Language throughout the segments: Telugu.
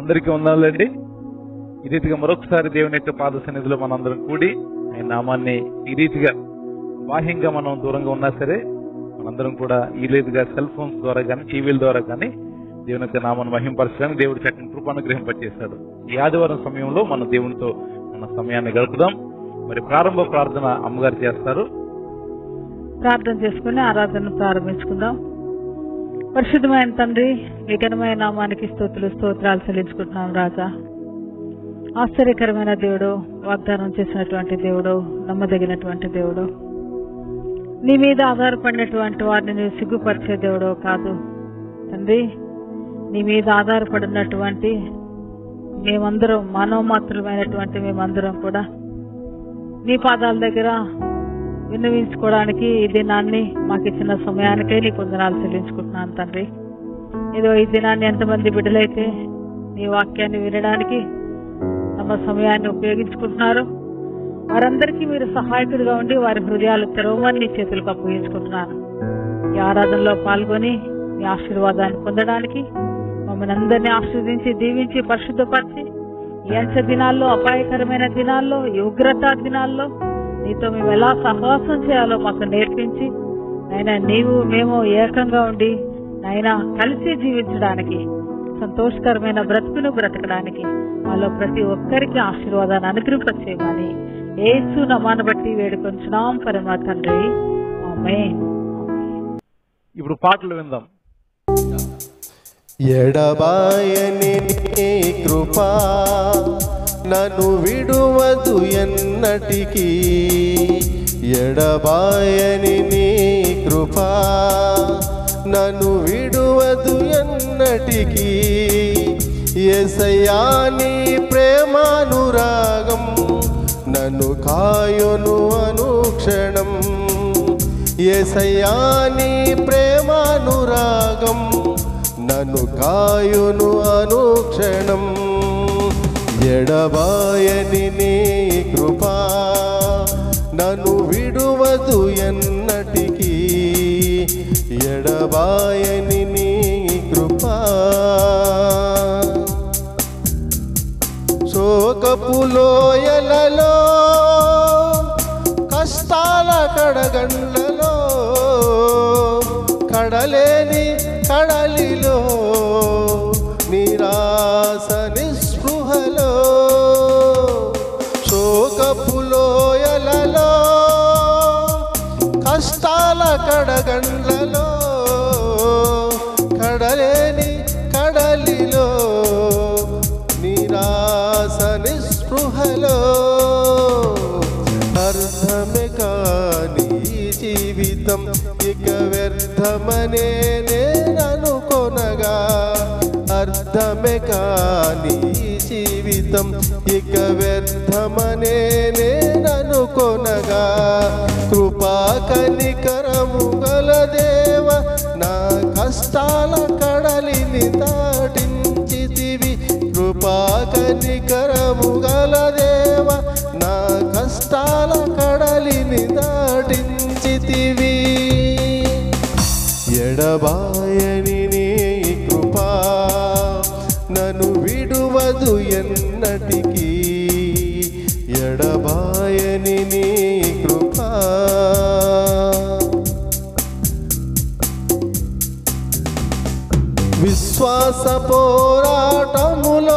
అందరికీ ఉండాలండి ఈ రీతిగా మరొకసారి దేవుని యొక్క పాద సన్నిధిలో మనందరం కూడి ఆయన నామాన్ని ఈ రీతిగా బాహ్యంగా మనం దూరంగా ఉన్నా సరే మనందరం కూడా ఈ రీతిగా సెల్ ఫోన్స్ ద్వారా కానీ టీవీల ద్వారా కానీ దేవుని యొక్క నామాన్ని మహింపరచడానికి దేవుడు చక్కని కృపానుగ్రహింపచేశాడు ఈ ఆదివారం సమయంలో మన దేవునితో మన సమయాన్ని గడుపుదాం మరి ప్రారంభ ప్రార్థన అమ్మగారు చేస్తారు ప్రార్థన చేసుకుని ఆరాధన ప్రారంభించుకుందాం పరిశుద్ధమైన తండ్రి మీ ఘనమైన నామానికి స్తోత్రులు స్తోత్రాలు చెల్లించుకుంటున్నాం రాజా ఆశ్చర్యకరమైన దేవుడు వాగ్దానం చేసినటువంటి దేవుడు నమ్మదగినటువంటి దేవుడు నీ మీద ఆధారపడినటువంటి వారిని నువ్వు సిగ్గుపరిచే దేవుడు కాదు తండ్రి నీ మీద ఆధారపడినటువంటి మేమందరం మానవ మాత్రమైనటువంటి మేమందరం కూడా నీ పాదాల దగ్గర విన్నవించుకోవడానికి ఈ దినాన్ని మాకు ఇచ్చిన సమయానికై నీ వందనాలు చెల్లించుకుంటున్నాను తండ్రి ఏదో ఈ దినాన్ని ఎంతమంది బిడ్డలైతే నీ వాక్యాన్ని వినడానికి తమ సమయాన్ని ఉపయోగించుకుంటున్నారు వారందరికీ మీరు సహాయకుడిగా ఉండి వారి హృదయాలు తెరవమని నీ చేతులకు అప్పగించుకుంటున్నాను ఈ ఆరాధనలో పాల్గొని నీ ఆశీర్వాదాన్ని పొందడానికి మమ్మల్ని అందరినీ ఆశీర్వదించి దీవించి పరిశుద్ధపరిచి ఈ అంచె దినాల్లో అపాయకరమైన దినాల్లో ఈ ఉగ్రత దినాల్లో నీతో మేము ఎలా సహవాసం చేయాలో మాకు నేర్పించి అయినా నీవు మేము ఏకంగా ఉండి అయినా కలిసి జీవించడానికి సంతోషకరమైన బ్రతుకును బ్రతకడానికి మాలో ప్రతి ఒక్కరికి ఆశీర్వాదాన్ని అనుగ్రహింపచేయమని ఏసు నమాను బట్టి వేడుకొంచున్నాం పరమ తండ్రి ఆమేన్. ఇప్పుడు పాటలు విందాం ఎడబాయని నీ కృపా నన్ను విడువదు ఎన్నటికీ ఎడబాయని నీ కృపా నన్ను విడువదు ఎన్నటికీ ఎసయ్యా నీ ప్రేమానురాగం నన్ను కాయును అనుక్షణం ఎసయ్యా నీ ప్రేమానురాగం నన్ను కాయును అనుక్షణం ఎడబాయని నీ కృపా నన్ను విడువదు ఎన్నటికీ ఎడబాయని నీ కృపా శోకపు లోయలలో కష్టాల కడగండ్లలో కడలేని కడలిలో నిరాశ నిస్పృహలో శోకపు లోయలలో కష్టాల కడగండ్లలో కడలేని కడలిలో నిరాశ నిస్పృహలో అర్థమే కాని ఈ జీవితం ఇక వ్యర్థమనే నేననుకొనగా అర్థమే కాని ఈ జీవితం ఇక వ్యర్థమనే నేననుకొనగా కృపా కనికరము గల దేవ నా కష్టాల కడలిని దాటించితివి కృపా కనికరము గల దేవ నా కష్టాల కడలిని దాటించితివి ఎడబాయని నీ కృపా నన్ను విడువదు ఎన్నటికీ ఎడబాయని నీ కృపా విశ్వాస పోరాటములో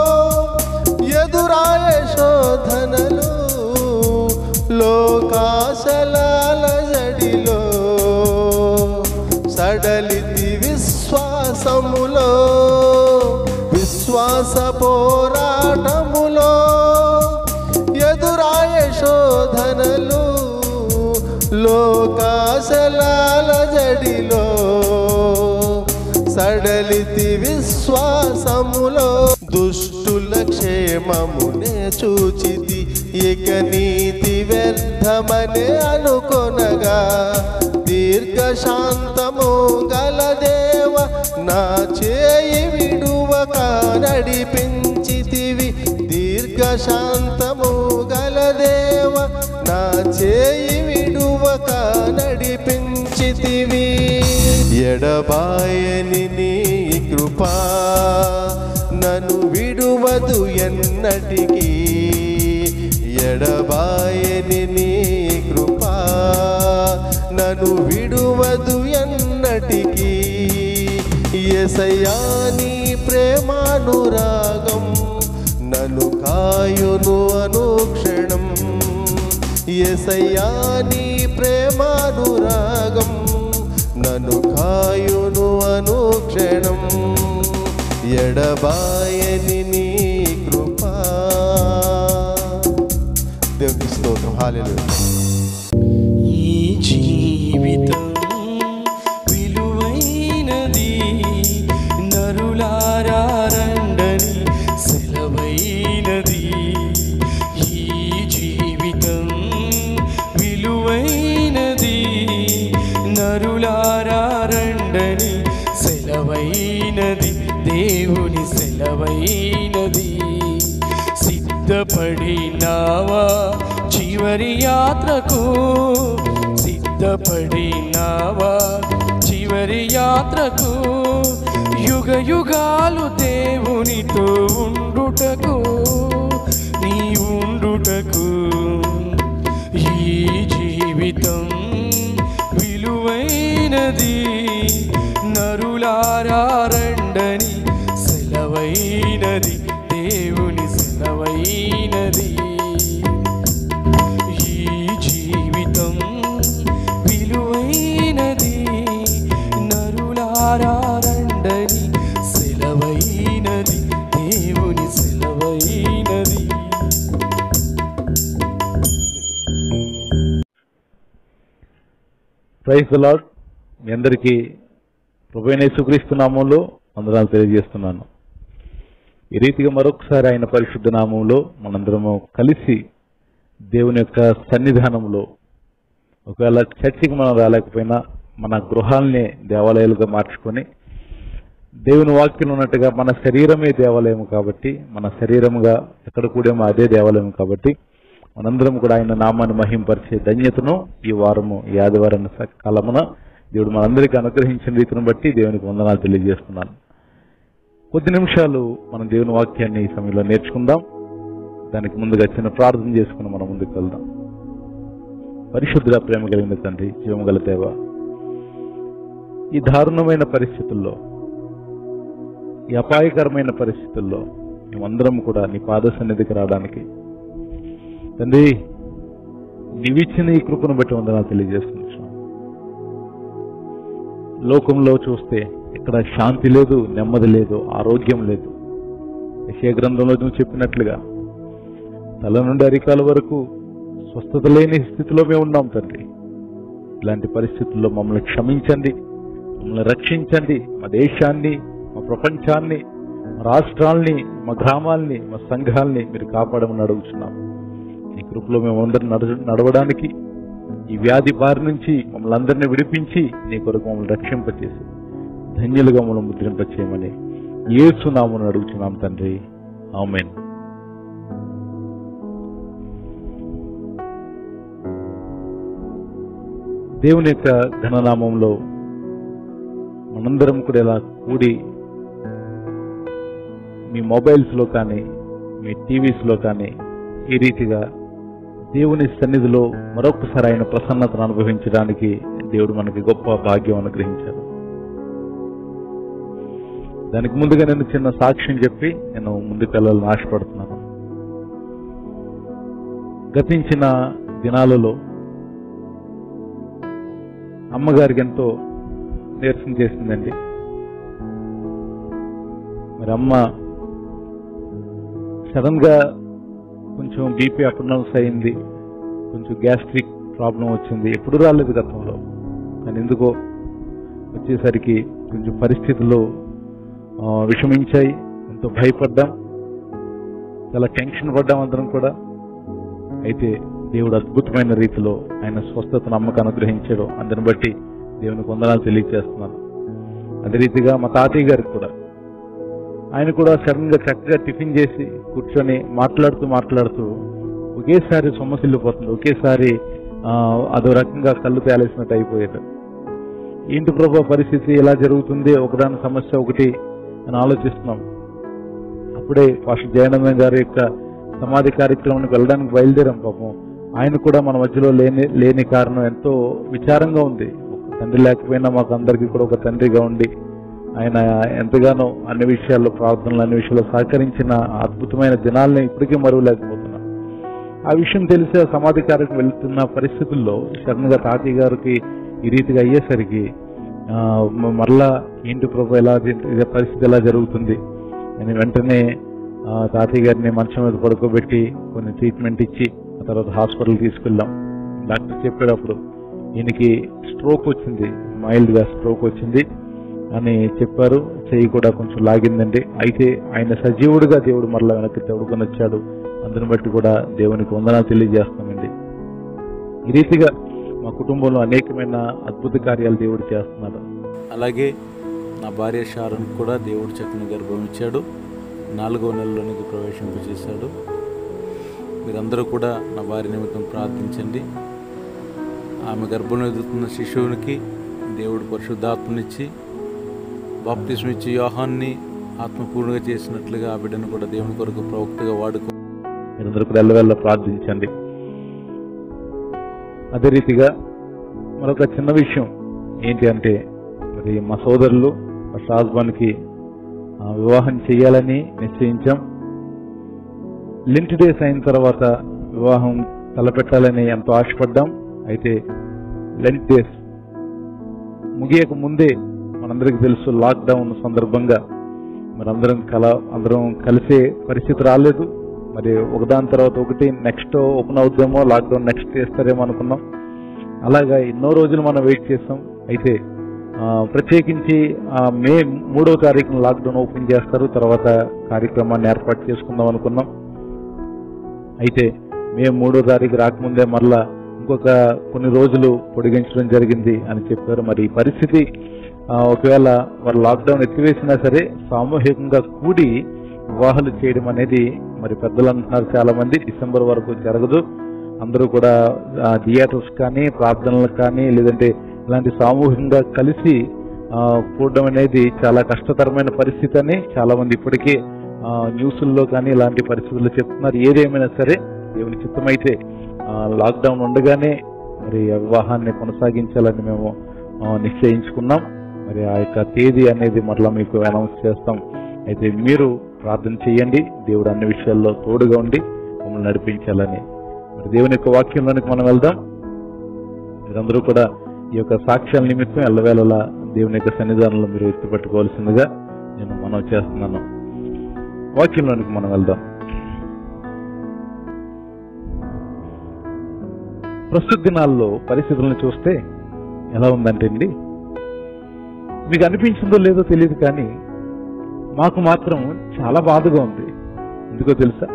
ఎదురాయ శోధనలు లోకాశలాల జడిలో సడలితి విశ్వాసములో విశ్వాస పోరాటములో ఎదురాయ శోధనలు లోకాశలాల జడిలో సడలితి విశ్వాసములో దుష్టుల క్షేమమునే చూచితి ఇక నీతి వ్యర్థమనే అనుకొనగా దీర్ఘశాంతము గల దేవ నా చేయి విడువక నడిపించితివి దీర్ఘశాంతము గల దేవ నా చేయి విడువక నడిపించితివి ఎడబాయని నీ కృపా నన్ను విడువదు ఎన్నటికీ ఎడబాయని నీ కృపా నన్ను విడువదు ఎన్నటికీ ఎసయ్యా నీ ప్రేమానురాగం నన్ను కాయును అనుక్షణం ఎసయ్యా నీ ప్రేమానురాగం నన్ను కాయును అనుక్షణం ఎడబాయని నీ కృపా దేవునికి స్తోత్రం హాలెలూయా ఈ జీవితం విలువైనది నరులారా రండని సెలవైనది ఈ జీవితం విలువైనది నరులారా రండని సెలవైనది దేవుని సెలవైనది సిద్ధపడినావా చివరి యాత్రకు సిద్ధపడినావా చివరి యాత్రకు యుగ యుగాలు దేవునితో ఉండుటకు నీ ఉండుటకు ఈ జీవితం విలువైనది నరులారా రండని సెలవైనది దేవుని సెలవైనది ఈ జీవితం విలువైనది నరులారా రండని సెలవైనది దేవుని సెలవైనది ప్రైజ్ లాడ్ మీ అందరికీ ప్రభువైన యేసుక్రీస్తు నామంలో వందనాలు తెలియజేస్తున్నాను ఈ రీతిగా మరొకసారి ఆయన పరిశుద్ధ నామంలో మనందరము కలిసి దేవుని యొక్క సన్నిధానంలో ఒకవేళ చర్చికి మనం రాలేకపోయినా మన గృహాల్ని దేవాలయాలుగా మార్చుకొని దేవుని వాక్యం ఉన్నట్టుగా మన శరీరమే దేవాలయం కాబట్టి మన శరీరముగా ఎక్కడ కూడేమో అదే దేవాలయం కాబట్టి మనందరం కూడా ఆయన నామాన్ని మహింపరిచే ధన్యతను ఈ వారము ఈ ఆదివారం కాలమున దేవుడు మనందరికీ అనుగ్రహించిన రీతిని బట్టి దేవునికి వందనాలు తెలియజేస్తున్నాను కొద్ది నిమిషాలు మనం దేవుని వాక్యాన్ని ఈ సమయంలో నేర్చుకుందాం దానికి ముందుగా చిన్న ప్రార్థన చేసుకుని మనం ముందుకు వెళ్దాం పరిశుద్ధ ప్రేమ కలిగిన తండ్రి జీవం గల దేవ ఈ దారుణమైన పరిస్థితుల్లో ఈ అపాయకరమైన పరిస్థితుల్లో మేమందరం కూడా నీ పాద సన్నిధికి రావడానికి తండ్రి నీవిచ్చిన ఈ కృపను బట్టి వందనాలు తెలియజేస్తున్నాం లోకంలో చూస్తే ఇక్కడ శాంతి లేదు నెమ్మది లేదు ఆరోగ్యం లేదు యశయ గ్రంథంలో నువ్వు చెప్పినట్లుగా తల నుండి అరికాల వరకు స్వస్థత లేని స్థితిలో మేము ఉన్నాం తండ్రి ఇలాంటి పరిస్థితుల్లో మమ్మల్ని క్షమించండి మమ్మల్ని రక్షించండి మా దేశాన్ని మా ప్రపంచాన్ని మా రాష్ట్రాల్ని మా గ్రామాల్ని మా సంఘాల్ని మీరు కాపాడమని అడుగుతున్నాం ఈ కృపలో మేము అందరం నడ- నడవడానికి ఈ వ్యాధి బారి నుంచి మమ్మల్ని అందరినీ విడిపించి నీ కొరకు మమ్మల్ని రక్షింపచేసి ధన్యులుగా మమ్మల్ని ముద్రింపచేయమని ఏసునామని అడుగుతున్నాం తండ్రి ఆమెన్ దేవుని యొక్క ఘననామంలో మనందరం కూడా ఇలా కూడి మీ మొబైల్స్లో కానీ మీ టీవీస్లో కానీ ఈ రీతిగా దేవుని సన్నిధిలో మరొకసారి ఆయన ప్రసన్నతను అనుభవించడానికి దేవుడు మనకి గొప్ప భాగ్యం అనుగ్రహించారు దానికి ముందుగా నేను చిన్న సాక్ష్యం చెప్పి నేను ముందుకు వెళ్ళాలని ఆశపడుతున్నాను గతించిన దినాలలో అమ్మగారికి ఎంతో నీరసం చేసిందండి మరి అమ్మ సడన్ గా కొంచెం బీపీ అప్ అండ్ డౌన్స్ అయింది కొంచెం గ్యాస్ట్రిక్ ప్రాబ్లం వచ్చింది ఎప్పుడు రాలేదు గతంలో కానీ ఎందుకో వచ్చేసరికి కొంచెం పరిస్థితులు ఆ, విషమించాయి ఎంతో భయపడ్డాం చాలా టెన్షన్ పడ్డాం అందరం కూడా అయితే దేవుడు అద్భుతమైన రీతిలో ఆయన స్వస్థతను అమ్మకు అనుగ్రహించాడు అందుని బట్టి దేవునికి వందనాలు తెలియజేస్తున్నాను అదే రీతిగా మా తాతయ్య గారికి కూడా ఆయన కూడా సడన్ గా చక్కగా టిఫిన్ చేసి కూర్చొని మాట్లాడుతూ మాట్లాడుతూ ఒకేసారి సొమ్మసిల్లిపోతుంది ఒకేసారి ఆ, అదో రకంగా కళ్ళు తేలేసినట్టు అయిపోయేది ఏంటి ప్రభా పరిస్థితి ఎలా జరుగుతుంది ఒకదాని సమస్య ఒకటి అని ఆలోచిస్తున్నాం ఇప్పుడే పాస్టర్ జయానందం గారి యొక్క సమాధి కార్యక్రమానికి వెళ్ళడానికి బయలుదేరాం పాపం ఆయన కూడా మన మధ్యలో లేని లేని కారణం ఎంతో విచారంగా ఉంది ఒక తండ్రి లేకపోయినా మాకు అందరికీ కూడా ఒక తండ్రిగా ఉండి ఆయన ఎంతగానో అన్ని విషయాల్లో ప్రార్థనలు అన్ని విషయాల్లో సహకరించిన అద్భుతమైన దినాల్ని ఇప్పటికీ మరువలేకపోతున్నాం ఆ విషయం తెలిసి ఆ సమాధి కార్యక్రమం వెళ్తున్న పరిస్థితుల్లో సడన్ గా తాతయ్య గారికి ఈ రీతిగా అయ్యేసరికి ఆ, మ- మరలా ఏంటి ప్రభు ఎలా ఇది- ఇది పరిస్థితి ఎలా జరుగుతుంది నేను వెంటనే ఆ, తాతయ్య గారిని మంచం మీద పడుకోబెట్టి కొన్ని ట్రీట్మెంట్ ఇచ్చి ఆ తర్వాత హాస్పిటల్ తీసుకెళ్ళాం డాక్టర్ చెప్పేటప్పుడు ఈయనకి స్ట్రోక్ వచ్చింది మైల్డ్ గా స్ట్రోక్ వచ్చింది అని చెప్పారు చెయ్యి కూడా కొంచెం లాగిందండి అయితే ఆయన సజీవుడిగా దేవుడు మరలా వెనక్కి తోడుకొని వచ్చాడు అందుని బట్టి కూడా దేవునికి వందనాలు తెలియజేస్తామండి ఈ రీతిగా మా కుటుంబంలో అనేకమైన అద్భుత కార్యాలు దేవుడు చేస్తున్నాడు అలాగే నా భార్య షారన్ కూడా దేవుడు చక్కని గర్భం ఇచ్చాడు నాలుగో నెలలోనికి ప్రవేశింపజేశాడు మీరందరూ కూడా నా భార్య నిమిత్తం ప్రార్థించండి ఆమె గర్భం ఎదుగుతున్న శిశువునికి దేవుడు పరిశుద్ధాత్మనిచ్చి బాప్తిస్మ ఇచ్చి యోహాన్ని ఆత్మపూర్ణంగా చేసినట్లుగా ఆ బిడ్డను కూడా దేవుని కొరకు ప్రవక్తగా వాడుకో మీరందరూ కూడా ఎల్లవెల్ల ప్రార్థించండి అదే రీతిగా మరొక చిన్న విషయం ఏంటి అంటే మరి మా సోదరులు మా షాజ్బాన్కి ఆ, వివాహం చేయాలని నిశ్చయించాం లింట్ డేస్ అయిన తర్వాత వివాహం తలపెట్టాలని ఎంతో ఆశపడ్డాం అయితే లెంట్ డేస్ ముగియక ముందే మనందరికీ తెలుసు లాక్డౌన్ సందర్భంగా మనందరం కల అందరం కలిసే పరిస్థితి రాలేదు మరి ఒకదాని తర్వాత ఒకటి నెక్స్ట్ ఓపెన్ అవుద్దేమో లాక్డౌన్ నెక్స్ట్ చేస్తారేమో అనుకున్నాం అలాగా ఎన్నో రోజులు మనం వెయిట్ చేస్తాం అయితే ఆ, ప్రత్యేకించి ఆ, మే మూడో తారీఖున లాక్డౌన్ ఓపెన్ చేస్తారు తర్వాత కార్యక్రమాన్ని ఏర్పాటు చేసుకుందాం అనుకున్నాం అయితే మే మూడో తారీఖు రాకముందే మరలా ఇంకొక కొన్ని రోజులు పొడిగించడం జరిగింది అని చెప్పారు మరి ఈ పరిస్థితి ఆ, ఒకవేళ వారు లాక్డౌన్ ఎత్తివేసినా సరే సామూహికంగా కూడి వివాహాలు చేయడం అనేది మరి పెద్దలు అంటున్నారు చాలా మంది డిసెంబర్ వరకు జరగదు అందరూ కూడా ఆ, థియేటర్స్ కానీ ప్రార్థనలకు కానీ లేదంటే ఇలాంటి సామూహికంగా కలిసి ఆ, కూడడం అనేది చాలా కష్టతరమైన పరిస్థితి అని చాలా మంది ఇప్పటికే ఆ, న్యూస్ల్లో కానీ ఇలాంటి పరిస్థితుల్లో చెప్తున్నారు ఏదేమైనా సరే దేవుని చిత్తమైతే ఆ, లాక్డౌన్ ఉండగానే మరి ఆ వివాహాన్ని కొనసాగించాలని మేము ఆ, నిశ్చయించుకున్నాం మరి ఆ యొక్క తేదీ అనేది మరలా మీకు అనౌన్స్ చేస్తాం అయితే మీరు ప్రార్థన చేయండి దేవుడు అన్ని విషయాల్లో తోడుగా ఉండి మమ్మల్ని నడిపించాలని మరి దేవుని యొక్క వాక్యంలోనికి మనం వెళ్దాం మీరందరూ కూడా ఈ యొక్క సాక్ష్యాల నిమిత్తం ఎల్లవేళలా దేవుని యొక్క సన్నిధానంలో మీరు ఎత్తుపట్టుకోవాల్సిందిగా నేను మనం చేస్తున్నాను వాక్యంలోనికి మనం వెళ్దాం ప్రస్తుత దినాల్లో పరిస్థితులను చూస్తే ఎలా ఉందంటే అండి మీకు అనిపించిందో లేదో తెలియదు కానీ మాకు మాత్రం చాలా బాధగా ఉంది ఎందుకో తెలుసా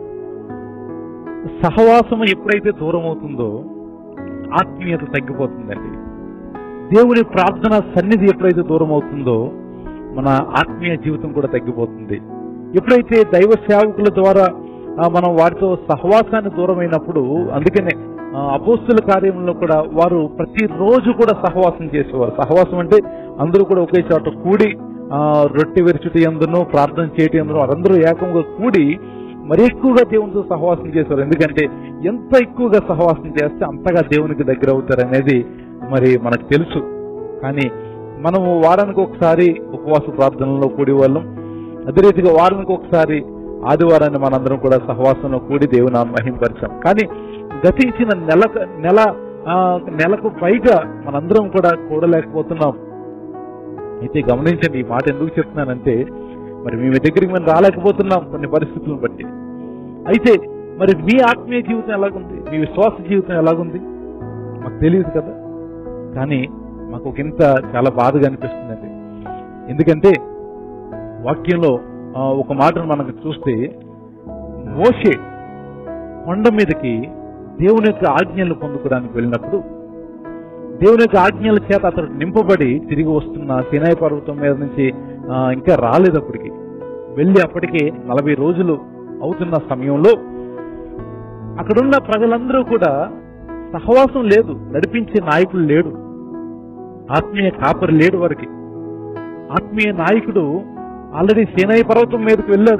సహవాసం ఎప్పుడైతే దూరం అవుతుందో ఆత్మీయత తగ్గిపోతుందండి దేవుని ప్రార్థన సన్నిధి ఎప్పుడైతే దూరం అవుతుందో మన ఆత్మీయ జీవితం కూడా తగ్గిపోతుంది ఎప్పుడైతే దైవ సేవకుల ద్వారా ఆ, మనం వారితో సహవాసాన్ని దూరమైనప్పుడు అందుకనే ఆ, అపోస్తుల కార్యంలో కూడా వారు ప్రతిరోజు కూడా సహవాసం చేసేవారు సహవాసం అంటే అందరూ కూడా ఒకే చోట కూడి ఆ, రొట్టె విరుచుటి ఎందును ప్రార్థన చేయటి ఎందును వారందరూ ఏకంగా కూడి మరి ఎక్కువగా దేవునితో సహవాసం చేశారు ఎందుకంటే ఎంత ఎక్కువగా సహవాసం చేస్తే అంతగా దేవునికి దగ్గర అవుతారు అనేది మరి మనకు తెలుసు కానీ మనము వారానికి ఒకసారి ఉపవాస ప్రార్థనలో కూడి వాళ్ళం అదే రీతిగా వారానికి ఒకసారి ఆదివారాన్ని మనందరం కూడా సహవాసంలో కూడి దేవుని మహింపరిచాం కానీ గతించిన నెల నెల ఆ, నెలకు పైగా మనందరం కూడా కూడలేకపోతున్నాం అయితే గమనించండి ఈ మాట ఎందుకు చెప్తున్నానంటే మరి మీ దగ్గరికి మేము రాలేకపోతున్నాం కొన్ని పరిస్థితులను బట్టి అయితే మరి మీ ఆత్మీయ జీవితం ఎలాగుంది మీ విశ్వాస జీవితం ఎలాగుంది మాకు తెలియదు కదా కానీ మాకు ఒక ఇంత చాలా బాధగా అనిపిస్తుందండి ఎందుకంటే వాక్యంలో ఆ, ఒక మాటను మనకు చూస్తే మోషే కొండ మీదకి దేవుని యొక్క ఆజ్ఞలు పొందుకోవడానికి వెళ్ళినప్పుడు దేవుని యొక్క ఆజ్ఞల చేత అతడు నింపబడి తిరిగి వస్తున్న సినాయి పర్వతం మీద నుంచి ఆ, ఇంకా రాలేదు అప్పటికి వెళ్ళి అప్పటికే నలభై రోజులు అవుతున్న సమయంలో అక్కడున్న ప్రజలందరూ కూడా సహవాసం లేదు నడిపించే నాయకుడు లేడు ఆత్మీయ కాపరి లేడు వారికి ఆత్మీయ నాయకుడు ఆల్రెడీ సీనాయి పర్వతం మీదకి వెళ్ళాడు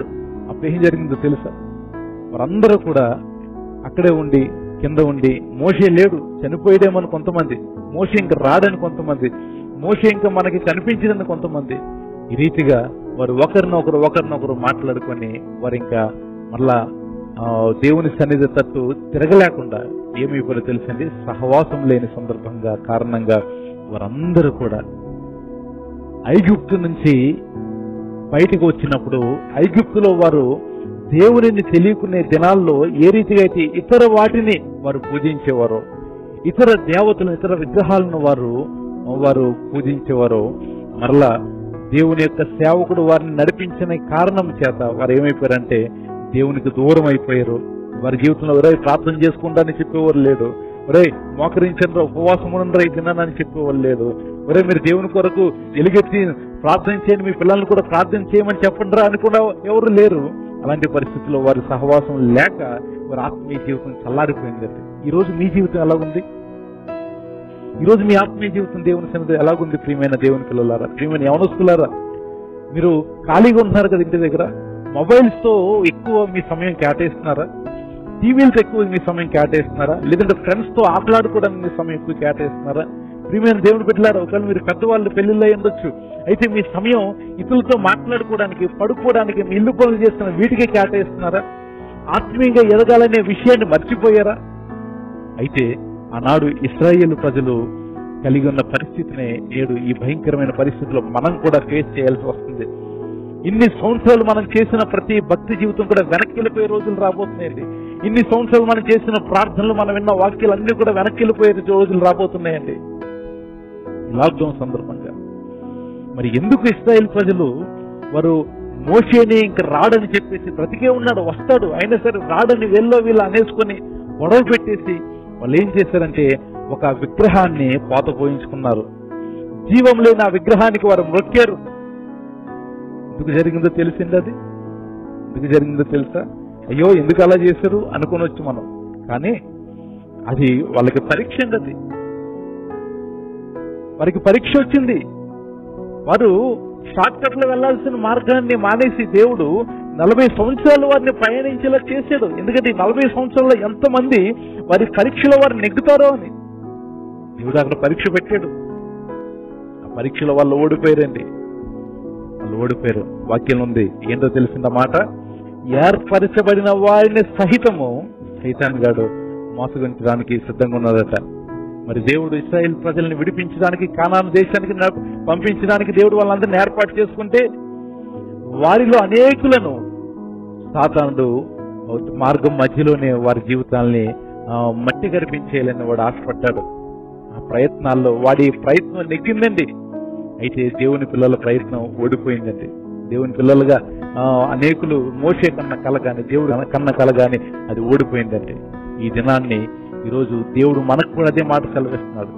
అప్పుడు ఏం జరిగిందో తెలుసా వారందరూ కూడా అక్కడే ఉండి కింద ఉండి మోషే లేడు చనిపోయాడేమని కొంతమంది మోషే ఇంకా రాడని కొంతమంది మోషే ఇంకా మనకి కనిపించదని కొంతమంది ఈ రీతిగా వారు ఒకరినొకరు ఒకరినొకరు మాట్లాడుకొని వారు ఇంకా మళ్ళా ఆ, దేవుని సన్నిధి తట్టు తిరగలేకుండా ఏమైపోయారో తెలుసండి సహవాసం లేని సందర్భంగా కారణంగా వారందరూ కూడా ఐగుప్తు నుంచి బయటకు వచ్చినప్పుడు ఐగుప్తులో వారు దేవునిని తెలియకునే దినాల్లో ఏ రీతిగా అయితే ఇతర వాటిని వారు పూజించేవారో ఇతర దేవతలు ఇతర విగ్రహాలను వారు వారు పూజించేవారో మరలా దేవుని యొక్క సేవకుడు వారిని నడిపించిన కారణం చేత వారు ఏమైపోయారంటే దేవునికి దూరం అయిపోయారు వారి జీవితంలో ఒరే ప్రార్థన చేసుకుంటానని చెప్పేవారు లేడు ఒరే మోకరించండి ఉపవాసం ఉండండి ఈ దినాన్ని చెప్పేవారు లేడు ఒరే మీరు దేవుని కొరకు ఎలుగెత్తి ప్రార్థన చేయండి మీ పిల్లల్ని కూడా ప్రార్థన చేయమని చెప్పండి అని కూడా ఎవరు లేరు అలాంటి పరిస్థితుల్లో వారి సహవాసం లేక వారి ఆత్మీయ జీవితం చల్లారిపోయిందండి ఈ రోజు మీ జీవితం ఎలాగుంది ఈ రోజు మీ ఆత్మీయ జీవితం దేవుని సన్నిధి ఎలాగుంది ప్రియమైన దేవుని పిల్లలారా ప్రియమైన యవనస్తులారా మీరు ఖాళీగా ఉంటున్నారు కదా ఇంటి దగ్గర మొబైల్స్ తో ఎక్కువ మీ సమయం కేటాయిస్తున్నారా టీవీలతో ఎక్కువ మీ సమయం కేటాయిస్తున్నారా లేదంటే ఫ్రెండ్స్ తో ఆటలాడుకోవడానికి మీ సమయం ఎక్కువ కేటాయిస్తున్నారా ప్రియమైన దేవుని బిడ్డలారా ఒకవేళ మీరు పెద్దవాళ్ళు పెళ్లిళ్ళు అయి ఉండొచ్చు అయితే మీ సమయం ఇతరులతో మాట్లాడుకోవడానికి పడుకోవడానికి మీ ఇల్లు పనులు చేస్తున్న వీటికే కేటాయిస్తున్నారా ఆత్మీయంగా ఎదగాలనే విషయాన్ని మర్చిపోయారా అయితే ఆనాడు ఇస్రాయేల్ ప్రజలు కలిగి ఉన్న పరిస్థితిని నేడు ఈ భయంకరమైన పరిస్థితిలో మనం కూడా ఫేస్ చేయాల్సి వస్తుంది ఇన్ని సంవత్సరాలు మనం చేసిన ప్రతి భక్తి జీవితం కూడా వెనక్కి వెళ్ళిపోయే రోజులు రాబోతున్నాయండి ఇన్ని సంవత్సరాలు మనం చేసిన ప్రార్థనలు మనం విన్న వాక్యాలు అన్ని కూడా వెనక్కి వెళ్ళిపోయే రోజులు రాబోతున్నాయండి ఈ లాక్డౌన్ సందర్భంగా మరి ఎందుకు ఇస్రాయేల్ ప్రజలు వారు మోషేని ఇంకా రాడని చెప్పేసి బ్రతికే ఉన్నాడు వస్తాడు అయినా సరే రాడని వెళ్ళో వీళ్ళు అనేసుకొని గొడవ పెట్టేసి వాళ్ళు ఏం చేశారంటే ఒక విగ్రహాన్ని పోత పోయించుకున్నారు జీవం లేని ఆ విగ్రహానికి వారు మొక్కారు ఎందుకు జరిగిందో తెలిసింది అది ఎందుకు జరిగిందో తెలుసా అయ్యో ఎందుకు అలా చేశారు అనుకోనొచ్చు మనం కానీ అది వాళ్ళకి పరీక్ష అండి అది వారికి పరీక్ష వచ్చింది వారు షార్ట్ కట్ లో వెళ్లాల్సిన మార్గాన్ని మానేసి దేవుడు నలభై సంవత్సరాలు వారిని పయనించేలా చేశాడు ఎందుకంటే ఈ నలభై సంవత్సరాల్లో ఎంతమంది వారి పరీక్షలో వారు నెగ్గుతారో అని దేవుడు అక్కడ పరీక్ష పెట్టాడు ఆ పరీక్షలో వాళ్ళు ఓడిపోయారండి వాళ్ళు ఓడిపోయారు వాక్యం ఉంది ఏంటో తెలిసింద మాట ఏర్పరచబడిన వారిని సహితము సైతాన్ గాడు మోసగించడానికి సిద్ధంగా ఉన్నదట మరి దేవుడు ఇస్రాయేల్ ప్రజల్ని విడిపించడానికి కానాను దేశానికి నడ- పంపించడానికి దేవుడు వాళ్ళందరినీ ఏర్పాటు చేసుకుంటే వారిలో అనేకులను సాతానుడు మార్గం మధ్యలోనే వారి జీవితాల్ని ఆ, మట్టి కనిపించేయాలని వాడు ఆశపడ్డాడు ఆ ప్రయత్నాల్లో వాడి ప్రయత్నం నెగ్గిందండి అయితే దేవుని పిల్లల ప్రయత్నం ఓడిపోయిందండి దేవుని పిల్లలుగా ఆ, అనేకులు మోసే కన్న కల గాని దేవుడు కన్న కల గాని అది ఓడిపోయిందండి ఈ దినాన్ని ఈరోజు దేవుడు మనకు కూడా అదే మాట సెలవిస్తున్నాడు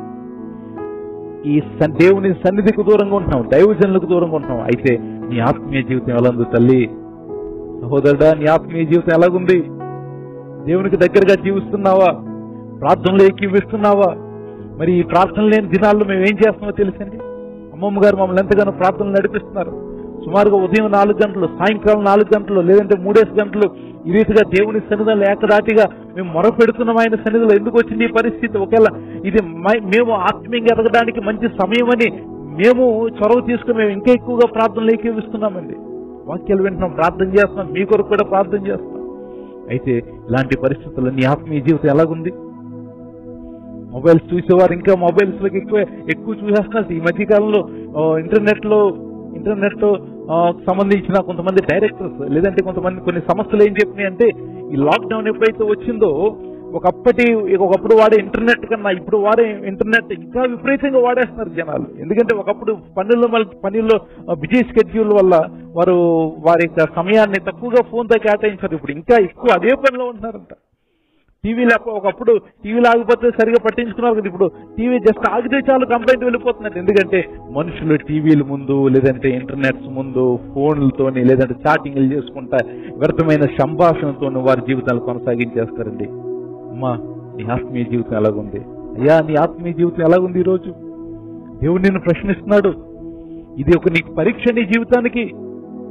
ఈ సన్- దేవుని సన్నిధికి దూరంగా ఉంటున్నాం దైవజనులకు దూరంగా ఉంటున్నాం అయితే నీ ఆత్మీయ జీవితం ఎలా ఉంది తల్లి సహోదరుడా నీ ఆత్మీయ జీవితం ఎలాగుంది దేవునికి దగ్గరగా జీవిస్తున్నావా ప్రార్థనలు ఏకీవిస్తున్నావా మరి ఈ ప్రార్థన లేని దినాల్లో మేము ఏం చేస్తున్నామో తెలుసండి అమ్మమ్మ గారు మమ్మల్ని ఎంతగానో ప్రార్థనలు నడిపిస్తున్నారు సుమారుగా ఉదయం నాలుగు గంటలు సాయంకాలం నాలుగు గంటలు లేదంటే మూడేసి గంటలు ఈ రీతిగా దేవుని సన్నిధిలో ఏకదాటిగా మేము మొరపెడుతున్నాం ఆయన సన్నిధిలో ఎందుకు వచ్చింది ఈ పరిస్థితి ఒకవేళ ఇది మై- మేము ఆత్మీయంగా ఎదగడానికి మంచి సమయం అని మేము చొరవ తీసుకుని మేము ఇంకా ఎక్కువగా ప్రార్థనలు ఏకీవిస్తున్నామండి వాక్యాలు వింటున్నాం ప్రార్థన చేస్తున్నాం మీ కొరకు కూడా ప్రార్థన చేస్తున్నాం అయితే ఇలాంటి పరిస్థితుల్లో నీ ఆత్మీయ జీవితం ఎలాగుంది మొబైల్స్ చూసేవారు ఇంకా మొబైల్స్ లోకి ఎక్కువ ఎక్కువ చూసేస్తున్నారు ఈ మధ్య కాలంలో ఇంటర్నెట్ లో ఇంటర్నెట్ లో ఆ, సంబంధించిన కొంతమంది డైరెక్టర్స్ లేదంటే కొంతమంది కొన్ని సంస్థలు ఏం చెప్పినాయి అంటే ఈ లాక్డౌన్ ఎప్పుడైతే వచ్చిందో ఒకప్పటి ఒకప్పుడు వాడే ఇంటర్నెట్ కన్నా ఇప్పుడు వాడే ఇంటర్నెట్ ఇంకా విపరీతంగా వాడేస్తున్నారు జనాలు ఎందుకంటే ఒకప్పుడు పనుల్లో మళ్ళీ పనుల్లో బిజీ స్కెడ్యూల్ వల్ల వారు వారి యొక్క సమయాన్ని తక్కువగా ఫోన్ తో కేటాయించారు ఇప్పుడు ఇంకా ఎక్కువ అదే పనిలో ఉంటున్నారంట టీవీ లేక ఒకప్పుడు టీవీలు ఆగిపోతే సరిగా పట్టించుకున్నారు కదా ఇప్పుడు టీవీ జస్ట్ ఆగితే చాలు కంప్లైంట్ వెళ్ళిపోతున్నట్టు ఎందుకంటే మనుషులు టీవీల ముందు లేదంటే ఇంటర్నెట్స్ ముందు ఫోన్లతోని లేదంటే చాటింగ్లు చేసుకుంటా వ్యర్థమైన సంభాషణతో వారి జీవితాలు కొనసాగించేస్తారండి అమ్మా నీ ఆత్మీయ జీవితం ఎలాగుంది అయ్యా నీ ఆత్మీయ జీవితం ఎలాగుంది ఈ రోజు దేవుడు నిన్ను ప్రశ్నిస్తున్నాడు ఇది ఒక నీకు పరీక్ష నీ జీవితానికి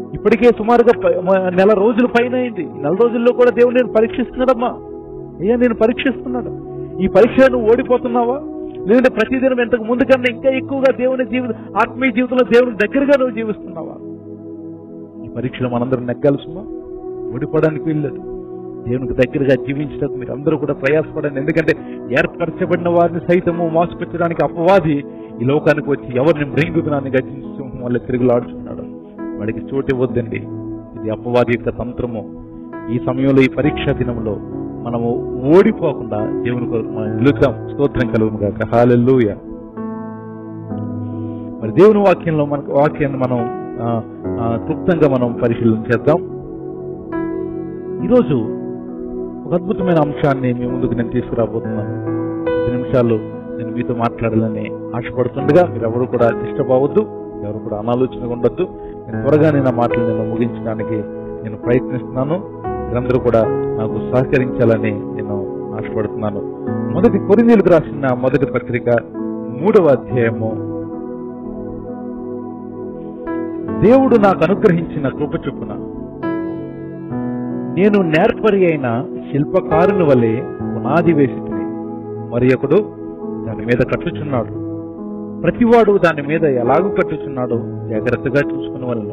ఇప్పటికే సుమారుగా ప- మ- నెల రోజుల పైన అయింది ఈ నెల రోజుల్లో కూడా దేవుడు నేను పరీక్షిస్తున్నాడమ్మా అయ్యా నేను పరీక్షిస్తున్నాడు ఈ పరీక్ష నువ్వు ఓడిపోతున్నావా లేదంటే ప్రతిదినం ఇంతకు ముందు కన్నా ఇంకా ఎక్కువగా దేవుని జీవిత ఆత్మీయ జీవితంలో దేవుని దగ్గరగా నువ్వు జీవిస్తున్నావా ఈ పరీక్షలో మనందరం నెగ్గాల్సిమా ఓడిపోవడానికి వీల్లేదు దేవునికి దగ్గరగా జీవించడానికి మీరు అందరూ కూడా ప్రయాసపడండి ఎందుకంటే ఏర్పరచబడిన వారిని సైతము మోసపెట్టడానికి అపవాది ఈ లోకానికి వచ్చి ఎవరిని మృంగుతున్నాన్ని గర్జించు మళ్ళీ తిరుగులాడుచున్నాడు వాడికి చోటు ఇవ్వద్దండి ఇది అపవాది యొక్క తంత్రము ఈ సమయంలో ఈ పరీక్షా దినంలో మనము ఓడిపోకుండా దేవుని కొరకు మనం నిలుద్దాం స్తోత్రం కలుగును కాక హాలెల్లుయ మరి దేవుని వాక్యంలో మనకు వాక్యాన్ని మనం ఆ, ఆ, క్లుప్తంగా మనం పరిశీలన చేద్దాం ఈరోజు ఒక అద్భుతమైన అంశాన్ని మీ ముందుకు నేను తీసుకురాబోతున్నాను ఐదు నిమిషాలు నేను మీతో మాట్లాడాలని ఆశపడుతుండగా మీరు ఎవరు కూడా డిస్టర్బ్ అవ్వద్దు ఎవరు కూడా అనాలోచనగా ఉండొద్దు నేను త్వరగా నేను ఆ మాటలు నేను ముగించడానికి నేను ప్రయత్నిస్తున్నాను మీరందరూ కూడా నాకు సహకరించాలని నేను ఆశపడుతున్నాను మొదటి కొరిందీలకు రాసిన మొదటి పత్రిక మూడవ అధ్యాయము దేవుడు నాకు అనుగ్రహించిన కృప చొప్పున నేను నేర్పరి అయిన శిల్పకారుని వలె పునాది వేసి మరి ఒకడు దాని మీద కట్టుచున్నాడు ప్రతివాడు దాని మీద ఎలాగూ కట్టుచున్నాడో జాగ్రత్తగా చూసుకుని వలన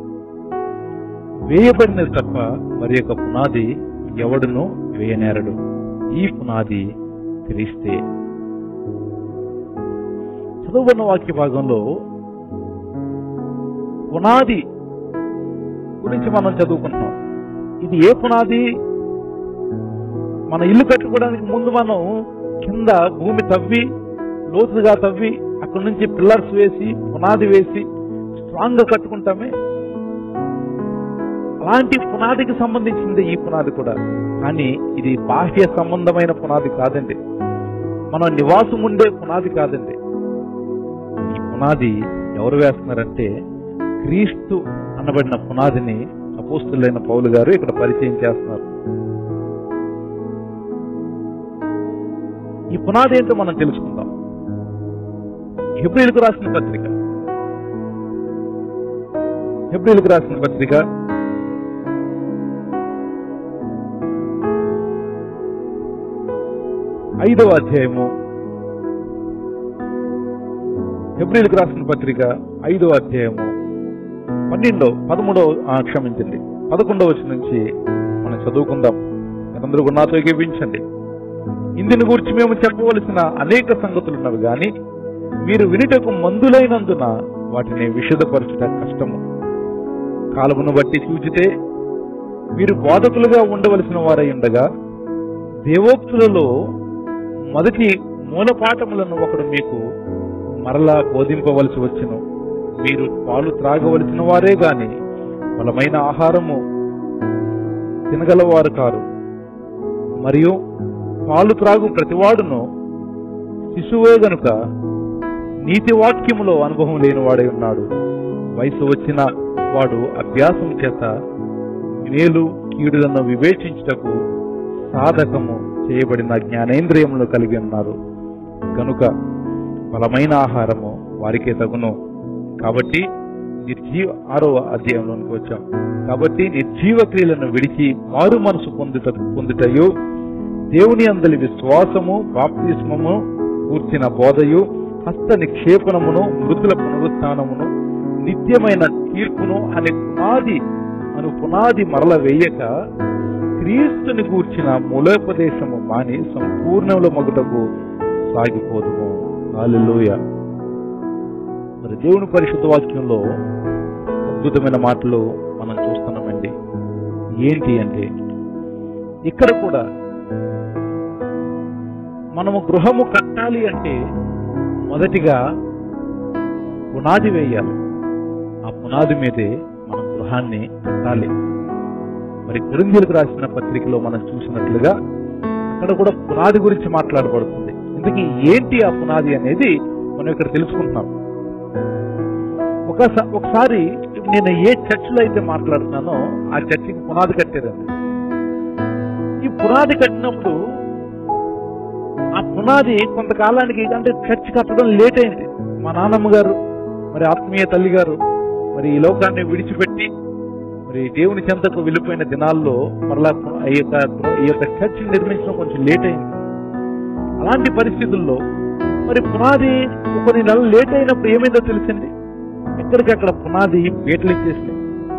వేయబడినది తప్ప మరి యొక్క పునాది ఎవడునో వేయనేరడు ఈ పునాది క్రీస్తే చదువున్న వాక్య భాగంలో పునాది గురించి మనం చదువుకుంటున్నాం ఇది ఏ పునాది మన ఇల్లు కట్టుకోవడానికి ముందు మనం కింద భూమి తవ్వి లోతుగా తవ్వి అక్కడి నుంచి పిల్లర్స్ వేసి పునాది వేసి స్ట్రాంగ్ గా కట్టుకుంటామే అలాంటి పునాదికి సంబంధించింది ఈ పునాది కూడా కానీ ఇది బాహ్య సంబంధమైన పునాది కాదండి మనం నివాసం ఉండే పునాది కాదండి ఈ పునాది ఎవరు వేస్తున్నారంటే క్రీస్తు అనబడిన పునాదిని అపోస్తులైన పౌలు గారు ఇక్కడ పరిచయం చేస్తున్నారు ఈ పునాది ఏంటో మనం తెలుసుకుందాం హెబ్రిల్కు రాసిన పత్రిక హెబ్రిల్కు రాసిన పత్రిక ఐదవ అధ్యాయము హెబ్రిల్కు రాసిన పత్రిక ఐదవ అధ్యాయము పన్నెండో పదమూడవ ఆ, క్షమించండి పదకొండవ వచ్చి నుంచి మనం చదువుకుందాం మీరందరూ కూడా నాతో ఏకీపించండి ఇందుని గురించి మేము చెప్పవలసిన అనేక సంగతులున్నవి గాని మీరు వినుటకు మందులైనందున వాటిని విషదపరచుట కష్టము కాలమును బట్టి చూచితే మీరు బోధకులుగా ఉండవలసిన వారై ఉండగా దేవోక్తులలో మొదటి మూలపాఠములను ఒకడు మీకు మరలా బోధింపవలసి వచ్చును మీరు పాలు త్రాగవలసిన వారే గాని బలమైన ఆహారము తినగలవారు కారు మరియు పాలు త్రాగు ప్రతివాడును శిశువే గనుక నీతి వాక్యములో అనుభవం లేని వాడై ఉన్నాడు వయసు వచ్చిన వాడు అభ్యాసం చేత మేలు కీడులను వివేచించుటకు సాధకము చేయబడిన జ్ఞానేంద్రియములు కలిగి ఉన్నారు కనుక బలమైన ఆహారము వారికే తగును కాబట్టి నిర్జీవ ఆరో అధ్యాయంలోనికి వచ్చాం కాబట్టి నిర్జీవ క్రియలను విడిచి మారు మనసు పొందుట పొందుటయు దేవుని అందలి విశ్వాసము బాప్తిస్మము కూర్చిన బోధయు హస్త నిక్షేపణమును మృతుల పునరుత్నమును నిత్యమైన తీర్పును అనే పునాది అను పునాది మరల వేయక క్రీస్తుని కూర్చిన మూలోపదేశము మాని సంపూర్ణముల మగుటకు సాగిపోదుము హల్లెలూయా మరి దేవుని పరిశుద్ధ వాక్యంలో అద్భుతమైన మాటలు మనం చూస్తున్నామండి ఏంటి అంటే ఇక్కడ కూడా మనము గృహము కట్టాలి అంటే మొదటిగా పునాది వేయాలి ఆ పునాది మీదే మనం గృహాన్ని కట్టాలి మరి కొరిందీలకు రాసిన పత్రికలో మనం చూసినట్లుగా అక్కడ కూడా పునాది గురించి మాట్లాడబడుతుంది ఇందుకు ఏంటి ఆ పునాది అనేది మనం ఇక్కడ తెలుసుకుంటున్నాం ఒకసా- ఒకసారి నేను ఏ చర్చిలో అయితే మాట్లాడుతున్నానో ఆ చర్చికి పునాది కట్టారండి ఈ పునాది కట్టినప్పుడు ఆ పునాది కొంతకాలానికి అంటే చర్చ్ కట్టడం లేట్ అయింది మా నాన్నమ్మ గారు మరి ఆత్మీయ తల్లి గారు మరి ఈ లోకాన్ని విడిచిపెట్టి మరి దేవుని చెంతకు వెళ్ళిపోయిన దినాల్లో మరలా ఈ యొక్క ఈ యొక్క చర్చ్ నిర్మించడం కొంచెం లేట్ అయింది అలాంటి పరిస్థితుల్లో మరి పునాది కొన్ని నెలలు లేట్ అయినప్పుడు ఏమైందో తెలిసింది ఎక్కడికక్కడ పునాది బీటలు ఇచ్చేసింది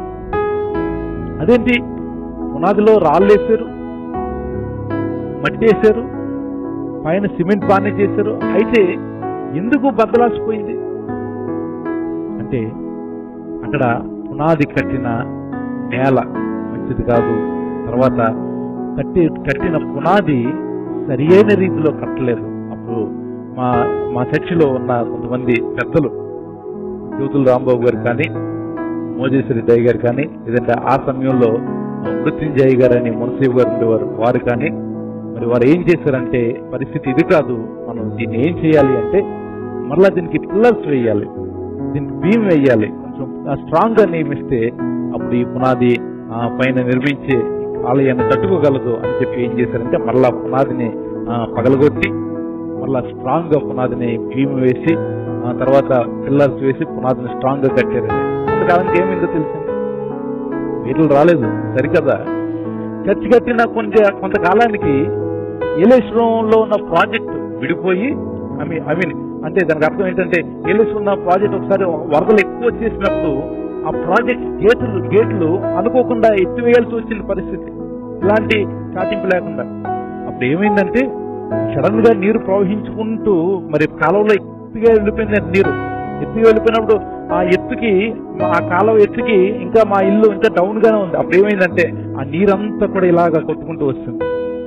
అదేంటి పునాదిలో రాళ్ళు వేసారు మట్టి వేసారు పైన సిమెంట్ బాగానే చేశారు అయితే ఎందుకు బద్దలాసిపోయింది అంటే అక్కడ పునాది కట్టిన నేల మంచిది కాదు తర్వాత కట్టి కట్టిన పునాది సరి అయిన రీతిలో కట్టలేదు అప్పుడు మా మా చర్చిలో ఉన్న కొంతమంది పెద్దలు జ్యోతుల రాంబాబు గారు కానీ మోజేశ్వరి దయ్య గారు కానీ లేదంటే ఆ సమయంలో మృత్యుంజయ్ గారు అని మునసీబ్ గారు ఉండేవారు వారు కానీ మరి వారు ఏం చేశారంటే పరిస్థితి ఇది కాదు మనం దీన్ని ఏం చేయాలి అంటే మరలా దీనికి పిల్లర్స్ వేయాలి దీనికి బీమ్ వేయాలి కొంచెం స్ట్రాంగ్ గా నియమిస్తే అప్పుడు ఈ పునాది ఆ, పైన నిర్మించే ఆలయాన్ని తట్టుకోగలదు అని చెప్పి ఏం చేశారంటే మరలా పునాదిని ఆ, పగలగొట్టి మరలా స్ట్రాంగ్ గా పునాదిని బీమ్ వేసి ఆ తర్వాత పిల్లర్స్ వేసి పునాదిని స్ట్రాంగ్ గా కట్టారండి కొంతకాలానికి ఏమైందో తెలిసింది వీటిలు రాలేదు సరికదా చర్చి కట్టిన కొంత కొంతకాలానికి ఏలేశ్వరంలో ఉన్న ప్రాజెక్ట్ విడిపోయి ఐ మీన్ ఐ మీన్ అంటే దానికి అర్థం ఏంటంటే ఏలేశ్వరం ఉన్న ప్రాజెక్ట్ ఒకసారి వరదలు ఎక్కువ వచ్చేసినప్పుడు ఆ ప్రాజెక్ట్ గేట్లు గేట్లు అనుకోకుండా ఎత్తివేయాల్సి వచ్చిన పరిస్థితి ఇలాంటి చాటింపు లేకుండా అప్పుడు ఏమైందంటే సడన్ గా నీరు ప్రవహించుకుంటూ మరి కాలువలో ఎత్తుగా వెళ్ళిపోయింది నీరు ఎత్తుగా వెళ్ళిపోయినప్పుడు ఆ ఎత్తుకి మా- ఆ కాలువ ఎత్తుకి ఇంకా మా ఇల్లు ఇంకా డౌన్ గానే ఉంది అప్పుడు ఏమైందంటే ఆ నీరంతా కూడా ఇలాగా కొట్టుకుంటూ వస్తుంది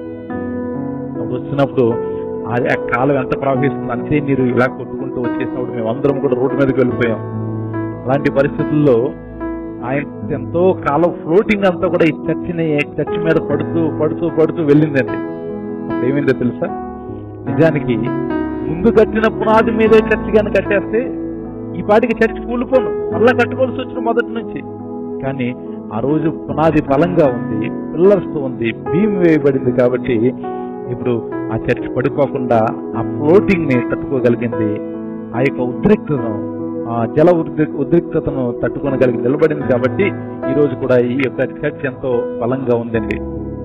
అప్పుడు వచ్చినప్పుడు అది ఆ కాలువ ఎంత ప్రవహిస్తుంది అంతే నీరు ఇలా కొట్టుకుంటూ వచ్చేసినప్పుడు మేము అందరం కూడా రోడ్డు మీదకి వెళ్ళిపోయాం అలాంటి పరిస్థితుల్లో ఆయన ఎంతో కాలం ఫ్లోటింగ్ అంతా కూడా ఈ చర్చిని చర్చి మీద పడుతూ పడుతూ పడుతూ వెళ్ళిందండి అప్పుడు ఏమైందో తెలుసా నిజానికి ముందు కట్టిన పునాది మీదే చర్చి కానీ కట్టేస్తే ఈ పాటికి చర్చి కూలిపోను మళ్ళా కట్టుకోవాల్సి వచ్చిన మొదటి నుంచి కానీ ఆ రోజు పునాది బలంగా ఉంది పిల్లర్స్ తో ఉంది భీమ్ వేయబడింది కాబట్టి ఇప్పుడు ఆ చర్చ్ పడిపోకుండా ఆ ఫ్లోటింగ్ ని తట్టుకోగలిగింది ఆ యొక్క ఉద్రిక్తను ఆ జల ఉద్రి- ఉద్రిక్తతను తట్టుకోగలిగి నిలబడింది కాబట్టి ఈ రోజు కూడా ఈ యొక్క చర్చ్ ఎంతో బలంగా ఉందండి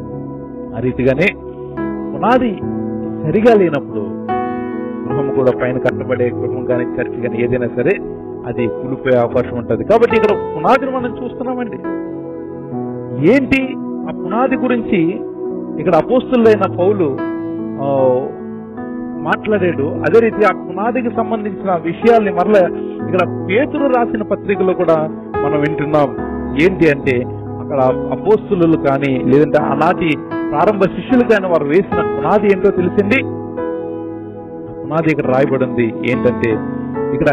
ఆ రీతిగానే పునాది సరిగా లేనప్పుడు గృహం కూడా పైన కట్టబడే గృహం కానీ చర్చ్ కానీ ఏదైనా సరే అది కూలిపోయే అవకాశం ఉంటుంది కాబట్టి ఇక్కడ పునాదిని మనం చూస్తున్నామండి ఏంటి ఆ పునాది గురించి ఇక్కడ అపోస్తులైన పౌలు ఆ, మాట్లాడాడు అదే రీతి ఆ పునాదికి సంబంధించిన విషయాల్ని మరలా ఇక్కడ పేతురు రాసిన పత్రికలో కూడా మనం వింటున్నాం ఏంటి అంటే అక్కడ అపోస్తులు కానీ లేదంటే ఆనాటి ప్రారంభ శిష్యులు కానీ వారు వేసిన పునాది ఏంటో తెలిసింది ఆ పునాది ఇక్కడ రాయబడి ఉంది ఏంటంటే ఇక్కడ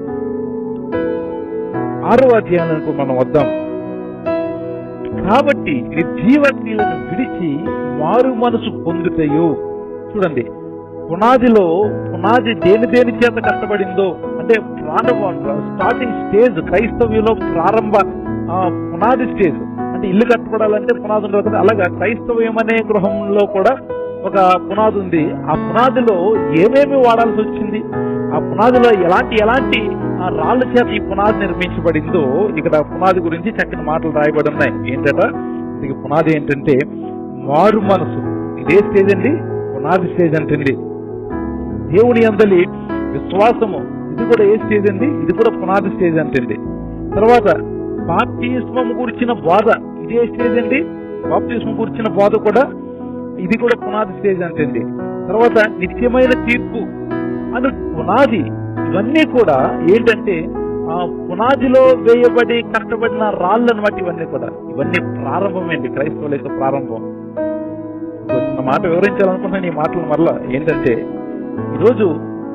ఆరో అధ్యాయానికి మనం వద్దాం కాబట్టి నిర్జీవ క్రియలను విడిచి మారు మనసు పొందుతాయో చూడండి పునాదిలో పునాది దేని దేని చేత కట్టబడిందో అంటే ప్రారంభ స్టార్టింగ్ స్టేజ్ క్రైస్తవ్యంలో ప్రారంభ ఆ, పునాది స్టేజ్ అంటే ఇల్లు కట్టబడాలంటే పునాది ఉండదు కదా అలాగా క్రైస్తవ్యం అనే గృహంలో కూడా ఒక పునాది ఉంది ఆ పునాదిలో ఏమేమి వాడాల్సి వచ్చింది ఆ పునాదిలో ఎలాంటి ఎలాంటి ఆ రాళ్ళ చేత ఈ పునాది నిర్మించబడిందో ఇక్కడ పునాది గురించి చక్కని మాటలు రాయబడి ఉన్నాయి ఏంటట ఇది పునాది ఏంటంటే మారు మనసు ఇదే స్టేజ్ అండి పునాది స్టేజ్ అంటుంది దేవుని అందలి విశ్వాసము ఇది కూడా ఏ స్టేజ్ అండి ఇది కూడా పునాది స్టేజ్ అంటుంది తర్వాత బాప్తిస్మం గురించిన బోధ ఇది ఏ స్టేజ్ అండి బాప్తిస్మం గురించిన బోధ కూడా ఇది కూడా పునాది స్టేజ్ అంటుంది తర్వాత నిత్యమైన తీర్పు అని పునాది ఇవన్నీ కూడా ఏంటంటే ఆ పునాదిలో వేయబడి కట్టబడిన రాళ్ళను బట్టి ఇవన్నీ కూడా ఇవన్నీ ప్రారంభమేంటి క్రైస్తవుల యొక్క ప్రారంభం ఇంకో చిన్న మాట వివరించాలనుకుంటున్నాను ఈ మాటలు మరలా ఏంటంటే ఈరోజు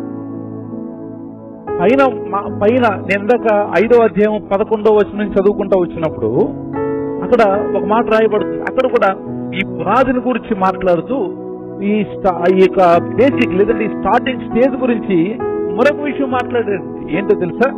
పైన మా- పైన నేను ఇందాక ఐదో అధ్యాయం పదకొండో వచ్చిన నుంచి చదువుకుంటూ వచ్చినప్పుడు అక్కడ ఒక మాట రాయబడుతుంది అక్కడ కూడా ఈ పునాదిని గురించి మాట్లాడుతూ ఈ స్టా- ఈ యొక్క బేసిక్ లేదంటే ఈ స్టార్టింగ్ స్టేజ్ గురించి మరొక విషయం మాట్లాడారు ఏంటో తెలుసా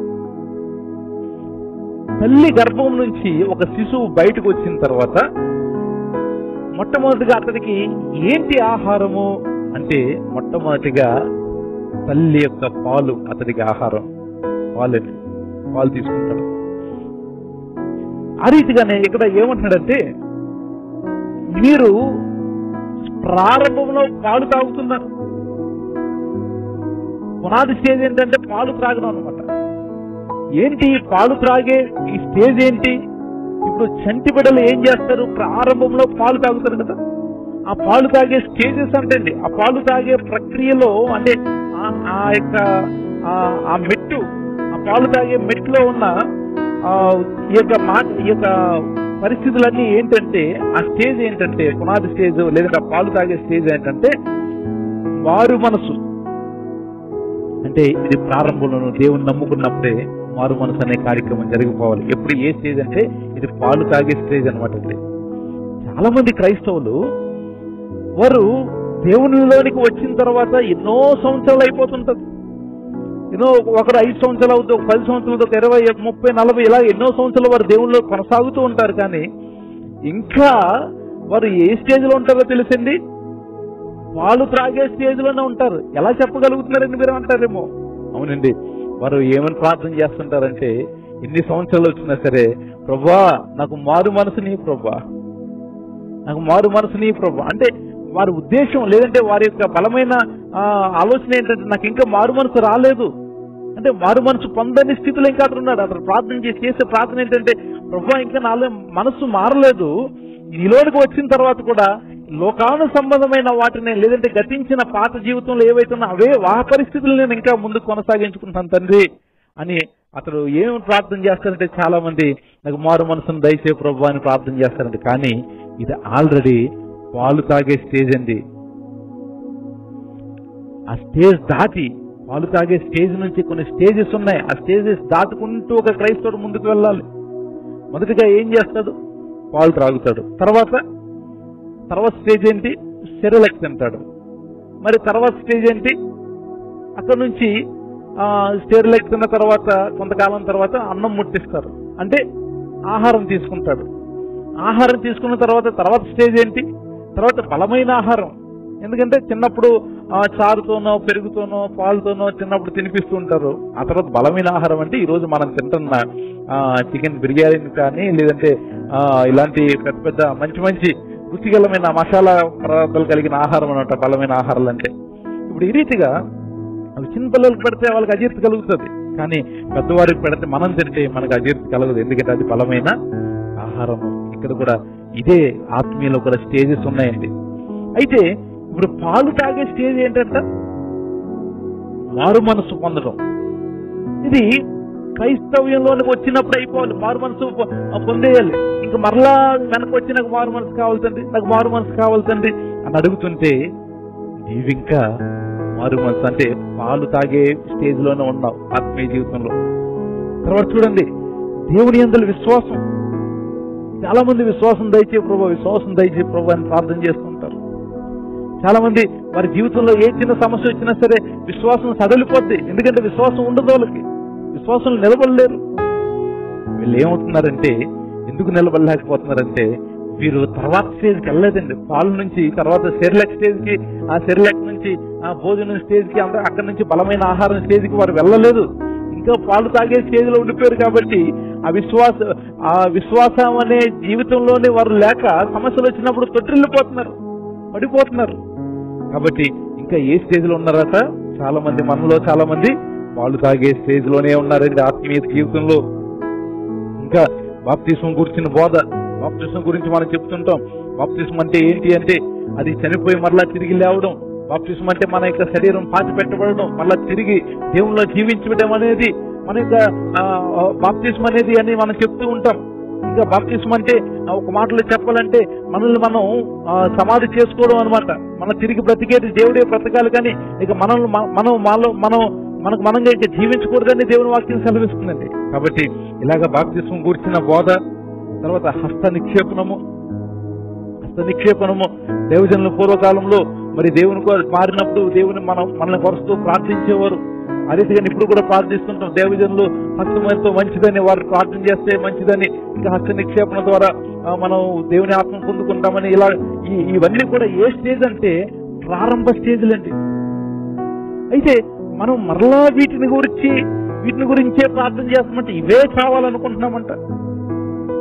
తల్లి గర్భం నుంచి ఒక శిశువు బయటకు వచ్చిన తర్వాత మొట్టమొదటిగా అతనికి ఏంటి ఆహారము అంటే మొట్టమొదటిగా తల్లి యొక్క పాలు అతడికి ఆహారం పాలు పాలు తీసుకుంటాడు ఆ రీతిగానే ఇక్కడ ఏమంటున్నాడంటే మీరు ప్రారంభంలో పాలు తాగుతున్నారు పునాది స్టేజ్ ఏంటంటే పాలు త్రాగడం అనమాట ఏంటి పాలు త్రాగే ఈ స్టేజ్ ఏంటి ఇప్పుడు చంటి బిడ్డలు ఏం చేస్తారు ప్రారంభంలో పాలు తాగుతారు కదా ఆ పాలు తాగే స్టేజెస్ అంటే అండి ఆ పాలు తాగే ప్రక్రియలో అంటే ఆ- ఆ యొక్క ఆ- ఆ మెట్టు ఆ పాలు తాగే మెట్టులో ఉన్న ఆ ఈ యొక్క మాట ఈ యొక్క పరిస్థితులన్నీ ఏంటంటే ఆ స్టేజ్ ఏంటంటే పునాది స్టేజ్ లేదంటే ఆ పాలు తాగే స్టేజ్ ఏంటంటే వారు మనసు అంటే ఇది ప్రారంభంలో దేవుని నమ్ముకున్నప్పుడే మారు మనసు అనే కార్యక్రమం జరిగిపోవాలి ఎప్పుడు ఏ స్టేజ్ అంటే ఇది పాలు తాగే స్టేజ్ అనమాట ఇది చాలా మంది క్రైస్తవులు వారు దేవునిలోనికి వచ్చిన తర్వాత ఎన్నో సంవత్సరాలు అయిపోతుంటది ఎన్నో ఒకరు ఐదు సంవత్సరాలు అవుతుంది ఒక పది సంవత్సరాలు అవుతుంది ఒక ఇరవై ముప్పై నలభై ఇలా ఎన్నో సంవత్సరాలు వారు దేవునిలో కొనసాగుతూ ఉంటారు కానీ ఇంకా వారు ఏ స్టేజ్ లో ఉంటారో తెలుసండి వాళ్ళు త్రాగే స్టేజ్ లోనే ఉంటారు ఎలా చెప్పగలుగుతున్నారని మీరు అంటారేమో అవునండి వారు ఏమని ప్రార్థన చేస్తుంటారంటే ఎన్ని సంవత్సరాలు వచ్చినా సరే ప్రభా నాకు మారు మనసు నీ ప్రభా నాకు మారు మనసు నీ ప్రభా అంటే వారి ఉద్దేశం లేదంటే వారి యొక్క బలమైన ఆ, ఆలోచన ఏంటంటే నాకు ఇంకా మారు మనసు రాలేదు అంటే మారు మనసు పొందని స్థితిలో ఇంకా అతను ఉన్నాడు అతను ప్రార్థన చేసి చేసే ప్రార్థన ఏంటంటే ప్రభా ఇంకా నాలో మనసు మారలేదు నీలోనికి వచ్చిన తర్వాత కూడా లోకాను సంబంధమైన వాటిని లేదంటే గతించిన పాత జీవితంలో ఏవైతే ఉన్నా అవే ఆ పరిస్థితులు నేను ఇంకా ముందుకు కొనసాగించుకుంటాను తండ్రి అని అతడు ఏం ప్రార్థన చేస్తారంటే చాలా మంది నాకు మారు మనసును దయచే ప్రభు అని ప్రార్థన చేస్తారండి కానీ ఇది ఆల్రెడీ పాలు తాగే స్టేజ్ అండి ఆ స్టేజ్ దాటి పాలు తాగే స్టేజ్ నుంచి కొన్ని స్టేజెస్ ఉన్నాయి ఆ స్టేజెస్ దాటుకుంటూ ఒక క్రైస్తవుడు ముందుకు వెళ్ళాలి మొదటిగా ఏం చేస్తాడు పాలు త్రాగుతాడు తర్వాత తర్వాత స్టేజ్ ఏంటి సెరలెక్స్ అంటాడు మరి తర్వాత స్టేజ్ ఏంటి అక్కడ నుంచి స్టేరిలెక్స్ తిన్న తర్వాత కొంతకాలం తర్వాత అన్నం ముట్టిస్తారు అంటే ఆహారం తీసుకుంటాడు ఆహారం తీసుకున్న తర్వాత తర్వాత స్టేజ్ ఏంటి తర్వాత బలమైన ఆహారం ఎందుకంటే చిన్నప్పుడు ఆ, చారుతోనో పెరుగుతోనో పాలుతోనో చిన్నప్పుడు తినిపిస్తూ ఉంటారు ఆ తర్వాత బలమైన ఆహారం అంటే ఈ రోజు మనం తింటున్న చికెన్ బిర్యానీ కానీ లేదంటే ఆ, ఇలాంటి పెద్ద పెద్ద మంచి మంచి రుచిగలమైన మసాలా పదార్థాలు కలిగిన ఆహారం అనమాట బలమైన ఆహారాలు అంటే ఇప్పుడు ఈ రీతిగా అవి చిన్న పిల్లలకు పెడితే వాళ్ళకి అజీర్తి కలుగుతుంది కానీ పెద్దవారికి పెడితే మనం తింటే మనకు అజీర్తి కలగదు ఎందుకంటే అది బలమైన ఆహారం ఇక్కడ కూడా ఇదే ఆత్మీయులో కూడా స్టేజెస్ ఉన్నాయండి అయితే ఇప్పుడు పాలు తాగే స్టేజ్ ఏంటంట మారు మనసు పొందడం ఇది క్రైస్తవ్యంలోనికి వచ్చినప్పుడు అయిపోవాలి మారు మనసు పొ- పొందేయాలి ఇంకా మరలా వెనక్కి వచ్చి నాకు మారు మనసు కావాలి తండ్రి నాకు మారు మనసు కావాలి తండ్రి అని అడుగుతుంటే నీవింకా మారు మనసు అంటే పాలు తాగే స్టేజ్ లోనే ఉన్నావు ఆత్మీయ జీవితంలో తర్వాత చూడండి దేవుని అందరి విశ్వాసం చాలా మంది విశ్వాసం దయచే ప్రభు విశ్వాసం దయచే ప్రభు అని ప్రార్థన చేస్తుంటారు చాలా మంది వారి జీవితంలో ఏ చిన్న సమస్య వచ్చినా సరే విశ్వాసం సడలిపోద్ది ఎందుకంటే విశ్వాసం ఉండదు వాళ్ళకి విశ్వాసం నిలబడలేరు వీళ్ళు ఏమవుతున్నారంటే ఎందుకు నిలబడలేకపోతున్నారంటే వీరు తర్వాత స్టేజ్కి వెళ్ళలేదండి పాలు నుంచి తర్వాత సెరిలెక్ స్టేజ్ కి ఆ సెరిలెక్ నుంచి ఆ భోజనం స్టేజ్ కి అంత అక్కడి నుంచి బలమైన ఆహారం స్టేజ్ కి వారు వెళ్ళలేదు ఇంకా పాలు తాగే స్టేజ్ లో ఉండిపోయారు కాబట్టి ఆ విశ్వాస ఆ విశ్వాసం అనే జీవితంలోనే వారు లేక సమస్యలు వచ్చినప్పుడు తొట్టిల్లిపోతున్నారు పడిపోతున్నారు కాబట్టి ఇంకా ఏ స్టేజ్ లో ఉన్నారట చాలా మంది మనలో చాలా మంది పాలు తాగే స్టేజ్ లోనే ఉన్నారండి ఆత్మీయ జీవితంలో ఇంకా బాప్తిస్మం గురించిన బోధ బాప్తిస్మం గురించి మనం చెప్తుంటాం బాప్తిస్మం అంటే ఏంటి అంటే అది చనిపోయి మరలా తిరిగి లేవడం బాప్తిస్మం అంటే మన యొక్క శరీరం పాతి పెట్టబడడం మరలా తిరిగి దేవుల్లో జీవించడం అనేది మన యొక్క బాప్తిస్మం అనేది అని మనం చెప్తూ ఉంటాం ఇంకా బాప్తిస్మం అంటే ఆ, ఒక మాటలో చెప్పాలంటే మనల్ని మనం ఆ, సమాధి చేసుకోవడం అనమాట మన తిరిగి బ్రతికేది దేవుడే బ్రతకాలి కానీ ఇక మనల్ని మ- మనం మాలో మనం మనకు మనంగా ఇంకా జీవించకూడదని దేవుని వాక్యం సెలవిస్తుందండి కాబట్టి ఇలాగ బాప్తిస్మం కూర్చిన బోధ తర్వాత హస్త నిక్షేపణము హస్త నిక్షేపణము దేవజనుల పూర్వకాలంలో మరి దేవుని కొర- మారినప్పుడు దేవుని మనం మనల్ని కొరుస్తూ ప్రార్థించేవారు ఆ రీతిగా ఇప్పుడు కూడా ప్రార్థిస్తుంటాం దేవజనులు హస్తం ఎంతో మంచిదని వారు ప్రార్థన చేస్తే మంచిదని ఇంకా హస్త నిక్షేపణ ద్వారా ఆ, మనం దేవుని ఆత్మ పొందుకుంటామని ఇలా ఈ ఇవన్నీ కూడా ఏ స్టేజ్ అంటే ప్రారంభ స్టేజ్లండి అయితే మనం మరలా వీటిని గురించి వీటిని గురించే ప్రార్థన చేస్తామంటే ఇవే కావాలనుకుంటున్నామంట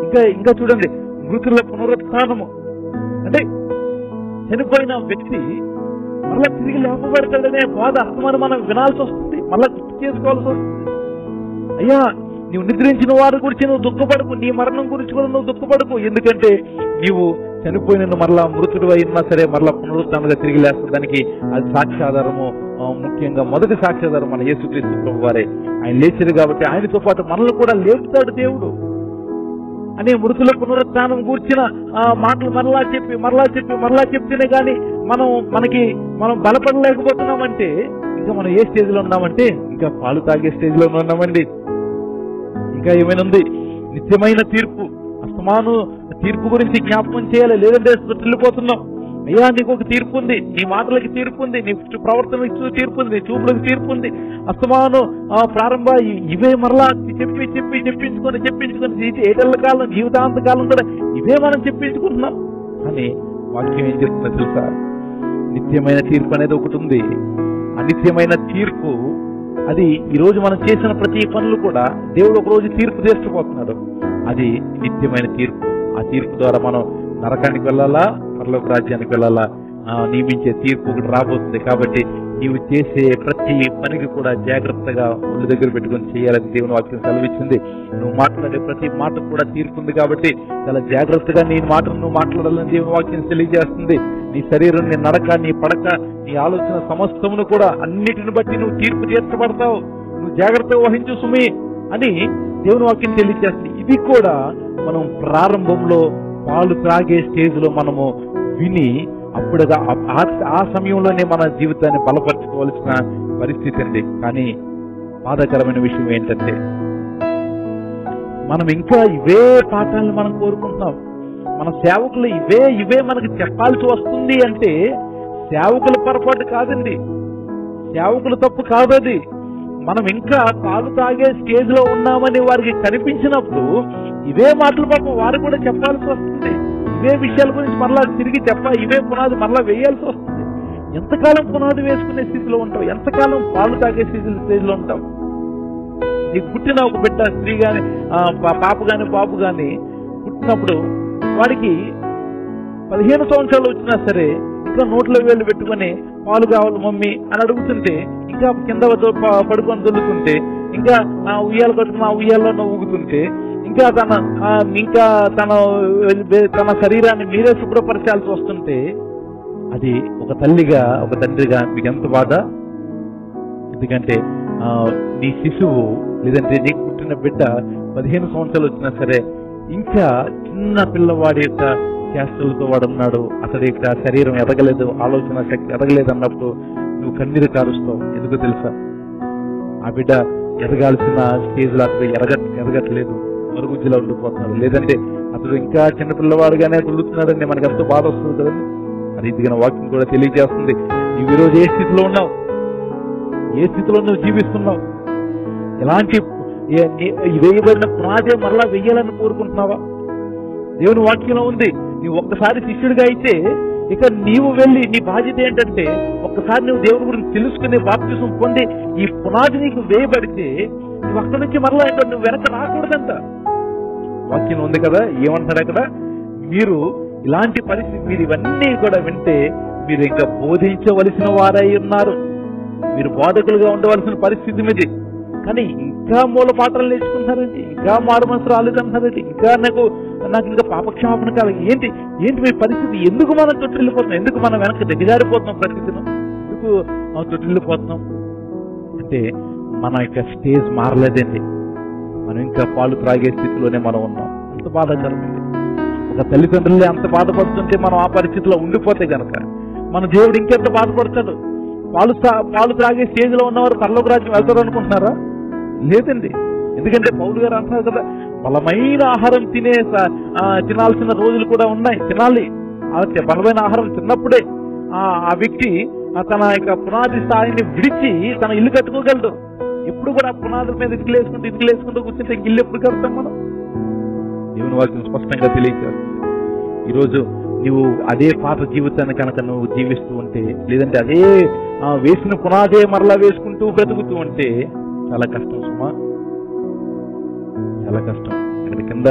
ఇంకా ఇంకా చూడండి మృతుల పునరుత్థానము అంటే చనిపోయిన వ్యక్తి మళ్ళా తిరిగి లేపబడతాడనే బాధ అస్తమానం మనం వినాల్సి వస్తుంది మళ్ళా గుర్తు చేసుకోవాల్సి వస్తుంది అయ్యా నీవు నిద్రించిన వారి గురించి నువ్వు దుఃఖపడకు నీ మరణం గురించి కూడా నువ్వు దుఃఖపడకు ఎందుకంటే నీవు చనిపోయిన మరలా మృతుడు అయినా సరే మరలా పునరుత్థానంగా తిరిగి లేస్తుంది దానికి అది సాక్ష్యాధారము ఆ, ముఖ్యంగా మొదటి సాక్ష్యాధారం మన యేసుక్రీస్తు ప్రభు వారే ఆయన లేచారు కాబట్టి ఆయనతో పాటు మనల్ని కూడా లేపుతాడు దేవుడు అనే మృతుల పునరుత్థానం కూర్చిన ఆ, మాటలు మరలా చెప్పి మరలా చెప్పి మరలా చెప్తేనే గాని మనం మనకి మనం బలపడలేకపోతున్నామంటే ఇంకా మనం ఏ స్టేజ్ లో ఉన్నామంటే ఇంకా పాలు తాగే స్టేజ్ లో ఉన్నామండి ఇంకా ఏమైనా ఉంది నిత్యమైన తీర్పు అస్తమాను తీర్పు గురించి జ్ఞాపకం చేయాలి లేదంటే వెళ్ళిపోతున్నాం అయ్యా నీకు ఒక తీర్పు ఉంది నీ మాటలకి తీర్పు ఉంది నీ ప్రవర్తనకి తీర్పు ఉంది నీ చూపులకు తీర్పు ఉంది అస్తమాను ఆ ప్రారంభ ఇ- ఇవే మరలా చెప్పి చెప్పి చెప్పించుకొని చెప్పించుకొని జీవిత ఏటేళ్ల కాలం జీవితాంత కాలం కూడా ఇవే మనం చెప్పించుకుంటున్నాం కానీ వాక్యం ఏం చెప్తుందో తెలుసా నిత్యమైన తీర్పు అనేది ఒకటి ఉంది అనిత్యమైన తీర్పు అది ఈ రోజు మనం చేసిన ప్రతి పనులు కూడా దేవుడు ఒక రోజు తీర్పు చేస్తుపోతున్నాడు అది నిత్యమైన తీర్పు ఆ తీర్పు ద్వారా మనం నరకానికి వెళ్ళాలా పరలోక రాజ్యానికి వెళ్ళాలా ఆ, నియమించే తీర్పు ఒకటి రాబోతుంది కాబట్టి నీవు చేసే ప్రతి పనికి కూడా జాగ్రత్తగా ఒళ్ళు దగ్గర పెట్టుకొని చేయాలని దేవుని వాక్యం సెలవిచ్చింది నువ్వు మాట్లాడే ప్రతి మాట కూడా తీర్పు ఉంది కాబట్టి చాలా జాగ్రత్తగా నీ మాటను నువ్వు మాట్లాడాలని దేవుని వాక్యం తెలియజేస్తుంది నీ శరీరం నీ నడక నీ పడక నీ ఆలోచన సమస్తమును కూడా అన్నిటిని బట్టి నువ్వు తీర్పు తీర్చబడతావు నువ్వు జాగ్రత్తగా వహించు సుమి అని దేవుని వాక్యం తెలియజేస్తుంది ఇది కూడా మనం ప్రారంభంలో పాలు త్రాగే స్టేజ్ లో మనము విని అప్పుడుగా ఆ- ఆ- ఆ సమయంలోనే మన జీవితాన్ని బలపరచుకోవాల్సిన పరిస్థితి అండి కానీ బాధాకరమైన విషయం ఏంటంటే మనం ఇంకా ఇవే పాఠాలను మనం కోరుకుంటున్నాం మన సేవకులు ఇవే ఇవే మనకు చెప్పాల్సి వస్తుంది అంటే సేవకుల పొరపాటు కాదండి సేవకుల తప్పు కాదు అది మనం ఇంకా పాలు తాగే స్టేజ్ లో ఉన్నామని వారికి కనిపించినప్పుడు ఇవే మాటలు పాపం వారు కూడా చెప్పాల్సి వస్తుంది ఇవే విషయాల గురించి మరలా తిరిగి చెప్ప ఇవే పునాది మరలా వేయాల్సి వస్తుంది ఎంతకాలం పునాది వేసుకునే స్థితిలో ఉంటావు ఎంతకాలం పాలు తాగే స్టేజ్ లో ఉంటావు నీకు పుట్టిన ఒక బిడ్డ స్త్రీ గాని ఆ, పా- పాప గాని బాబు గాని పుట్టినప్పుడు వాడికి పదిహేను సంవత్సరాలు వచ్చినా సరే ఇంకా నోట్లో వేలు పెట్టుకొని పాలు కావాలి మమ్మీ అని అడుగుతుంటే ఇంకా కింద వద్ద ప- పడుకొని దొల్లుతుంటే ఇంకా ఆ ఉయ్యాలు కట్టుకుని ఆ ఉయ్యాల్లో ఊగుతుంటే ఇంకా తన ఆ, ఇంకా తన తన శరీరాన్ని మీరే శుభ్రపరచాల్సి వస్తుంటే అది ఒక తల్లిగా ఒక తండ్రిగా మీకు ఎంత బాధ ఎందుకంటే ఆ, నీ శిశువు లేదంటే నీకు పుట్టిన బిడ్డ పదిహేను సంవత్సరాలు వచ్చినా సరే ఇంకా చిన్న పిల్లవాడి యొక్క చేష్టలతో వాడు ఉన్నాడు అతడి యొక్క శరీరం ఎదగలేదు ఆలోచన శక్తి ఎదగలేదు అన్నప్పుడు నువ్వు కన్నీరు కారుస్తావు ఎందుకు తెలుసా ఆ బిడ్డ ఎదగాల్సిన స్టేజ్ లో అతడు ఎరగ ఎదగట్లేదు మరుగుజ్జులో ఉండిపోతున్నాడు లేదంటే అతడు ఇంకా చిన్న పిల్లవాడుగానే కుదురుతున్నాడని మనకు ఎంతో బాధ వస్తుంది కదండి ఆ రీతిగా వాక్యం కూడా తెలియజేస్తుంది నువ్వు ఈరోజు ఏ స్థితిలో ఉన్నావు ఏ స్థితిలో నువ్వు జీవిస్తున్నావు ఎలాంటి ఏ- నీ- ఈ వేయబడిన పునాదే మరలా వెయ్యాలని కోరుకుంటున్నావా దేవుని వాక్యంలో ఉంది నీవు ఒక్కసారి శిష్యుడిగా అయితే ఇక నీవు వెళ్ళి నీ బాధ్యత ఏంటంటే ఒక్కసారి నువ్వు దేవుని గురించి తెలుసుకుని బాప్తిసం పొంది ఈ పునాది నీకు వేయబడితే నువ్వు అక్కడి నుంచి మరలా ఇంకా నువ్వు వెనక రాకూడదంట వాక్యం ఉంది కదా ఏమంటున్నాడు అక్కడ మీరు ఇలాంటి పరిస్థితి మీరు ఇవన్నీ కూడా వింటే మీరు ఇంకా బోధించవలసిన వారై ఉన్నారు మీరు బోధకులుగా ఉండవలసిన పరిస్థితి మీది కానీ ఇంకా మూల పాటలు నేర్చుకుంటున్నారండి ఇంకా మారు మనసు రాలేదంటున్నారండి ఇంకా నాకు నాకు ఇంకా పాపక్షమాపణ కాదు ఏంటి ఏంటి మీ పరిస్థితి ఎందుకు మనం తొట్టిల్లిపోతున్నాం ఎందుకు మనం వెనక్కి దిగజారిపోతున్నాం ప్రతిదినం ఎందుకు మనం తొట్టిల్లిపోతున్నాం అంటే మన యొక్క స్టేజ్ మారలేదండి మనం ఇంకా పాలు త్రాగే స్థితిలోనే మనం ఉన్నాం అంత బాధాకరమండి ఒక తల్లిదండ్రులే అంత బాధపడుతుంటే మనం ఆ పరిస్థితిలో ఉండిపోతే గనక మన దేవుడు ఇంకెంత బాధపడతాడు పాలు తా- పాలు త్రాగే స్టేజ్ లో ఉన్నవారు పరలోక రాజ్యం వెళ్తారు అనుకుంటున్నారా లేదండి ఎందుకంటే పౌలు గారు అంటున్నారు కదా బలమైన ఆహారం తినే స- ఆ, తినాల్సిన రోజులు కూడా ఉన్నాయి తినాలి ఆ తి- బలమైన ఆహారం తిన్నప్పుడే ఆ ఆ వ్యక్తి ఆ తన యొక్క పునాది స్థాయిని విడిచి తన ఇల్లు కట్టుకోగలడు ఎప్పుడు కూడా పునాదుల మీద ఇటుకలు వేసుకుంటూ ఇటుకలు వేసుకుంటూ కూర్చుంటే ఇంక ఇల్లు ఎప్పుడు కడతాం మనం దేవుని వాక్యం స్పష్టంగా తెలియజేస్తుంది ఈరోజు నువ్వు అదే పాత జీవితాన్ని కనుక నువ్వు జీవిస్తూ ఉంటే లేదంటే అదే ఆ, వేసిన పునాదే మరలా వేసుకుంటూ బ్రతుకుతూ ఉంటే చాలా కష్టం సుమా చాలా కష్టం ఇక్కడ కింద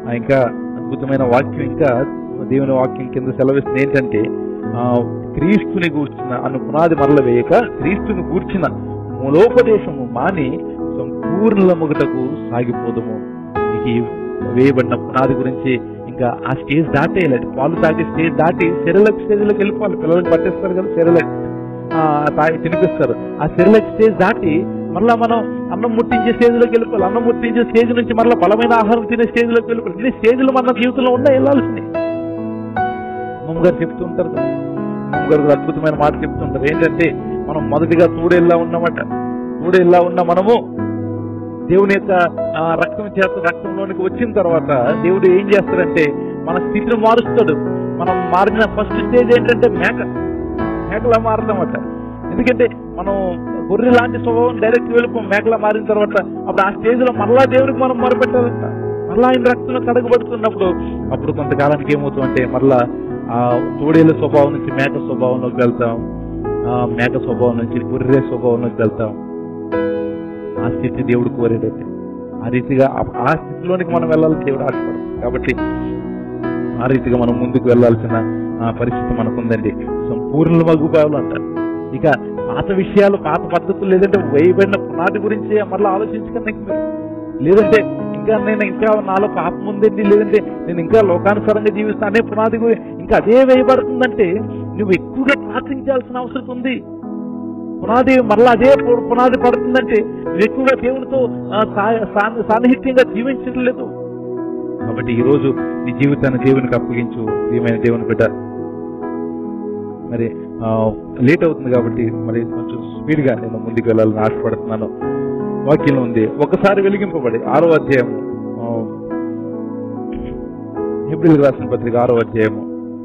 ఆ, ఇంకా అద్భుతమైన వాక్యం ఇంకా దేవుని వాక్యం కింద సెలవిస్తుంది ఏంటంటే ఆ, క్రీస్తుని గూర్చిన అను పునాది మరల వేయక క్రీస్తుని గూర్చిన మూలోపదేశము మాని సంపూర్ణ మొగటకు సాగిపోదము నీకు ఈ వేయబడిన పునాది గురించి ఇంకా ఆ స్టేజ్ దాటేయాలి పాలు తాగే స్టేజ్ దాటి సెరలక్ స్టేజ్ లోకి వెళ్ళిపోవాలి పిల్లలకి పట్టేస్తారు కదా సెరలక్ తాగి తినిపిస్తారు ఆ సెరలక్ స్టేజ్ దాటి మళ్ళా మనం అన్నం ముట్టించే స్టేజ్ లోకి వెళ్ళిపోవాలి అన్నం ముట్టించే స్టేజ్ నుంచి మళ్ళీ బలమైన ఆహారం తినే స్టేజ్ లోకి వెళ్ళిపోవాలి ఇన్ని స్టేజ్లు మన జీవితంలో ఉన్నాయి వెళ్ళాల్సింది అమ్మగారు చెప్తూ ఉంటారు కదా. అమ్మగారు కూడా అద్భుతమైన మాట చెప్తుంటారు ఏంటంటే మనం మొదటిగా తూడెల్లా ఉన్నామట తూడెల్లా ఉన్న మనము దేవుని యొక్క ఆ, రక్తం చేత రక్తంలోనికి వచ్చిన తర్వాత దేవుడు ఏం చేస్తాడంటే మన స్థితిని మారుస్తాడు మనం మారిన ఫస్ట్ స్టేజ్ ఏంటంటే మేక మేకలా మారుతామట ఎందుకంటే మనం గొర్రె లాంటి స్వభావం డైరెక్ట్ వెళ్ళిపోం మేకలా మారిన తర్వాత అప్పుడు ఆ స్టేజ్ లో మరలా దేవుడికి మనం మొరపెట్టాలంట మరలా ఆయన రక్తంలో కడగబడుతున్నప్పుడు అప్పుడు కొంతకాలానికి ఏమవుతుందంటే మరలా ఆ తోడేళ్ళ స్వభావం నుంచి మేక స్వభావంలోకి వెళ్తాం ఆ మేక స్వభావం నుంచి గొర్రె స్వభావంలోకి వెళ్తాం ఆ స్థితి దేవుడు కోరేటట్టు ఆ రీతిగా ఆ- ఆ స్థితిలోనికి మనం వెళ్ళాలని దేవుడు ఆశపడతాం కాబట్టి ఆ రీతిగా మనం ముందుకు వెళ్ళాల్సిన ఆ, పరిస్థితి మనకుందండి సంపూర్ణ మగుబావులు అంటారు ఇక పాత విషయాలు పాత పద్ధతులు లేదంటే వేయబడిన పునాది గురించి మళ్ళీ ఆలోచించకండి ఇంక మీరు. లేదంటే ఇంకా నేను ఇంకా నాలో పాపం ఉందండి లేదంటే నేను ఇంకా లోకానుసారంగా జీవిస్తాను అనే పునాది గు- ఇంకా అదే వేయబడుతుందంటే నువ్వు ఎక్కువగా ప్రార్థించాల్సిన అవసరం ఉంది పునాది మరలా అదే పు- పునాది పడుతుందంటే నువ్వు ఎక్కువగా దేవునితో ఆ, సా- సా- సాన్నిహిత్యంగా జీవించడం లేదు కాబట్టి ఈ రోజు నీ జీవితాన్ని దేవునికి అప్పగించు ప్రియమైన దేవుని బిడ్డ మరి ఆ, లేట్ అవుతుంది కాబట్టి మరి కొంచెం స్పీడ్ గా నేను ముందుకు వెళ్ళాలని ఆశపడుతున్నాను వాక్యం ఉంది ఒకసారి వెలిగింపబడి ఆరో అధ్యాయము ఆ, ఏప్రిల్ రాసిన పత్రిక ఆరో అధ్యాయము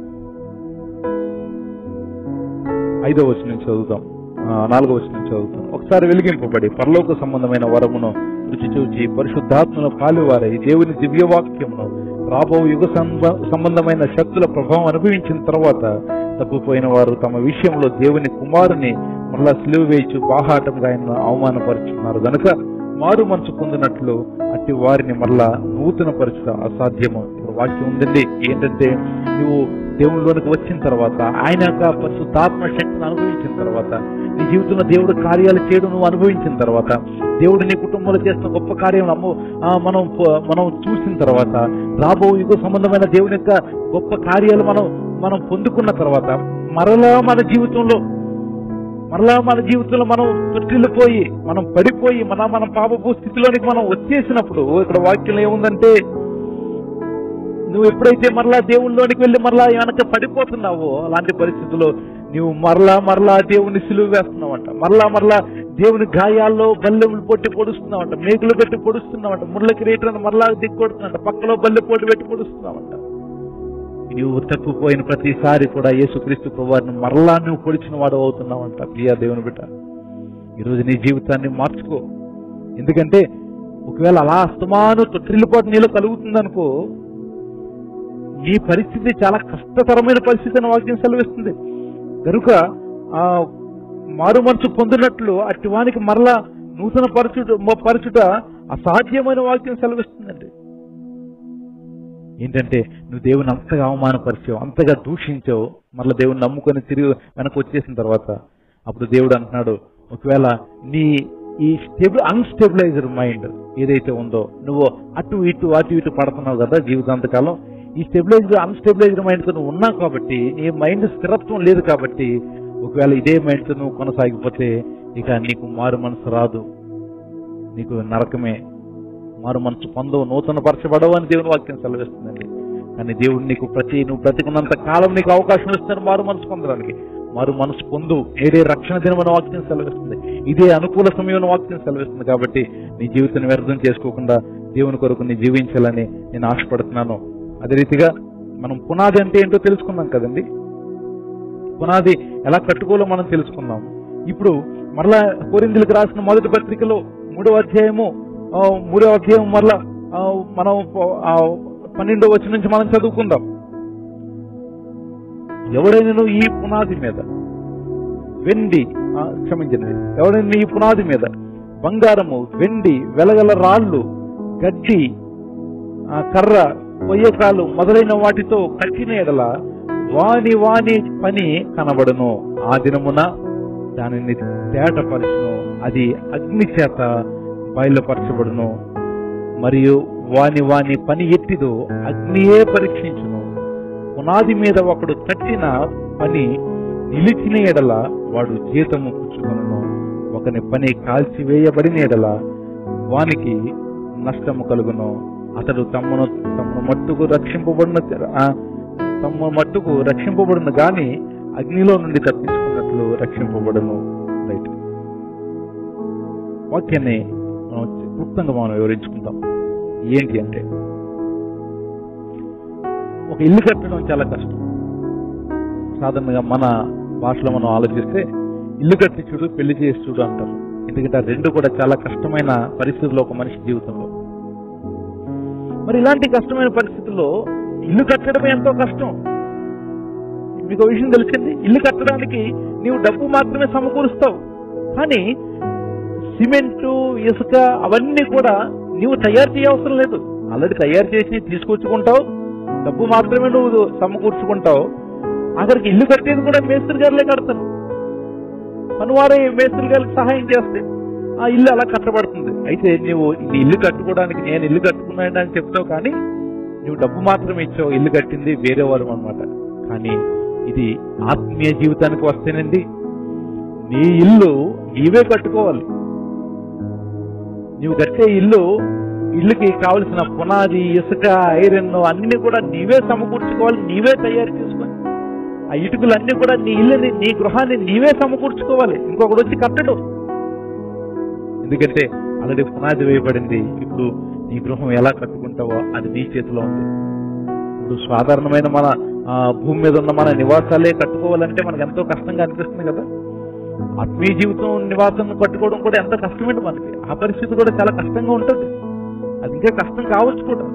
ఐదో వచ్చిన నుంచి చదువుతాం ఆ, నాలుగో వచ్చిన నుంచి చదువుతాం ఒకసారి వెలిగింపబడి పరలోక సంబంధమైన వరమును రుచి చూచి పరిశుద్ధాత్మను పాలువారై దేవుని దివ్యవాక్యమును రాబో యుగ సంబ- సంబంధమైన శక్తుల ప్రభావం అనుభవించిన తర్వాత తప్పిపోయిన వారు తమ విషయంలో దేవుని కుమారుని మరలా సిలువ వేయించు బాహాటంగా ఆయన అవమానపరుచున్నారు గనుక మారు మనసు పొందినట్లు అట్టి వారిని మరలా నూతన పరచుట అసాధ్యము ఇప్పుడు వాక్యం ఉందండి ఏంటంటే నువ్వు దేవునిలోనికి వచ్చిన తర్వాత ఆయన యొక్క పరిశుద్ధాత్మ శక్తిని అనుభవించిన తర్వాత నీ జీవితంలో దేవుడు కార్యాలు చేయడం నువ్వు అనుభవించిన తర్వాత దేవుడు నీ కుటుంబంలో చేస్తున్న గొప్ప కార్యం నమ్ము- ఆ, మనం ప- మనం చూసిన తర్వాత రాబో యుగ సంబంధమైన దేవుని యొక్క గొప్ప కార్యాలు మనం మనం పొందుకున్న తర్వాత మరలా మన జీవితంలో మరలా మన జీవితంలో మనం తొట్టిల్లిపోయి మనం పడిపోయి మన మన పాపపు స్థితిలోనికి మనం వచ్చేసినప్పుడు ఇక్కడ వాక్యం ఏముందంటే నువ్వు ఎప్పుడైతే మరలా దేవుళ్ళలోనికి వెళ్ళి మరలా వెనక పడిపోతున్నావో అలాంటి పరిస్థితుల్లో నువ్వు మరలా మరలా దేవుని సిలువ వేస్తున్నావంట మరలా మరలా దేవుని గాయాల్లో బల్లెములు పొట్టి పొడుస్తున్నావంట మేకులు పెట్టి పొడుస్తున్నావంట ముళ్ళ కిరీటాన్ని మరలా దిక్కొడుతున్నట్ట పక్కలో బల్లె పోటీ పెట్టి పొడుస్తున్నావంట నువ్వు తప్పిపోయిన ప్రతిసారి కూడా యేసుక్రీస్తు ప్రభువారిని మరలా నువ్వు పొడిచిన వాడు అవుతున్నావంట ప్రియా దేవుని బిడ్డ ఈరోజు నీ జీవితాన్ని మార్చుకో ఎందుకంటే ఒకవేళ అలా అస్తమాను తొట్టిల్లిపాటు నీలో కలుగుతుందనుకో నీ పరిస్థితి చాలా కష్టతరమైన పరిస్థితి అని వాక్యం సెలవిస్తుంది కనుక ఆ మారు మనసు పొందినట్లు అట్టి వానికి మరలా నూతన పరచుట పరచుట అసాధ్యమైన వాక్యం సెలవిస్తుందండి ఏంటంటే నువ్వు దేవుని అంతగా అవమానపరిచావు అంతగా దూషించావు మరలా దేవుని నమ్ముకొని తిరిగి వెనక్కి వచ్చేసిన తర్వాత అప్పుడు దేవుడు అంటున్నాడు ఒకవేళ నీ ఈ స్టెబిల్ అన్స్టెబిలైజ్డ్ మైండ్ ఏదైతే ఉందో నువ్వు అటు ఇటు అటు ఇటు పడుతున్నావు కదా జీవితాంతకాలం ఈ స్టెబిలైజ్డ్ అన్స్టెబిలైజ్డ్ మైండ్ తో నువ్వు ఉన్నావు కాబట్టి నీ మైండ్ స్థిరత్వం లేదు కాబట్టి ఒకవేళ ఇదే మైండ్ తో నువ్వు కొనసాగిపోతే ఇక నీకు మారు మనసు రాదు నీకు నరకమే మారు మనసు పొందవు నూతన పరచబడవు అని దేవుని వాక్యం సెలవిస్తుందండి కానీ దేవుడు నీకు ప్రతి నువ్వు బ్రతికున్నంత కాలం నీకు అవకాశం ఇస్తాను మారు మనసు పొందడానికి మారు మనసు పొందు ఏడే రక్షణ దినమని వాక్యం సెలవిస్తుంది ఇదే అనుకూల సమయం వాక్యం సెలవిస్తుంది కాబట్టి నీ జీవితాన్ని వ్యర్థం చేసుకోకుండా దేవుని కొరకు నీ జీవించాలని నేను ఆశపడుతున్నాను అదే రీతిగా మనం పునాది అంటే ఏంటో తెలుసుకున్నాం కదండి పునాది ఎలా కట్టుకోలో మనం తెలుసుకున్నాం ఇప్పుడు మరలా కోరిందులకు రాసిన మొదటి పత్రికలో మూడవ అధ్యాయము ఆ, మూడవ అధ్యాయం మరలా ఆ, మనం ఆ, పన్నెండవ వచ్చి నుంచి మనం చదువుకుందాం ఎవడైనా ఈ పునాది మీద వెండి ఆ, క్షమించండి ఎవడైనా ఈ పునాది మీద బంగారము వెండి వెలగల రాళ్ళు గడ్డి ఆ, కర్ర కొయ్యకాలు మొదలైన వాటితో కట్టిన ఎడల వాని వాని పని కనబడును ఆ దినమున దానిని తేటపరచును అది అగ్ని చేత బయలుపరచబడును మరియు వాని వాని పని ఎట్టిదో అగ్నియే పరీక్షించును పునాది మీద ఒకడు కట్టిన పని నిలిచిన ఎడల వాడు జీతము పుచ్చుకొనును ఒకని పని కాల్చివేయబడిన ఎడల వానికి నష్టము కలుగును అతడు తమను తమ మట్టుకు రక్షింపబడిన ఆ, తమ మట్టుకు రక్షింపబడిన గాని అగ్నిలో నుండి తప్పించుకున్నట్లు రక్షింపబడును రైట్ వాక్యాన్ని మనం క్లుప్తంగా మనం వివరించుకుందాం ఏంటి అంటే ఒక ఇల్లు కట్టడం చాలా కష్టం సాధారణంగా మన భాషలో మనం ఆలోచిస్తే ఇల్లు కట్టి చూడు పెళ్లి చేసి చూడు అంటారు ఎందుకంటే ఆ రెండు కూడా చాలా కష్టమైన పరిస్థితుల్లో ఒక మనిషి జీవితంలో మరి ఇలాంటి కష్టమైన పరిస్థితుల్లో ఇల్లు కట్టడం ఎంతో కష్టం మీకు ఒక విషయం తెలిసింది ఇల్లు కట్టడానికి నీవు డబ్బు మాత్రమే సమకూరుస్తావు కానీ సిమెంట్ ఇసుక అవన్నీ కూడా నీవు తయారు చేయవసరం లేదు ఆల్రెడీ తయారు చేసి తీసుకొచ్చుకుంటావు డబ్బు మాత్రమే నువ్వు సమకూర్చుకుంటావు అక్కడికి ఇల్లు కట్టేది కూడా మేస్త్రి గారులే కడతారు పనివారే మేస్త్రి గారికి సహాయం చేస్తే ఆ ఇల్లు అలా కట్టబడుతుంది అయితే నువ్వు నీ ఇల్లు కట్టుకోవడానికి నేను ఇల్లు కట్టుకున్నాను అని చెప్తావు కానీ నువ్వు డబ్బు మాత్రమే ఇచ్చావు ఇల్లు కట్టింది వేరే వారు అనమాట కానీ ఇది ఆత్మీయ జీవితానికి వస్తేనండి నీ ఇల్లు నీవే కట్టుకోవాలి నీవు కట్టే ఇల్లు ఇల్లుకి కావలసిన పునాది ఇసుక ఐరన్ అన్ని కూడా నీవే సమకూర్చుకోవాలి నీవే తయారు చేసుకొని ఆ ఇటుకలన్నీ కూడా నీ ఇల్లుని నీ గృహాన్ని నీవే సమకూర్చుకోవాలి ఇంకొకటి వచ్చి కట్టడు ఎందుకంటే ఆల్రెడీ పునాది వేయబడింది ఇప్పుడు నీ గృహం ఎలా కట్టుకుంటావో అది నీ చేతిలో ఉంది ఇప్పుడు సాధారణమైన మన ఆ, భూమి మీద ఉన్న మన నివాసాలే కట్టుకోవాలంటే మనకు ఎంతో కష్టంగా అనిపిస్తుంది కదా ఆత్మీయ జీవితం నివాసం కట్టుకోవడం కూడా ఎంతో కష్టమేంటి మనకి ఆ పరిస్థితి కూడా చాలా కష్టంగా ఉంటుంది అది ఇంకా కష్టం కావచ్చు కూడా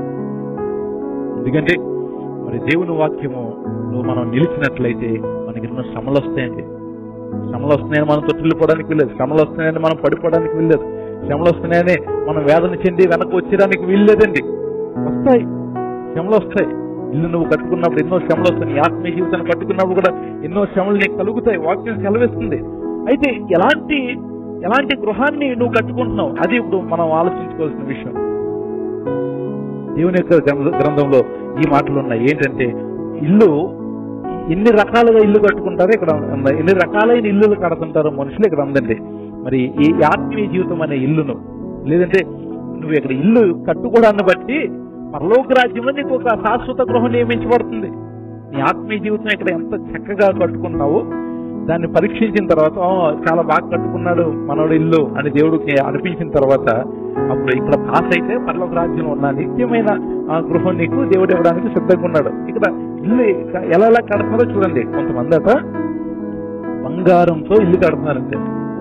ఎందుకంటే మరి దేవుని వాక్యము నువ్వు మనం నిలిచినట్లయితే మనకి ఎన్నో శ్రమలు వస్తాయండి శ్రమలు వస్తున్నాయని మనం తొట్టిల్లిపోవడానికి వీల్లేదు శ్రమలు వస్తున్నాయని మనం పడిపోవడానికి వీల్లేదు శ్రమలు వస్తున్నాయని మనం వేదన చెంది వెనక్కి వచ్చేయడానికి వీల్లేదండి వస్తాయి శ్రమలు వస్తాయి ఇల్లు నువ్వు కట్టుకున్నప్పుడు ఎన్నో శ్రమలు వస్తాయి నీ ఆత్మీయ జీవితాన్ని కట్టుకున్నప్పుడు కూడా ఎన్నో శ్రమలు నీకు కలుగుతాయి వాక్యం సెలవిస్తుంది అయితే ఎలాంటి ఎలాంటి గృహాన్ని నువ్వు కట్టుకుంటున్నావు అది ఇప్పుడు మనం ఆలోచించుకోవాల్సిన విషయం దేవుని యొక్క గ్రంథ- గ్రంథంలో ఈ మాటలు ఉన్నాయి ఏంటంటే ఇల్లు ఎన్ని రకాలుగా ఇల్లు కట్టుకుంటారో ఇక్కడ ఉంది. ఎన్ని రకాలైన ఇల్లులు కడుతుంటారో మనుషులు ఇక్కడ ఉందండి మరి ఈ ఆత్మీయ జీవితం అనే ఇల్లును లేదంటే నువ్వు ఇక్కడ ఇల్లు కట్టుకోవడాన్ని బట్టి పరలోక రాజ్యంలో నీకు ఒక శాశ్వత గృహం నియమించబడుతుంది నీ ఆత్మీయ జీవితం ఇక్కడ ఎంత చక్కగా కట్టుకున్నావో దాన్ని పరీక్షించిన తర్వాత "ఆ, చాలా బాగా కట్టుకున్నాడు మనోడు ఇల్లు అని దేవుడికి అనిపించిన తర్వాత అప్పుడు ఇక్కడ పాస్ అయితే పరలోక రాజ్యంలో ఉన్న నిత్యమైన ఆ గృహం నీకు దేవుడు ఇవ్వడానికి సిద్ధంగా ఉన్నాడు ఇక్కడ ఇల్లు ఎలా ఎలా కడుతున్నారో చూడండి కొంతమంది అట బంగారంతో ఇల్లు కడుతున్నారంటే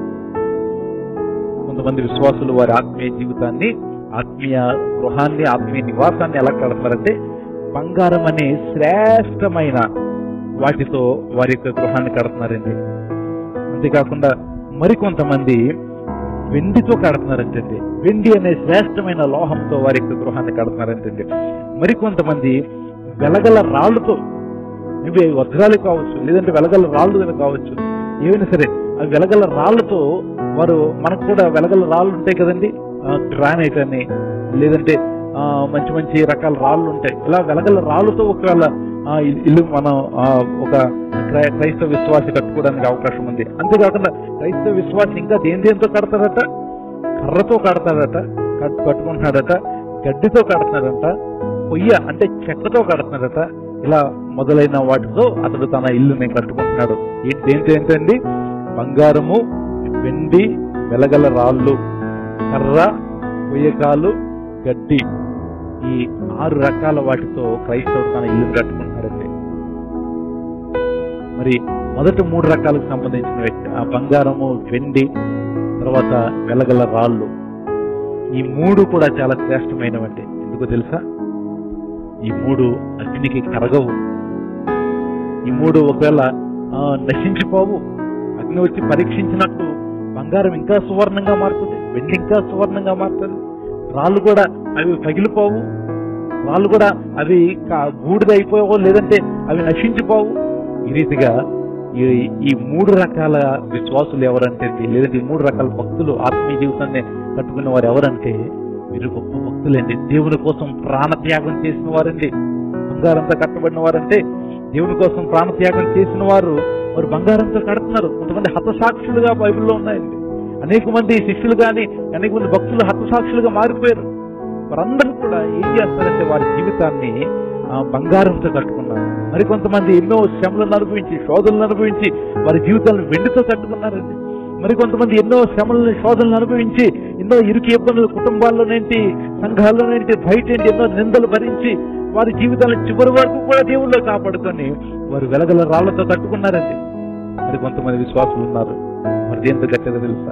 కొంతమంది విశ్వాసులు వారి ఆత్మీయ జీవితాన్ని ఆత్మీయ గృహాన్ని ఆత్మీయ నివాసాన్ని ఎలా కడతారంటే బంగారం అనే శ్రేష్టమైన వాటితో వారి యొక్క గృహాన్ని కడుతున్నారండి అంతేకాకుండా మరికొంతమంది వెండితో కడుతున్నారంటండి వెండి అనే శ్రేష్టమైన లోహంతో వారి యొక్క గృహాన్ని కడుతున్నారంటండి మరికొంతమంది వెలగల రాళ్ళతో ఇవి వజ్రాలు కావచ్చు లేదంటే వెలగల రాళ్ళు కావచ్చు ఏవైనా సరే అవి వెలగల రాళ్ళతో వారు మనకు కూడా వెలగల రాళ్ళు ఉంటాయి కదండి గ్రానైట్ అని లేదంటే ఆ, మంచి మంచి రకాల రాళ్ళు ఉంటాయి ఇలా వెలగల రాళ్ళతో ఒకవేళ ఆ, ఇల్- ఇల్లు మనం ఆ, ఒక క్రై- క్రైస్తవ విశ్వాసి కట్టుకోవడానికి అవకాశం ఉంది అంతేకాకుండా క్రైస్తవ విశ్వాసి ఇంకా దేని దేంతో కడతారట కర్రతో కడతాడట కట్- కట్టుకుంటున్నాడట గడ్డితో కడుతున్నాడట పొయ్య అంటే చెక్కతో కడుతున్నాడట ఇలా మొదలైన వాటితో అతడు తన ఇల్లుని కట్టుకుంటున్నాడు ఏంటి ఏంటి ఏంటండి బంగారము వెండి వెలగల రాళ్ళు కర్ర పొయ్యకాలు గడ్డి ఈ ఆరు రకాల వాటితో క్రైస్తవుడు తన ఇల్లుని కట్టుకుంటున్నాడండి మరి మొదటి మూడు రకాలకు సంబంధించిన వ్యక్తి ఆ బంగారము వెండి తర్వాత వెలగల రాళ్ళు ఈ మూడు కూడా చాలా శ్రేష్టమైనవండి ఎందుకో తెలుసా ఈ మూడు అగ్నికి కరగవు ఈ మూడు ఒకవేళ ఆ, నశించిపోవు అగ్ని వచ్చి పరీక్షించినట్టు బంగారం ఇంకా సువర్ణంగా మారుతుంది వెండి ఇంకా సువర్ణంగా మారుతుంది రాళ్ళు కూడా అవి పగిలిపోవు వాళ్ళు కూడా అవి కా- బూడిదైపోవో లేదంటే అవి నశించిపోవు ఈ రీతిగా ఈ ఈ మూడు రకాల విశ్వాసులు ఎవరంటే లేదంటే ఈ మూడు రకాల భక్తులు ఆత్మీయ జీవితాన్ని కట్టుకున్న వారు ఎవరంటే మీరు గొప్ప భక్తులండి దేవుని కోసం ప్రాణత్యాగం చేసిన వారండి బంగారంతో కట్టబడిన వారంటే దేవుని కోసం ప్రాణత్యాగం చేసిన వారు వారు బంగారంతో కడుతున్నారు కొంతమంది హతసాక్షులుగా బైబిల్లో ఉన్నాయండి అనేక మంది శిష్యులు కానీ అనేక మంది భక్తులు హతసాక్షులుగా మారిపోయారు వారందరూ కూడా ఏం చేస్తారంటే వారి జీవితాన్ని ఆ, బంగారంతో కట్టుకున్నారు మరి కొంతమంది ఎన్నో శ్రమలను అనుభవించి శోధనలు అనుభవించి వారి జీవితాలను వెండితో కట్టుకున్నారండి మరి కొంతమంది ఎన్నో శ్రమలను శోధనలు అనుభవించి ఎన్నో ఇరుకు ఇబ్బందులు కుటుంబాల్లోనేంటి సంఘాల్లోనేంటి బయట ఏంటి ఎన్నో నిందలు భరించి వారి జీవితాలను చివరి వరకు కూడా దేవుళ్ళు కాపాడుకొని వారు వెలగల రాళ్లతో కట్టుకున్నారండి మరి కొంతమంది విశ్వాసులు ఉన్నారు మరి దేంతో కట్టారో తెలుసా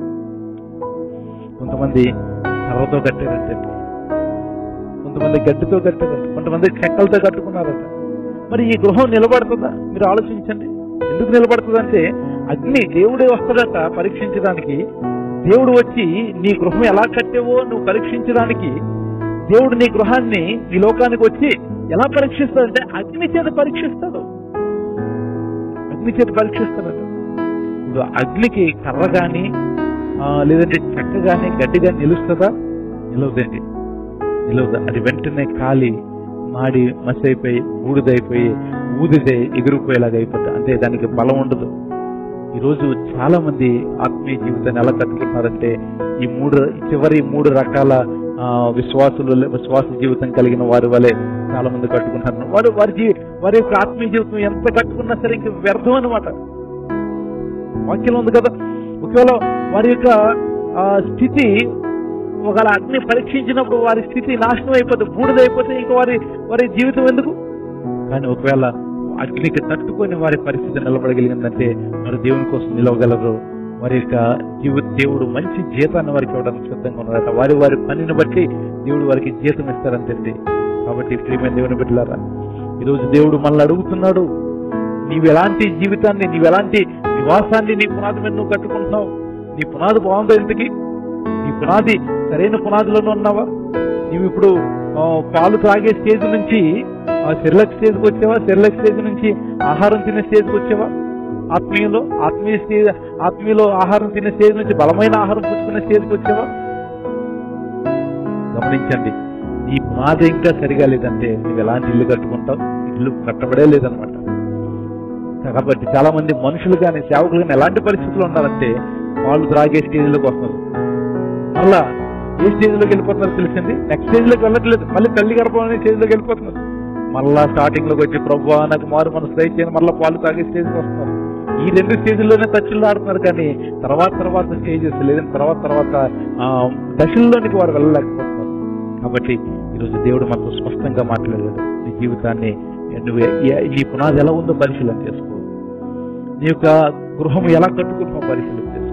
కొంతమంది కర్రతో కట్టారంటే కొంతమంది గడ్డితో కట్టారంట కొంతమంది చెక్కలతో కట్టుకున్నారట మరి ఈ గృహం నిలబడుతుందా మీరు ఆలోచించండి ఎందుకు నిలబడుతుందంటే అగ్ని దేవుడే వస్తాడట పరీక్షించడానికి దేవుడు వచ్చి నీ గృహం ఎలా కట్టావో నువ్వు పరీక్షించడానికి దేవుడు నీ గృహాన్ని ఈ లోకానికి వచ్చి ఎలా పరీక్షిస్తాడంటే అగ్ని చేత పరీక్షిస్తాడు అగ్ని చేత పరీక్షిస్తాడట ఇప్పుడు అగ్నికి కర్ర గాని ఆ, లేదంటే చెక్క గాని గడ్డి గాని నిలుస్తుందా నిలవదండి నిలవదు అది వెంటనే కాలి మాడి మసైపోయి బూడిదైపోయి ఊదితే ఎగిరిపోయేలాగా అయిపోతుంది అంటే దానికి బలం ఉండదు ఈరోజు చాలా మంది ఆత్మీయ జీవితాన్ని ఎలా కట్టుకుంటున్నారంటే ఈ మూడు చివరి మూడు రకాల ఆ, విశ్వాసులు విశ్వాస జీవితం కలిగిన వారి వలె చాలా మంది కట్టుకుంటున్నారు వారు వారి జీ వారి యొక్క ఆత్మీయ జీవితం ఎంత కట్టుకున్నా సరే ఇంక వ్యర్థం అనమాట వాక్యం ఉంది కదా ఒకవేళ వారి యొక్క ఆ, స్థితి ఒకవేళ అగ్ని పరీక్షించినప్పుడు వారి స్థితి నాశనం అయిపోతే బూడిదైపోతే ఇంకా వారి వారి జీవితం ఎందుకు కానీ ఒకవేళ అగ్నికి తట్టుకొని వారి పరిస్థితి నిలబడగలిగిందంటే వారు దేవుని కోసం నిలవగలరు వారి యొక్క జీవ దేవుడు మంచి జీతాన్ని వారికి ఇవ్వడానికి సిద్ధంగా ఉన్నారట వారి వారి పనిని బట్టి దేవుడు వారికి జీతం ఇస్తారంటండి కాబట్టి ప్రియమైన దేవుని బిడ్డలారా ఈరోజు దేవుడు మనల్ని అడుగుతున్నాడు నీవు ఎలాంటి జీవితాన్ని నీవు ఎలాంటి నివాసాన్ని నీ పునాది మీద నువ్వు కట్టుకుంటున్నావు నీ పునాది బాగుందో ఎందుకు నీ పునాది సరైన పునాదిలోనే ఉన్నావా నీవు ఇప్పుడు ఆ, పాలు త్రాగే స్టేజ్ నుంచి సెర్లక్ స్టేజ్కి వచ్చావా సెర్లక్ స్టేజ్ నుంచి ఆహారం తినే స్టేజ్కి వచ్చావా ఆత్మీయంలో ఆత్మీయ స్టేజ్ ఆత్మీయలో ఆహారం తినే స్టేజ్ నుంచి బలమైన ఆహారం పుచ్చుకునే స్టేజ్కి వచ్చావా గమనించండి నీ పునాది ఇంకా సరిగా లేదంటే నువ్వు ఎలాంటి ఇల్లు కట్టుకుంటావు ఇల్లు కట్టబడే లేదనమాట కాబట్టి చాలా మంది మనుషులు కానీ సేవకులు కానీ ఎలాంటి పరిస్థితులు ఉన్నారంటే వాళ్ళు త్రాగే స్టేజ్లోకి వస్తారు మళ్ళా ఏ స్టేజ్లోకి వెళ్ళిపోతున్నారో తెలిసింది నెక్స్ట్ స్టేజ్లోకి వెళ్ళట్లేదు మళ్ళీ తల్లి గర్భం అనే స్టేజ్లోకి వెళ్ళిపోతున్నారు మళ్ళా స్టార్టింగ్ లోకి వచ్చి ప్రభు నాకు మారు మనసు దయచేయని మళ్ళీ పాలు తాగే స్టేజ్కి వస్తున్నారు ఈ రెండు స్టేజ్లోనే టచ్లు ఆడుతున్నారు కానీ తర్వాత తర్వాత స్టేజెస్ లేదంటే తర్వాత తర్వాత ఆ, దశల్లోనికి వారు వెళ్ళలేకపోతున్నారు కాబట్టి ఈరోజు దేవుడు మనకు స్పష్టంగా మాట్లాడాడు నీ జీవితాన్ని నువ్వు ఏ- ఏ- నీ పునాది ఎలా ఉందో పరిశీలన చేసుకో నీ యొక్క గృహం ఎలా కట్టుకుంటున్నావు పరిశీలన చేసుకో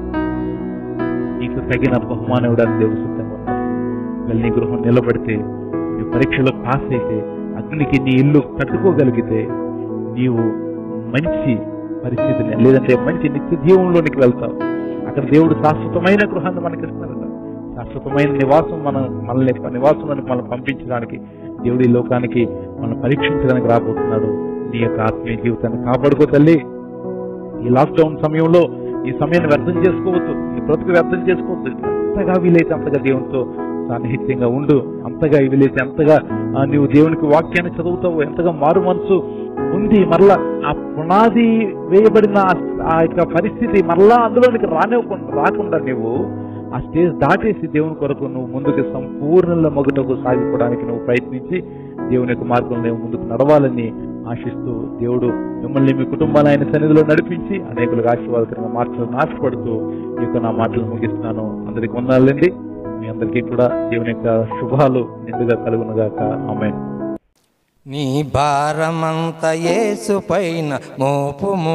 నీకు తగిన బహుమానం ఇవ్వడానికి దేవుడు సిద్ధంగా ఉన్నాడు ఒకవేళ నీ గృహం నిలబడితే నీ పరీక్షలో పాస్ అయితే అగ్నికి నీ ఇల్లు కట్టుకోగలిగితే నీవు మంచి పరిస్థితిని లేదంటే మంచి నిత్య జీవంలోనికి వెళ్తావు అక్కడ దేవుడు శాశ్వతమైన గృహాన్ని మనకి ఇస్తున్నాడు శాశ్వతమైన నివాసం మనం మనల్ని నివాసంలోకి మనం పంపించడానికి దేవుడి ఈ లోకానికి మనం పరీక్షించడానికి రాబోతున్నాడు నీ యొక్క ఆత్మీయ జీవితాన్ని కాపాడుకో తల్లి ఈ లాక్డౌన్ సమయంలో ఈ సమయాన్ని వ్యర్థం చేసుకోవద్దు ఈ బ్రతుకు వ్యర్థం చేసుకోవద్దు ఎంతగా వీలైతే అంతగా దేవునితో సాన్నిహిత్యంగా ఉండు అంతగా వీలైతే ఎంతగా ఆ, నీవు దేవునికి వాక్యాన్ని చదువుతావు ఎంతగా మారు మనసు ఉంది మరలా ఆ పునాది వేయబడిన ఆ- ఆ యొక్క పరిస్థితి మరలా అందులోనికి రానివ్వకుండా రాకుండా నువ్వు ఆ స్టేజ్ దాటేసి దేవుని కొరకు నువ్వు ముందుకు సంపూర్ణ మగుటకు సాగిపోవడానికి నువ్వు ప్రయత్నించి దేవుని యొక్క మార్గంలో నువ్వు ముందుకు నడవాలని ఆశిస్తూ దేవుడు మిమ్మల్ని మీ కుటుంబాన్ని ఆయన సన్నిధిలో నడిపించి అనేకులకు ఆశీర్వాదకరంగా మార్చాలని ఆశపడుతూ ఈ యొక్క నా మాటలు ముగిస్తున్నాను అందరికి వందాలండి మీ అందరికీ కూడా దేవుని యొక్క శుభాలు నిండుగా కలుగునుగాక ఆమె నీ భారమంత యేసు పైన మోపుము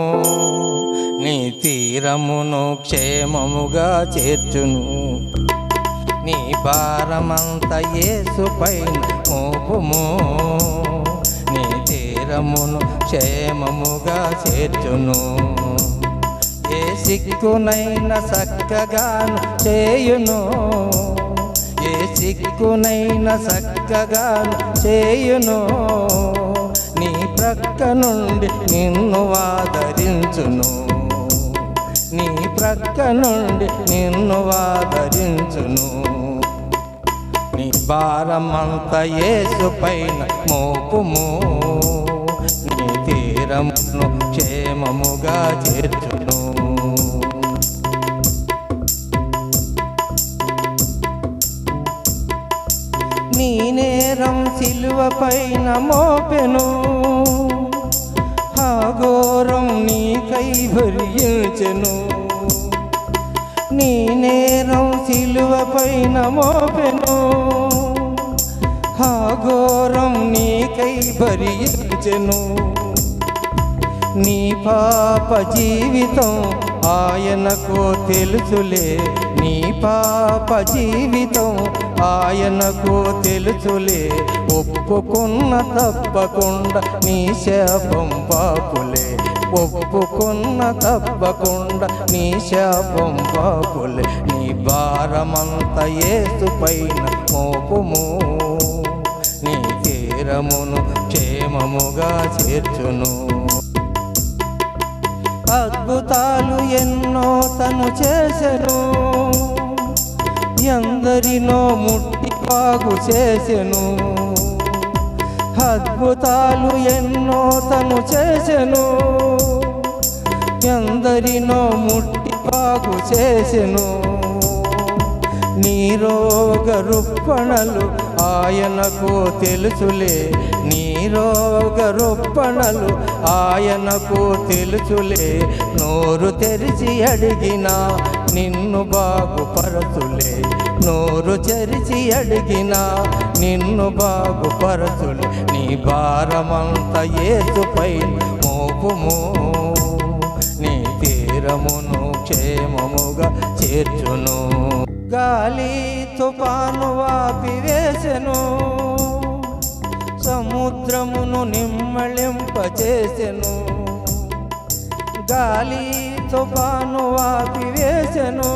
నీ తీరమును క్షేమముగా చేర్చును నీ భారమంత యేసు పైన మోపుము నీ తీరమును క్షేమముగా చేర్చును ఏ సిక్కునైన చక్కగాను చేయును ఏ సిక్కునైన చక్కగా చేయును నీ ప్రక్క నుండి నిన్ను ఆదరించును నీ ప్రక్క నుండి నిన్ను ఆదరించును నీ భారమంత యేసు పైన మోపుము నీ తీరమును క్షేమముగా చేర్చును నీ నేరం సిలువ పైన మోపెను ఆ ఘోరం నీకై భరించెను నీ నేరం సిలువ పైన మోపెను ఆ ఘోరం నీకై భరించెను నీ పాప జీవితం ఆయనకు తెలుసులే నీ పాప జీవితం ఆయనకు తెలుసులే ఒప్పుకున్న తప్పకుండా నీ శాపం పాపులే ఒప్పుకున్న తప్పకుండా నీ శాపం పాపులే నీ భారమంత ఏసు పైన మోపుము నీ తీరమును క్షేమముగా చేర్చును అద్భుతాలు ఎన్నో తను చేసెను ఎందరినో ముట్టి బాగు చేసెను అద్భుతాలు ఎన్నో తను చేసెను ఎందరినో ముట్టి బాగు చేసెను నీ రోగ రుప్పణలు ఆయనకు తెలుసులే నీ రోగ రుప్పణలు ఆయనకు తెలుసులే నోరు తెరిచి అడిగినా నిన్ను బాగుపరచులే నోరు తెరిచి అడిగినా నిన్ను బాగుపరచులే నీ భారమంత ఏసుపై మోపుము నీ తీరమును క్షేమముగా చేర్చును గాలి తుఫాను వాపివేసెను సముద్రమును నిమ్మళింపచేసెను గాలి తుఫాను వాపివేసెను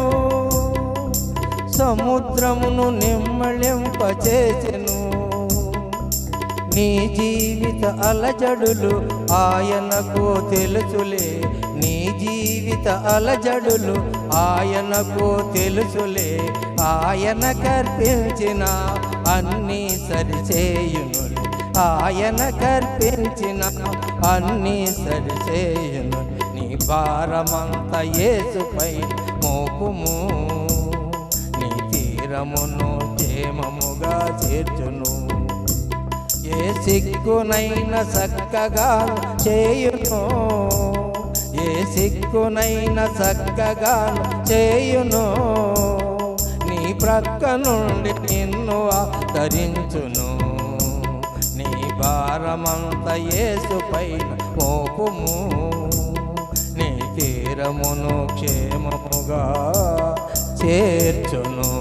సముద్రమును నిమ్మళింపచేసెను నీ జీవిత అలజడులు ఆయనకు తెలుసులే నీ జీవిత అలజడులు ఆయనకు తెలుసులే ఆయన కర్పించిన అన్నీ సరిచేయును ఆయన కర్పించిన అన్నీ సరిచేయును నీ భారమంత యేసుపై మోపుము నీ తీరమును క్షేమముగా చేర్చును ఏ సిగ్గునైన చక్కగా చేయును ఏ సిగ్గునైన చక్కగా చేయును నీ ప్రక్క నుండి నిన్ను ఆదరించును నీ భారమంత యేసుపైన మోపుము నీ తీరమును క్షేమముగా చేర్చును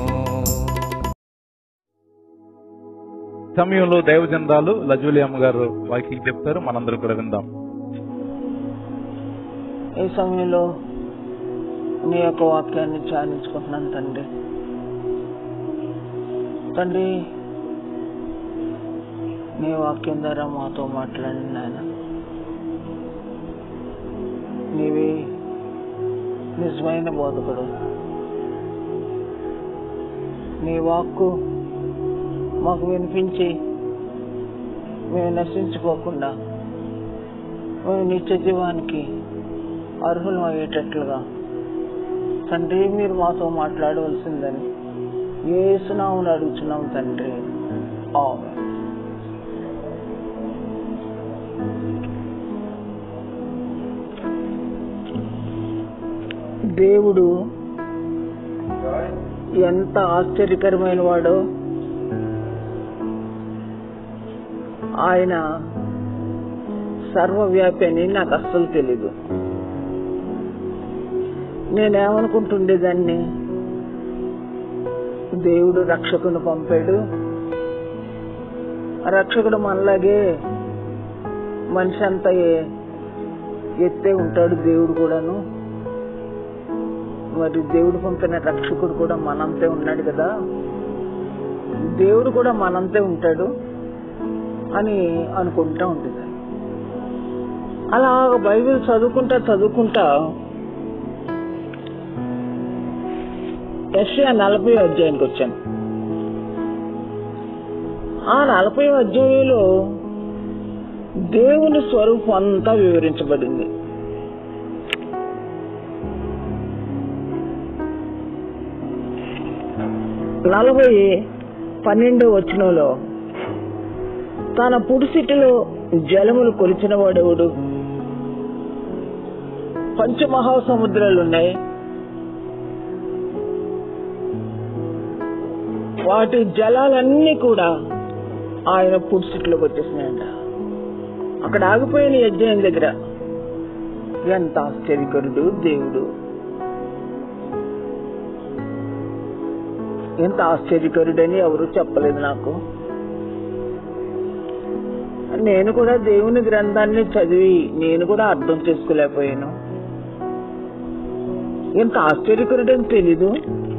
సమయంలో దైవజనరాలు లజూలి అమ్మగారు వాకింగ్ చెప్తారు మనందరూ కూడా విందాం ఈ సమయంలో నీ యొక్క వాక్యాన్ని ధ్యానించుకుంటున్నాను తండ్రి తండ్రి నీ వాక్యం ద్వారా మాతో మాట్లాడండి నాయన నీవి నిజమైన బోధకుడు నీ వాక్కు మాకు వినిపించి మేము నశించుకోకుండా మేము నిత్య జీవానికి అర్హులం అయ్యేటట్లుగా తండ్రి మీరు మాతో మాట్లాడవలసిందని ఏ సునామును అడుగుతున్నాం తండ్రి ఆమె దేవుడు ఎంత ఆశ్చర్యకరమైన వాడో ఆయన సర్వవ్యాపి అని నాకు అస్సలు తెలీదు నేనేమనుకుంటుండేదాన్ని దేవుడు రక్షకుని పంపాడు ఆ రక్షకుడు మనలాగే మనిషి అంతా ఏ- ఎత్తే ఉంటాడు దేవుడు కూడాను మరి దేవుడు పంపిన రక్షకుడు కూడా మనంతే ఉన్నాడు కదా దేవుడు కూడా మనంతే ఉంటాడు అని అనుకుంటా ఉంటుంది అలా బైబిల్ చదువుకుంటా చదువుకుంటా యెషయా నలభై అధ్యాయానికి వచ్చాను ఆ నలభై అధ్యాయంలో దేవుని స్వరూపం అంతా వివరించబడింది నలభై పన్నెండో వచనంలో తన పుడిసిటిలో జలములు కొలిచిన వాడెవడు పంచమహాసముద్రాలు ఉన్నాయి వాటి జలాలన్నీ కూడా ఆయన పుడిసిట్లోకి వచ్చేసినాయంట అక్కడ ఆగిపోయిన యజ్ఞం దగ్గర ఎంత ఆశ్చర్యకరుడు దేవుడు ఎంత ఆశ్చర్యకరుడని ఎవరు చెప్పలేదు నాకు నేను కూడా దేవుని గ్రంథాన్ని చదివి నేను కూడా అర్థం చేసుకోలేకపోయాను ఎంత ఆశ్చర్యకరుడని తెలీదు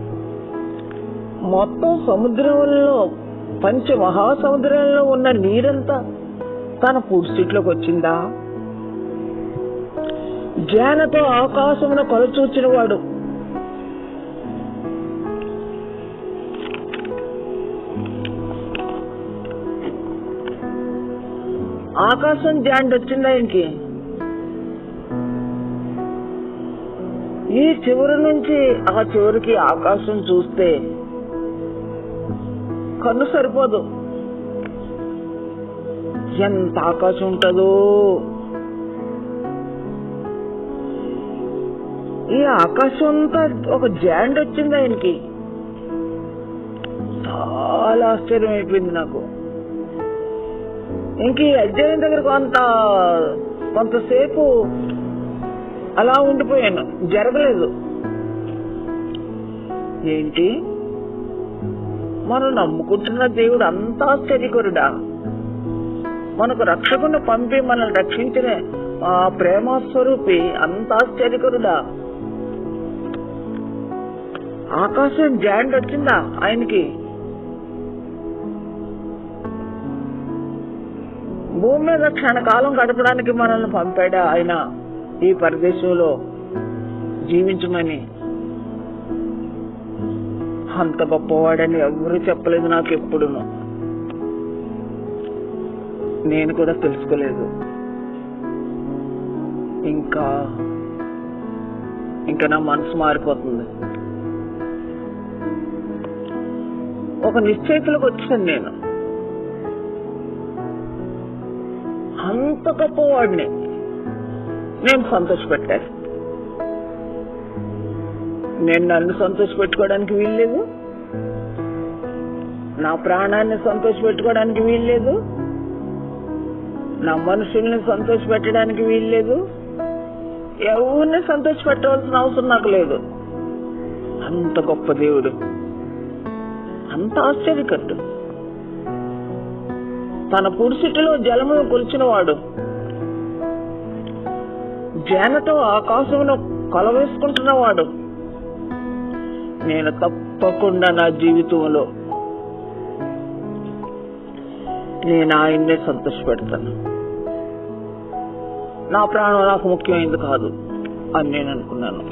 మొత్తం సముద్రంలో పంచ మహాసముద్రంలో ఉన్న నీరంతా తన పూర్తిట్లోకి వచ్చిందా జానతో ఆకాశమున కొలచూచిన వాడు ఆకాశం జాండ్ వచ్చిందా ఇంకి ఈ చివరి నుంచి ఆ చివరికి ఆకాశం చూస్తే కన్ను సరిపోదు ఎంత ఆకాశం ఉంటుందో ఈ ఆకాశం అంతా ఒక జాండ్ వచ్చింది ఆయనకి చాలా ఆశ్చర్యం అయిపోయింది నాకు ఇంక ఈ అధ్యాయం దగ్గర కొంత కొంతసేపు అలా ఉండిపోయాను జరగలేదు ఏంటి మనం నమ్ముకుంటున్న దేవుడు అంత ఆశ్చర్యకరుడా మనకు రక్షకుని పంపి మనల్ని రక్షించిన ఆ ప్రేమ స్వరూపి అంత ఆశ్చర్యకరుడా ఆకాశం జాండ్ వచ్చిందా ఆయనకి భూమి మీద క్షణకాలం గడపడానికి మనల్ని పంపాడా ఆయన ఈ ప్రదేశంలో జీవించమని అంత గొప్పవాడని ఎవరు చెప్పలేదు నాకు ఎప్పుడును నేను కూడా తెలుసుకోలేదు ఇంకా ఇంకా నా మనసు మారిపోతుంది ఒక నిశ్చయితలకు వచ్చాను నేను అంత గొప్పవాడిని నేను సంతోషపెట్టాను నేను నన్ను సంతోషపెట్టుకోవడానికి వీల్లేదు నా ప్రాణాన్ని సంతోషపెట్టుకోవడానికి వీల్లేదు నా మనుషుల్ని సంతోషపెట్టడానికి వీల్లేదు ఎవరిని సంతోషపెట్టవలసిన అవసరం నాకు లేదు అంత గొప్ప దేవుడు అంత ఆశ్చర్యకరుడు తన పురుషుటిలో జలమును కొలిచిన వాడు జానతో ఆకాశమును కొలవేసుకుంటున్నవాడు నేను తప్పకుండా నా జీవితంలో నేను ఆయన్నే సంతోషపెడతాను నా ప్రాణం నాకు ముఖ్యమైనది కాదు అని నేను అనుకున్నాను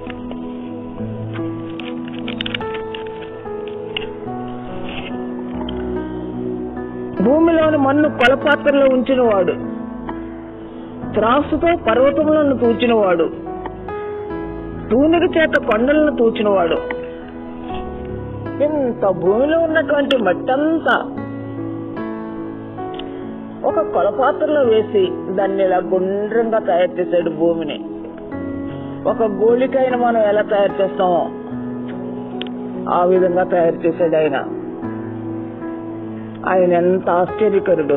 భూమిలోని మన్ను కొలపాత్రలో ఉంచిన వాడు త్రాసుతో పర్వతములను తూచినవాడు తూనిక చేత కొండలను తూచినవాడు ఇంత భూమిలో ఉన్నటువంటి మట్టంతా ఒక కొలపాత్రలో వేసి దాన్ని ఇలా గుండ్రంగా తయారు చేశాడు భూమిని ఒక గోళికైన మనం ఎలా తయారు చేస్తామో ఆ విధంగా తయారు చేశాడు ఆయన ఆయన ఎంత ఆశ్చర్యకరుడు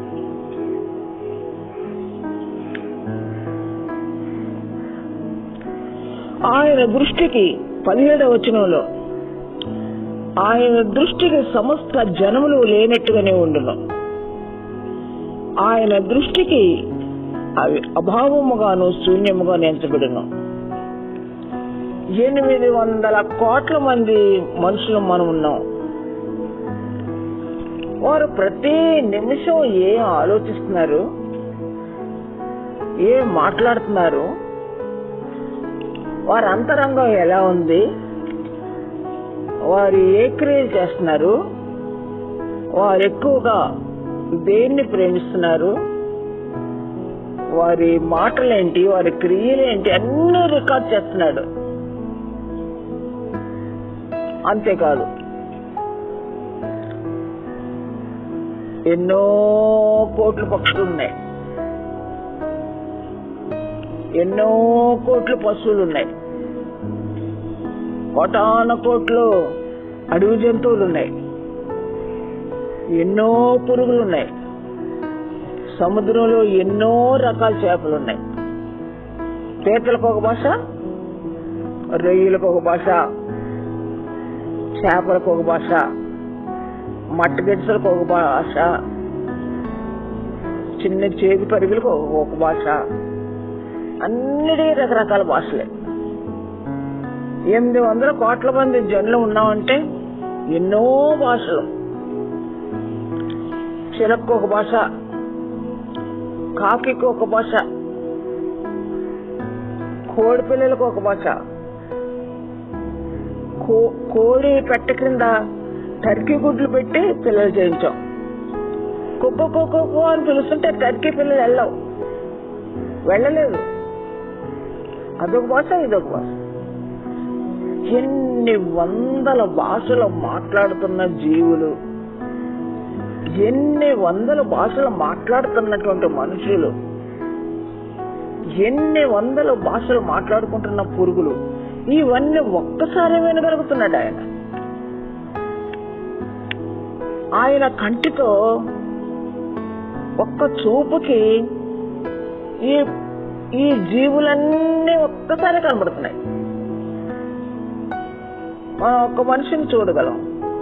ఆయన దృష్టికి పదిహేడవ వచనంలో ఆయన దృష్టికి సమస్త జనములు లేనట్టుగానే ఉండును ఆయన దృష్టికి అవి అభావముగాను శూన్యముగా ఎంచబడును ఎనిమిది వందల కోట్ల మంది మనుషులు మనం ఉన్నాం వారు ప్రతి నిమిషం ఏం ఆలోచిస్తున్నారు ఏం మాట్లాడుతున్నారు వారి అంతరంగం ఎలా ఉంది వారు ఏ క్రియలు చేస్తున్నారు వారు ఎక్కువగా దేన్ని ప్రేమిస్తున్నారు వారి మాటలేంటి వారి క్రియలేంటి అన్ని రికార్డ్ చేస్తున్నాడు అంతేకాదు ఎన్నో కోట్ల పక్షులు ఉన్నాయి ఎన్నో కోట్ల పశువులు ఉన్నాయి కోటాన కోట్లు అడవి జంతువులు ఉన్నాయి ఎన్నో పురుగులు ఉన్నాయి సముద్రంలో ఎన్నో రకాల చేపలు ఉన్నాయి పీతలకు ఒక భాష రొయ్యలకు ఒక భాష చేపలకు ఒక భాష మట్టగిడ్సలకు ఒక భాష చిన్న చేతి పరిగులకు ఒక- ఒక భాష అన్నిటి రకరకాల భాషలే ఎనిమిది వందల కోట్ల మంది జనులు ఉన్నామంటే ఎన్నో భాషలు చిలక్కు ఒక భాష కాకికి ఒక భాష కోడి పిల్లలకు ఒక భాష కో- కోడి పెట్ట క్రింద టర్కీ గుడ్లు పెట్టి పిల్లలు చేయించాం కుక్క కుక్క కుక్క అని పిలుస్తుంటే టర్కీ పిల్లలు వెళ్ళవు వెళ్ళలేదు అదొక భాష ఇదొక భాష ఎన్ని వందల భాషలు మాట్లాడుతున్న జీవులు ఎన్ని వందల భాషలు మాట్లాడుతున్నటువంటి మనుషులు ఎన్ని వందల భాషలు మాట్లాడుకుంటున్న పురుగులు ఇవన్నీ ఒక్కసారి వినగలుగుతున్నాడు ఆయన ఆయన కంటితో ఒక్క చూపుకి ఈ ఈ జీవులన్నీ ఒక్కసారి కనబడుతున్నాయి మనం ఒక్క మనిషిని చూడగలం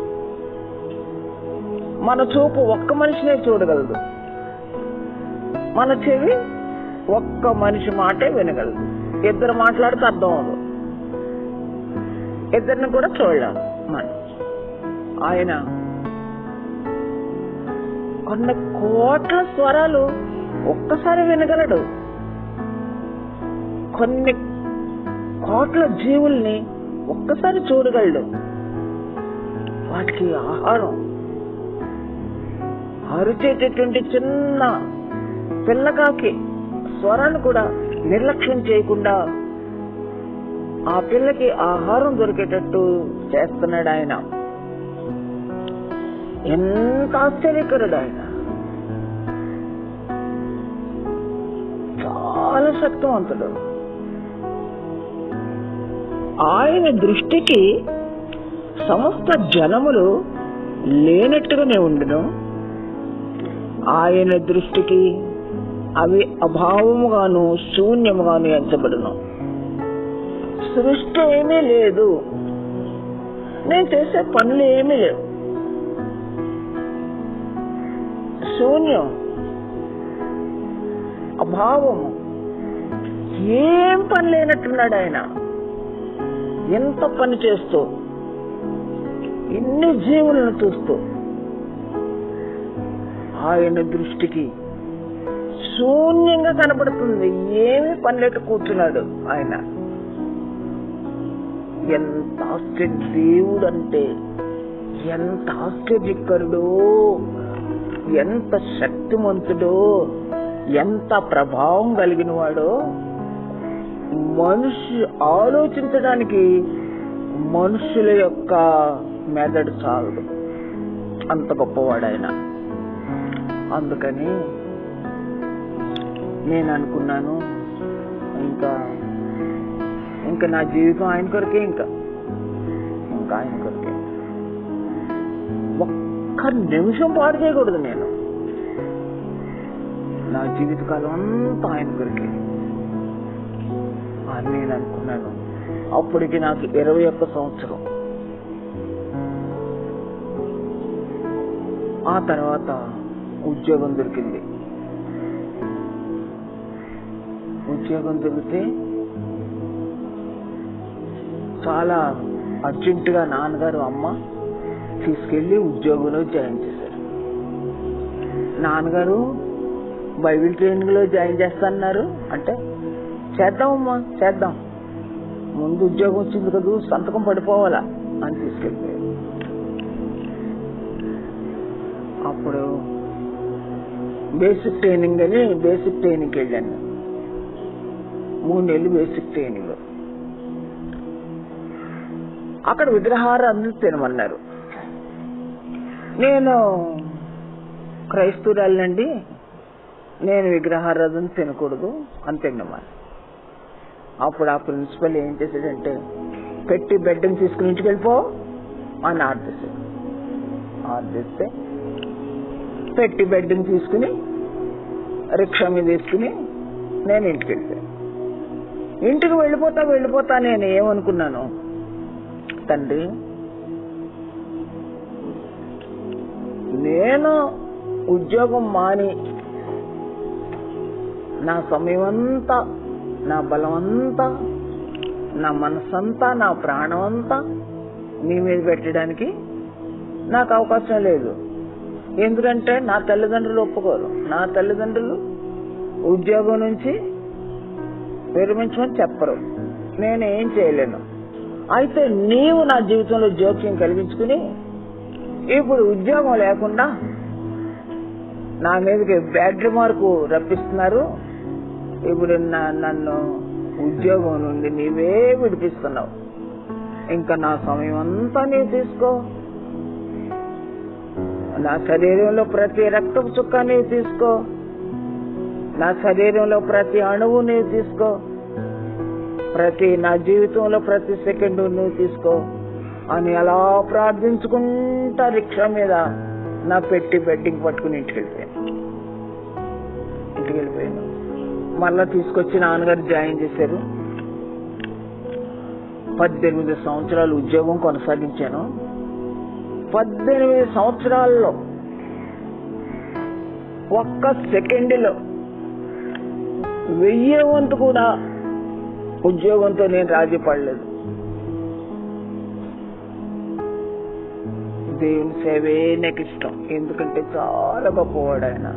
మన చూపు ఒక్క మనిషినే చూడగలదు మన చెవి ఒక్క మనిషి మాటే వినగలదు ఇద్దరు మాట్లాడితే అర్థం అవదు ఇద్దరిని కూడా చూడలేము మనం ఆయన కొన్ని కోట్ల స్వరాలు ఒక్కసారి వినగలడు కొన్ని కోట్ల జీవుల్ని ఒక్కసారి చూడగలడు వాటికి ఆహారం అరిచేటటువంటి చిన్న పిల్లకాకి స్వరాన్ని కూడా నిర్లక్ష్యం చేయకుండా ఆ పిల్లకి ఆహారం దొరికేటట్టు చేస్తున్నాడు ఆయన ఎంత ఆశ్చర్యకరుడు ఆయన చాలా శక్తివంతుడు ఆయన దృష్టికి సమస్త జనములు లేనట్టుగానే ఉండును ఆయన దృష్టికి అవి అభావముగాను శూన్యముగాను ఎంచబడును సృష్టి ఏమీ లేదు నేను చేసే పనులు ఏమీ లేవు శూన్యం అభావము ఏం పని లేనట్టున్నాడు ఆయన ఎంత పని చేస్తూ ఇన్ని జీవులను చూస్తూ ఆయన దృష్టికి శూన్యంగా కనబడుతుంది ఏమీ పని లేక కూర్చున్నాడు ఆయన ఎంత ఆశ్చర్య దేవుడు అంటే ఎంత ఆశ్చర్యకరుడో ఎంత శక్తిమంతుడో ఎంత ప్రభావం కలిగిన వాడో మనిషి ఆలోచించడానికి మనుషుల యొక్క మెదడు చాలదు అంత గొప్పవాడు ఆయన అందుకని నేను అనుకున్నాను ఇంకా ఇంకా నా జీవితం ఆయన కొరకే ఇంకా ఇంకా ఆయన కొరకే ఒక్క నిమిషం పాడు చేయకూడదు నేను నా జీవితకాలం అంతా ఆయన కొరకే అని నేను అనుకున్నాను అప్పటికి నాకు ఇరవై ఒక్క సంవత్సరం ఆ తర్వాత ఉద్యోగం దొరికింది ఉద్యోగం దొరికితే చాలా అర్జెంటుగా నాన్నగారు అమ్మ తీసుకెళ్లి ఉద్యోగంలో జాయిన్ చేశారు నాన్నగారు బైబిల్ ట్రైనింగ్ లో జాయిన్ చేస్తాన్నారు అంటే చేద్దామమ్మా చేద్దాం ముందు ఉద్యోగం వచ్చింది కదా సంతకం పడిపోవాలా అని తీసుకెళ్ళిపోయారు అప్పుడు బేసిక్ ట్రైనింగ్ అని బేసిక్ ట్రైనింగ్ వెళ్ళాను మూడు నెలలు బేసిక్ ట్రైనింగ్ అక్కడ విగ్రహారాధన తినమన్నారు నేను క్రైస్తవురాలండి నేను విగ్రహారాధన తినకూడదు అని తిన్నమాట అప్పుడు ఆ ప్రిన్సిపల్ ఏం చేశాడంటే పెట్టి బెడ్ని తీసుకుని ఇంటికి వెళ్ళిపో అని ఆర్డర్ చేశాడు ఆర్డర్ చేస్తే పెట్టి బెడ్ని తీసుకుని రిక్షా మీద తీసుకుని నేను ఇంటికి వెళ్ళిపోయాను ఇంటికి వెళ్ళిపోతా వెళ్ళిపోతా నేను ఏమనుకున్నాను తండ్రి నేను ఉద్యోగం మాని నా సమయం అంతా నా బలం అంతా నా మనసంతా నా ప్రాణం అంతా నీ మీద పెట్టడానికి నాకు అవకాశం లేదు ఎందుకంటే నా తల్లిదండ్రులు ఒప్పుకోరు నా తల్లిదండ్రులు ఉద్యోగం నుంచి విరమించమని చెప్పరు నేను ఏం చేయలేను అయితే నీవు నా జీవితంలో జోక్యం కలిగించుకుని ఇప్పుడు ఉద్యోగం లేకుండా నా మీదకి బ్యాడ్ మార్కు రప్పిస్తున్నారు ఇప్పుడు నా- నన్ను ఉద్యోగం నుండి నీవే విడిపిస్తున్నావు ఇంకా నా సమయం అంతా నీవు తీసుకో నా శరీరంలో ప్రతి రక్తపు చుక్క నీవు తీసుకో నా శరీరంలో ప్రతి అణువు నీవు తీసుకో ప్రతి నా జీవితంలో ప్రతి సెకండ్ నువ్వు తీసుకో అని అలా ప్రార్థించుకుంటా రిక్షా మీద నా పెట్టి బెడ్డింగ్ పట్టుకుని ఇంటికి వెళ్ళిపోయాను ఇంటికి వెళ్ళిపోయాను మళ్ళా తీసుకొచ్చి నాన్నగారు జాయిన్ చేశారు పద్దెనిమిది సంవత్సరాలు ఉద్యోగం కొనసాగించాను పద్దెనిమిది సంవత్సరాల్లో ఒక్క సెకండ్లో వెయ్యి వంతు కూడా ఉద్యోగంతో నేను రాజీ పడలేదు దేవుని సేవే నాకు ఇష్టం ఎందుకంటే చాలా గొప్పవాడు ఆయన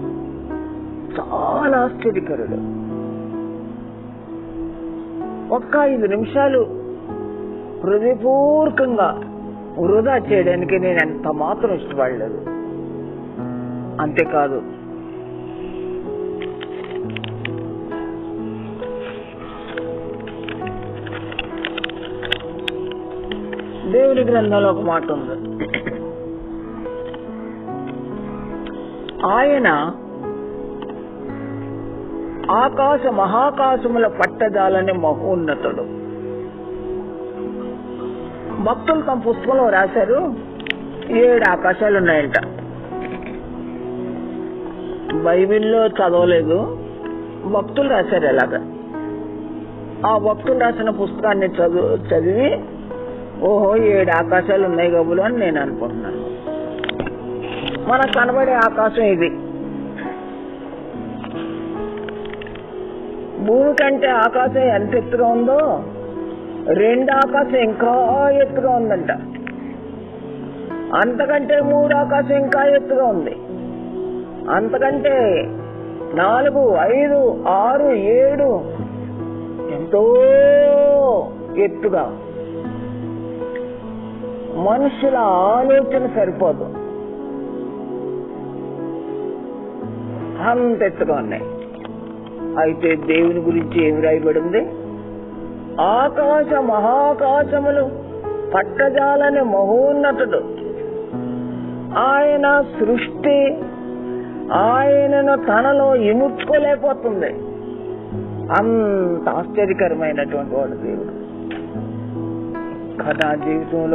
చాలా ఆశ్చర్యకరుడు ఒక్క ఐదు నిమిషాలు హృదయపూర్వకంగా వృధా చేయడానికి నేను ఎంత మాత్రం ఇష్టపడలేదు అంతేకాదు దేవుని గ్రంథంలో ఒక మాట ఉంది ఆయన ఆకాశ మహాకాశముల పట్టజాలని మహోన్నతుడు భక్తులు తమ పుస్తకంలో రాశారు ఏడు ఆకాశాలు ఉన్నాయంట బైబిల్లో చదవలేదు భక్తులు రాశారు ఎలాగ ఆ భక్తులు రాసిన పుస్తకాన్ని చదువు చదివి ఓహో ఏడు ఆకాశాలు ఉన్నాయి కబులు అని నేను అనుకుంటున్నాను మనకు కనబడే ఆకాశం ఇది భూమి కంటే ఆకాశం ఎంత ఎత్తుగా ఉందో రెండు ఆకాశం ఇంకా ఎత్తుగా ఉందంట అంతకంటే మూడు ఆకాశం ఇంకా ఎత్తుగా ఉంది అంతకంటే నాలుగు ఐదు ఆరు ఏడు ఎంతో ఎత్తుగా మనుషుల ఆలోచన సరిపోదు అంత ఎత్తుగా ఉన్నాయి అయితే దేవుని గురించి ఏమి రాయబడింది ఆకాశ మహాకాశములు పట్టజాలని మహోన్నతుడు ఆయన సృష్టి ఆయనను తనలో ఇముడ్చుకోలేకపోతుంది అంత ఆశ్చర్యకరమైనటువంటి వాడు దేవుడు కథా జీవితంలో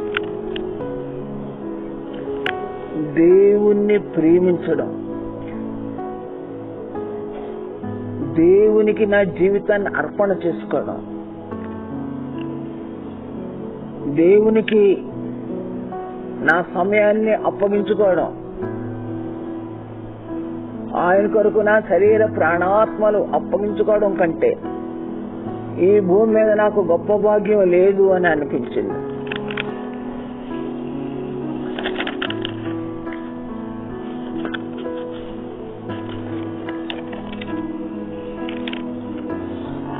దేవుణ్ణి ప్రేమించడం దేవునికి నా జీవితాన్ని అర్పణ చేసుకోవడం దేవునికి నా సమయాన్ని అప్పగించుకోవడం ఆయన కొరకు నా శరీర ప్రాణాత్మలు అప్పగించుకోవడం కంటే ఈ భూమి మీద నాకు గొప్ప భాగ్యం లేదు అని అనిపించింది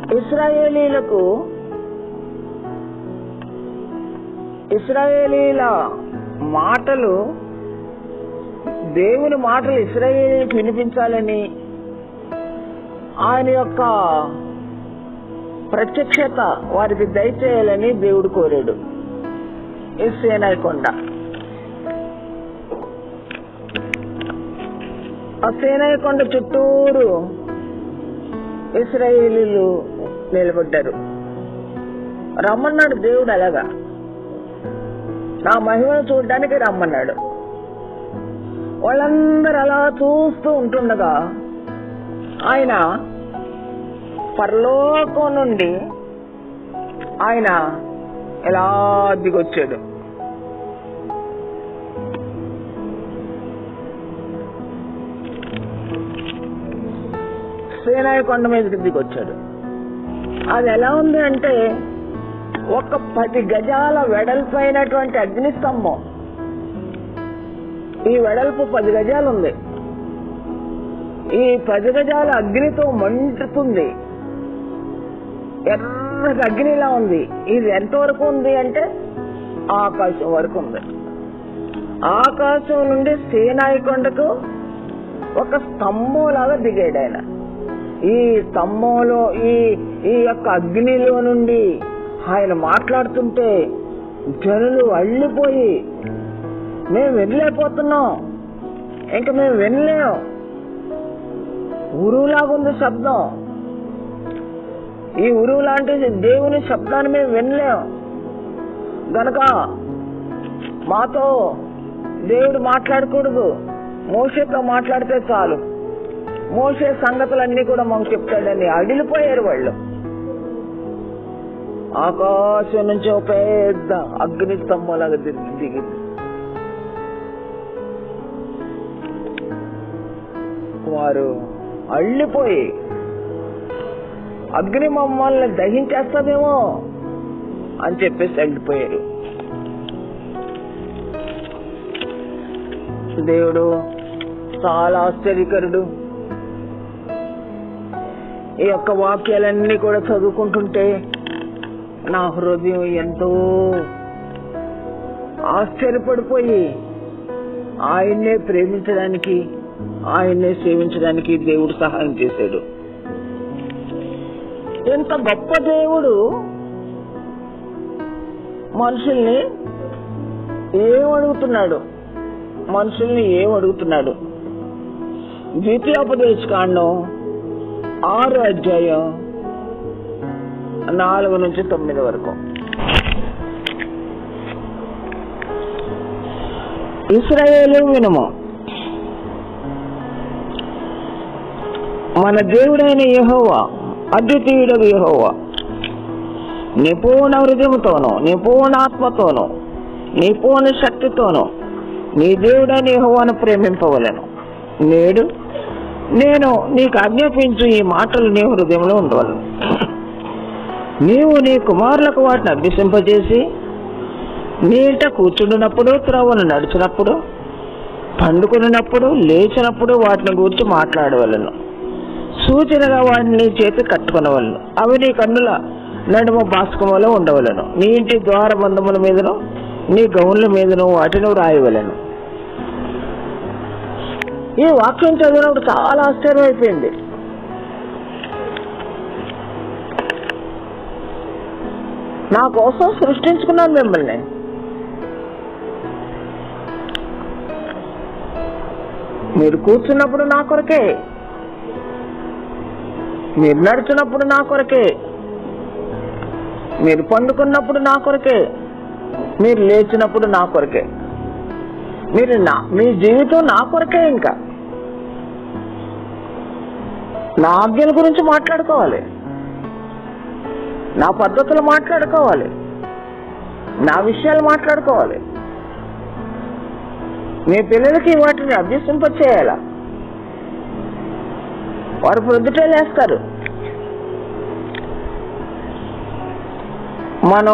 ఇస్రాయేలీలకు ఇస్రాయేలీల మాటలు దేవుని మాటలు ఇస్రాయేలీలకు వినిపించాలని ఆయన యొక్క ప్రత్యక్షత వారికి దయచేయాలని దేవుడు కోరాడు ఈ సేనాయి కొండ ఆ సేనాయి కొండ చుట్టూరు ఇస్రాయేలీలు నిలబడ్డారు రమ్మన్నాడు దేవుడు అలాగా నా మహిమను చూడడానికి రమ్మన్నాడు వాళ్ళందరూ అలా చూస్తూ ఉంటుండగా ఆయన పరలోకం నుండి ఆయన ఎలా దిగొచ్చాడు సేనాయి కొండ మీదకి దిగొచ్చాడు అది ఎలా ఉంది అంటే ఒక పది గజాల వెడల్పైనటువంటి అగ్నిస్తంభం ఈ వెడల్పు పది గజాలు ఉంది ఈ పది గజాల అగ్నితో మండుతుంది ఎర్రగా అగ్నిలా ఉంది ఇది ఎంతవరకు ఉంది అంటే ఆకాశం వరకు ఉంది ఆకాశం నుండి సేనాయి కొండకు ఒక స్తంభం లాగా దిగాడు ఆయన ఈ స్తంభంలో ఈ ఈ యొక్క అగ్నిలో నుండి ఆయన మాట్లాడుతుంటే జనులు అల్లిపోయి మేము వెళ్ళలేకపోతున్నాం ఇంకా మేము వినలేం ఉరువులాగుంది శబ్దం ఈ ఉరువు లాంటి దేవుని శబ్దాన్ని మేము వినలేం గనక మాతో దేవుడు మాట్లాడకూడదు మోషతో మాట్లాడితే చాలు మోసే సంగతులన్నీ కూడా మాకు చెప్తాడని అడిలిపోయారు వాళ్ళు ఆకాశం నుంచి ఒక పెద్ద అగ్ని స్తంభంలాగా దిగి దిగింది వారు అల్లిపోయి అగ్ని మమ్మల్ని దహించేస్తామేమో అని చెప్పేసి వెళ్ళిపోయారు దేవుడు చాలా ఆశ్చర్యకరుడు ఈ యొక్క వాక్యాలన్నీ కూడా చదువుకుంటుంటే నా హృదయం ఎంతో ఆశ్చర్యపడిపోయి ఆయన్నే ప్రేమించడానికి ఆయన్నే సేవించడానికి దేవుడు సహాయం చేశాడు ఎంత గొప్ప దేవుడు మనుషుల్ని ఏం అడుగుతున్నాడు మనుషుల్ని ఏం అడుగుతున్నాడు ద్వితీయోపదేశ కాండం ఆరు అధ్యాయం నాలుగు నుంచి తొమ్మిది వరకు ఇస్రాయేలు వినుము మన దేవుడైన యెహోవా అద్వితీయుడగు యెహోవా నిపూర్ణ హృదయంతోనూ నిపూర్ణాత్మతోనూ నిపూర్ణ శక్తితోనూ నీ దేవుడైన యెహోవాను ప్రేమింపవలను నేడు నేను నీకు ఆజ్ఞాపించు ఈ మాటలు నీ హృదయంలో ఉండవలను నీవు నీ కుమారులకు వాటిని అభ్యసింపజేసి నీ ఇంట కూర్చుండినప్పుడు త్రవ్వను నడిచినప్పుడు పండుకున్నప్పుడు లేచినప్పుడు వాటిని గురించి మాట్లాడవలను సూచనగా వాటిని నీ చేతి కట్టుకునవలను అవి నీ కన్నుల నడుమ బాస్కములో ఉండవలను నీ ఇంటి ద్వార బంధముల మీదను నీ గౌన్ల మీదను వాటిని రాయవలను ఈ వాక్యం చదివినప్పుడు చాలా ఆశ్చర్యం అయిపోయింది నా కోసం సృష్టించుకున్నాను మిమ్మల్ని మీరు కూర్చున్నప్పుడు నా కొరకే మీరు నడుచున్నప్పుడు నా కొరకే మీరు పండుకున్నప్పుడు నా కొరకే మీరు లేచినప్పుడు నా కొరకే మీరు నా మీ జీవితం నా కొరకే ఇంకా నా ఆజ్ఞల గురించి మాట్లాడుకోవాలి నా పద్ధతులు మాట్లాడుకోవాలి నా విషయాలు మాట్లాడుకోవాలి మీ పిల్లలకి వాటిని అభ్యసింప చేయాల వారు ప్రొద్దుటే లేస్తారు మనం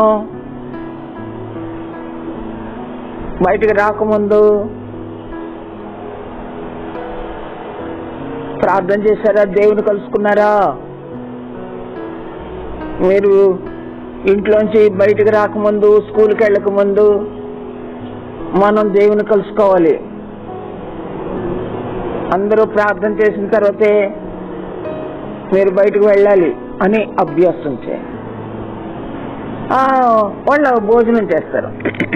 బయటికి రాకముందు ప్రార్థన చేశారా దేవుని కలుసుకున్నారా మీరు ఇంట్లోంచి బయటికి రాకముందు స్కూల్కి వెళ్ళక ముందు మనం దేవుని కలుసుకోవాలి అందరూ ప్రార్థన చేసిన తర్వాతే మీరు బయటకు వెళ్ళాలి అని అభ్యాసం చేయాలి ఆ, వాళ్ళు భోజనం చేస్తారు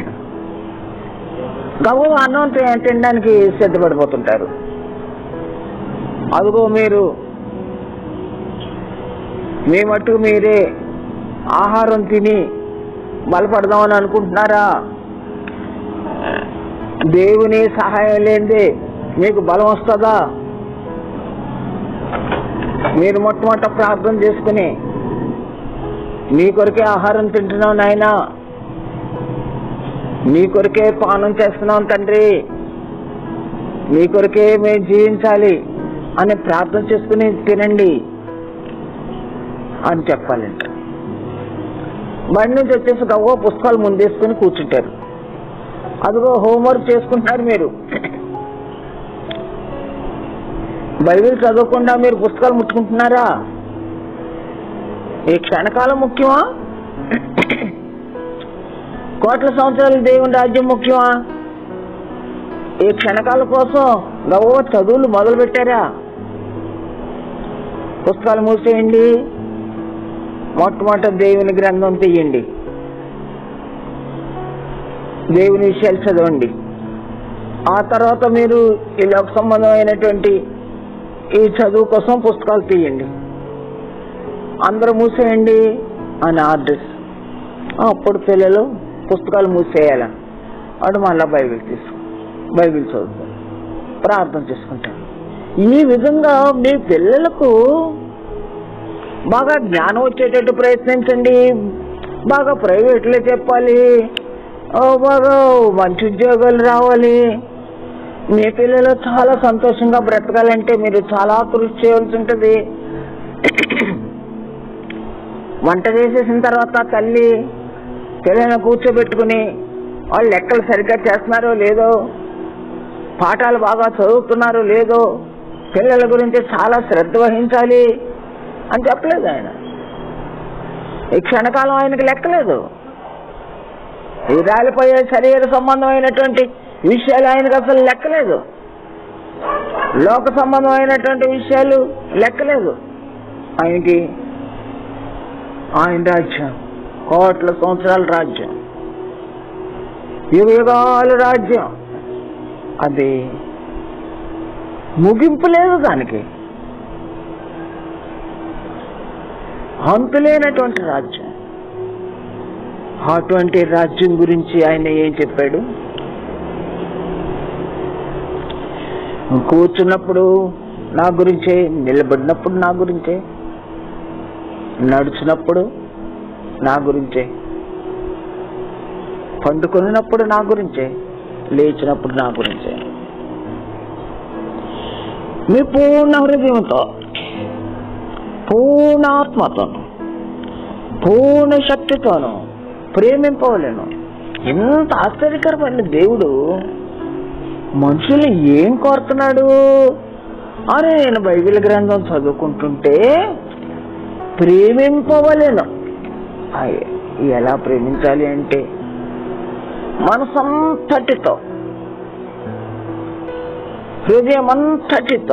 గవ్వ అన్నం తి- తినడానికి సిద్ధపడిపోతుంటారు అదిగో మీరు మీ మట్టుకు మీరే ఆహారం తిని బలపడదామని అనుకుంటున్నారా దేవుని సహాయం లేనిదే మీకు బలం వస్తుందా మీరు మొట్టమొదట ప్రార్థన చేసుకుని నీ కొరకే ఆహారం తింటున్నావు నాయనా నీ కొరకే పానం చేస్తున్నాం తండ్రి నీ కొరకే మేము జీవించాలి అని ప్రార్థన చేసుకుని తినండి అని చెప్పాలంట బడి నుంచి వచ్చేసి గవ్వ పుస్తకాలు ముందేసుకుని కూర్చుంటారు అదిగో హోంవర్క్ చేసుకుంటున్నారు మీరు బైబిల్ చదవకుండా మీరు పుస్తకాలు ముట్టుకుంటున్నారా ఈ క్షణకాలం ముఖ్యమా కోట్ల సంవత్సరాలు దేవుని రాజ్యం ముఖ్యమా ఈ క్షణకాల కోసం గవ్వ చదువులు మొదలు పెట్టారా పుస్తకాలు మూసేయండి మొట్టమొదట దేవుని గ్రంథం తీయండి దేవుని విషయాలు చదవండి ఆ తర్వాత మీరు ఈ లోక సంబంధమైనటువంటి ఈ చదువు కోసం పుస్తకాలు తీయండి అందరూ మూసేయండి అని ఆర్డర్స్ అప్పుడు పిల్లలు పుస్తకాలు మూసేయాల వాడు మళ్ళా బైబిల్ తీసు బైబిల్ చదువుతారు ప్రార్థన చేసుకుంటారు ఈ విధంగా మీ పిల్లలకు బాగా జ్ఞానం వచ్చేటట్టు ప్రయత్నించండి బాగా ప్రైవేట్లో చెప్పాలి ఓ బాగా మంచి ఉద్యోగాలు రావాలి మీ పిల్లలు చాలా సంతోషంగా బ్రతకాలంటే మీరు చాలా కృషి చేయాల్సి ఉంటుంది వంట చేసేసిన తర్వాత తల్లి పిల్లల్ని కూర్చోబెట్టుకుని వాళ్ళు లెక్కలు సరిగ్గా చేస్తున్నారో లేదో పాఠాలు బాగా చదువుతున్నారో లేదో పిల్లల గురించి చాలా శ్రద్ధ వహించాలి అని చెప్పలేదు ఆయన ఈ క్షణకాలం ఆయనకి లెక్కలేదు ఈ రాలిపోయే శరీర సంబంధమైనటువంటి విషయాలు ఆయనకు అసలు లెక్కలేదు లోక సంబంధమైనటువంటి విషయాలు లెక్కలేదు ఆయనకి ఆయన రాజ్యం కోట్ల సంవత్సరాల రాజ్యం యుగ యుగాల రాజ్యం అది ముగింపు లేదు దానికి అంతులేనటువంటి రాజ్యం అటువంటి రాజ్యం గురించి ఆయన ఏం చెప్పాడు కూర్చున్నప్పుడు నా గురించే నిలబడినప్పుడు నా గురించే నడుచున్నప్పుడు నా గురించే పండుకొనినప్పుడు నా గురించే లేచినప్పుడు నా గురించే మీ పూర్ణ హృదయంతో పూర్ణాత్మతోను పూర్ణ శక్తితోను ప్రేమింపవలేను ఎంత ఆశ్చర్యకరమైన దేవుడు మనుషులు ఏం కోరుతున్నాడు అని నేను బైబిల్ గ్రంథం చదువుకుంటుంటే ప్రేమింపవలేను అయ్, ఎలా ప్రేమించాలి అంటే మనసంతటితో హృదయమంతటితో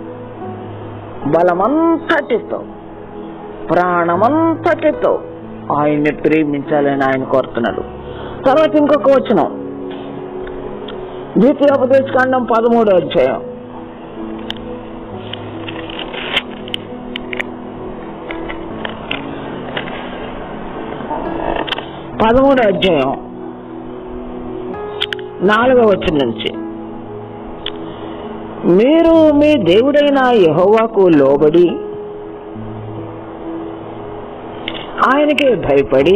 బలమంతటితో ప్రాణమంతటితో ఆయన్ని ప్రేమించాలని ఆయన కోరుతున్నాడు తర్వాత ఇంకొక వచనం ద్వితీయోపదేశకాండం పదమూడో అధ్యాయం పదమూడో అధ్యాయం నాలుగో వచ్చిన నుంచి మీరు మీ దేవుడైన యెహోవాకు లోబడి ఆయనకి భయపడి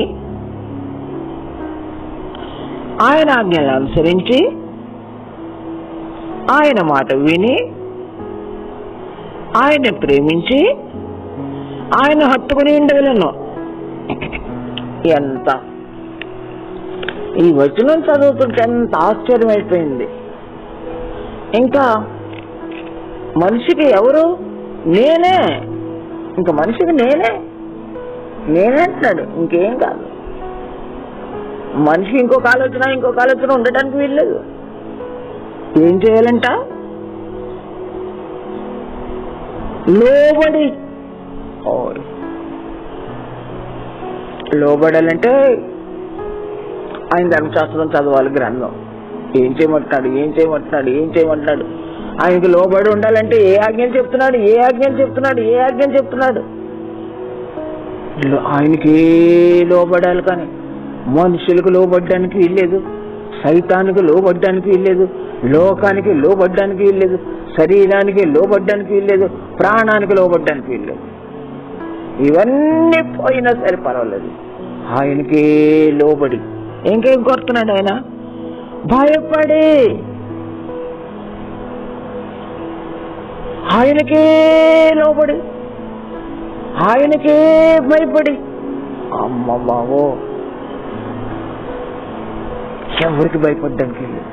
ఆయన ఆజ్ఞలు అనుసరించి ఆయన మాట విని ఆయన ప్రేమించి ఆయన హత్తుకుని ఉండగలను ఎంత ఈ వచనం చదువుతుంటే ఎంత ఆశ్చర్యం అయిపోయింది ఇంకా మనిషికి ఎవరు నేనే ఇంకా మనిషికి నేనే నేనంటున్నాడు ఇంకేం కాదు మనిషి ఇంకొక ఆలోచన ఇంకొక ఆలోచన ఉండడానికి వీల్లేదు ఏం చేయాలంట లోబడి ఓయ్. లోబడాలంటే ఆయన ధర్మశాస్త్రం చదవాలి గ్రంథం ఏం చేయమంటున్నాడు ఏం చేయమంటున్నాడు ఏం చేయమంటున్నాడు ఆయనకి లోబడి ఉండాలంటే ఏ ఆజ్ఞలు చెప్తున్నాడు ఏ ఆజ్ఞలు చెప్తున్నాడు ఏ ఆజ్ఞలు చెప్తున్నాడు లో- ఆయనకి లోబడాలి కానీ మనుషులకు లోబడ్డానికి వీల్లేదు సైతానికి లోబడ్డానికి వీల్లేదు లోకానికి లోబడ్డానికి వీల్లేదు శరీరానికి లోబడ్డానికి వీల్లేదు ప్రాణానికి లోబడ్డానికి వీల్లేదు ఇవన్నీ పోయినా సరే పర్వాలేదు ఆయనకి లోబడి ఇంకేం కోరుతున్నాడు ఆయన భయపడి ఆయనకే లోబడి ఆయనకే భయపడి అమ్మ బావో ఎవరికి భయపడడానికి వీల్లేదు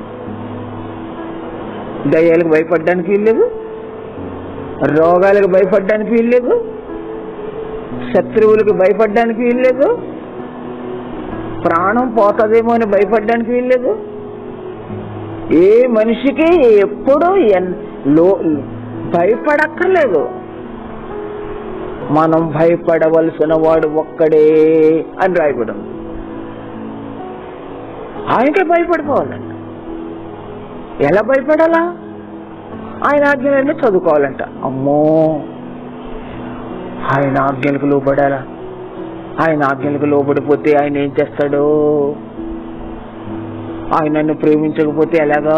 దయ్యాలకు భయపడడానికి వీల్లేదు రోగాలకు భయపడడానికి వీల్లేదు శత్రువులకు భయపడడానికి వీల్లేదు ప్రాణం పోతుందేమో అని భయపడడానికి వీల్లేదు ఏ మనిషికి ఎప్పుడు ఎన్- లో భయపడక్కర్లేదు మనం భయపడవలసిన వాడు ఒక్కడే అని రాయబడి ఉంది ఆయనకే భయపడిపోవాలంట ఎలా భయపడాలా ఆయన ఆజ్ఞలన్నీ చదువుకోవాలంట అమ్మో ఆయన ఆజ్ఞలకు లోబడాలా ఆయన ఆజ్ఞలకు లోబడిపోతే ఆయన ఏం చేస్తాడు ఆయన నన్ను ప్రేమించకపోతే ఎలాగా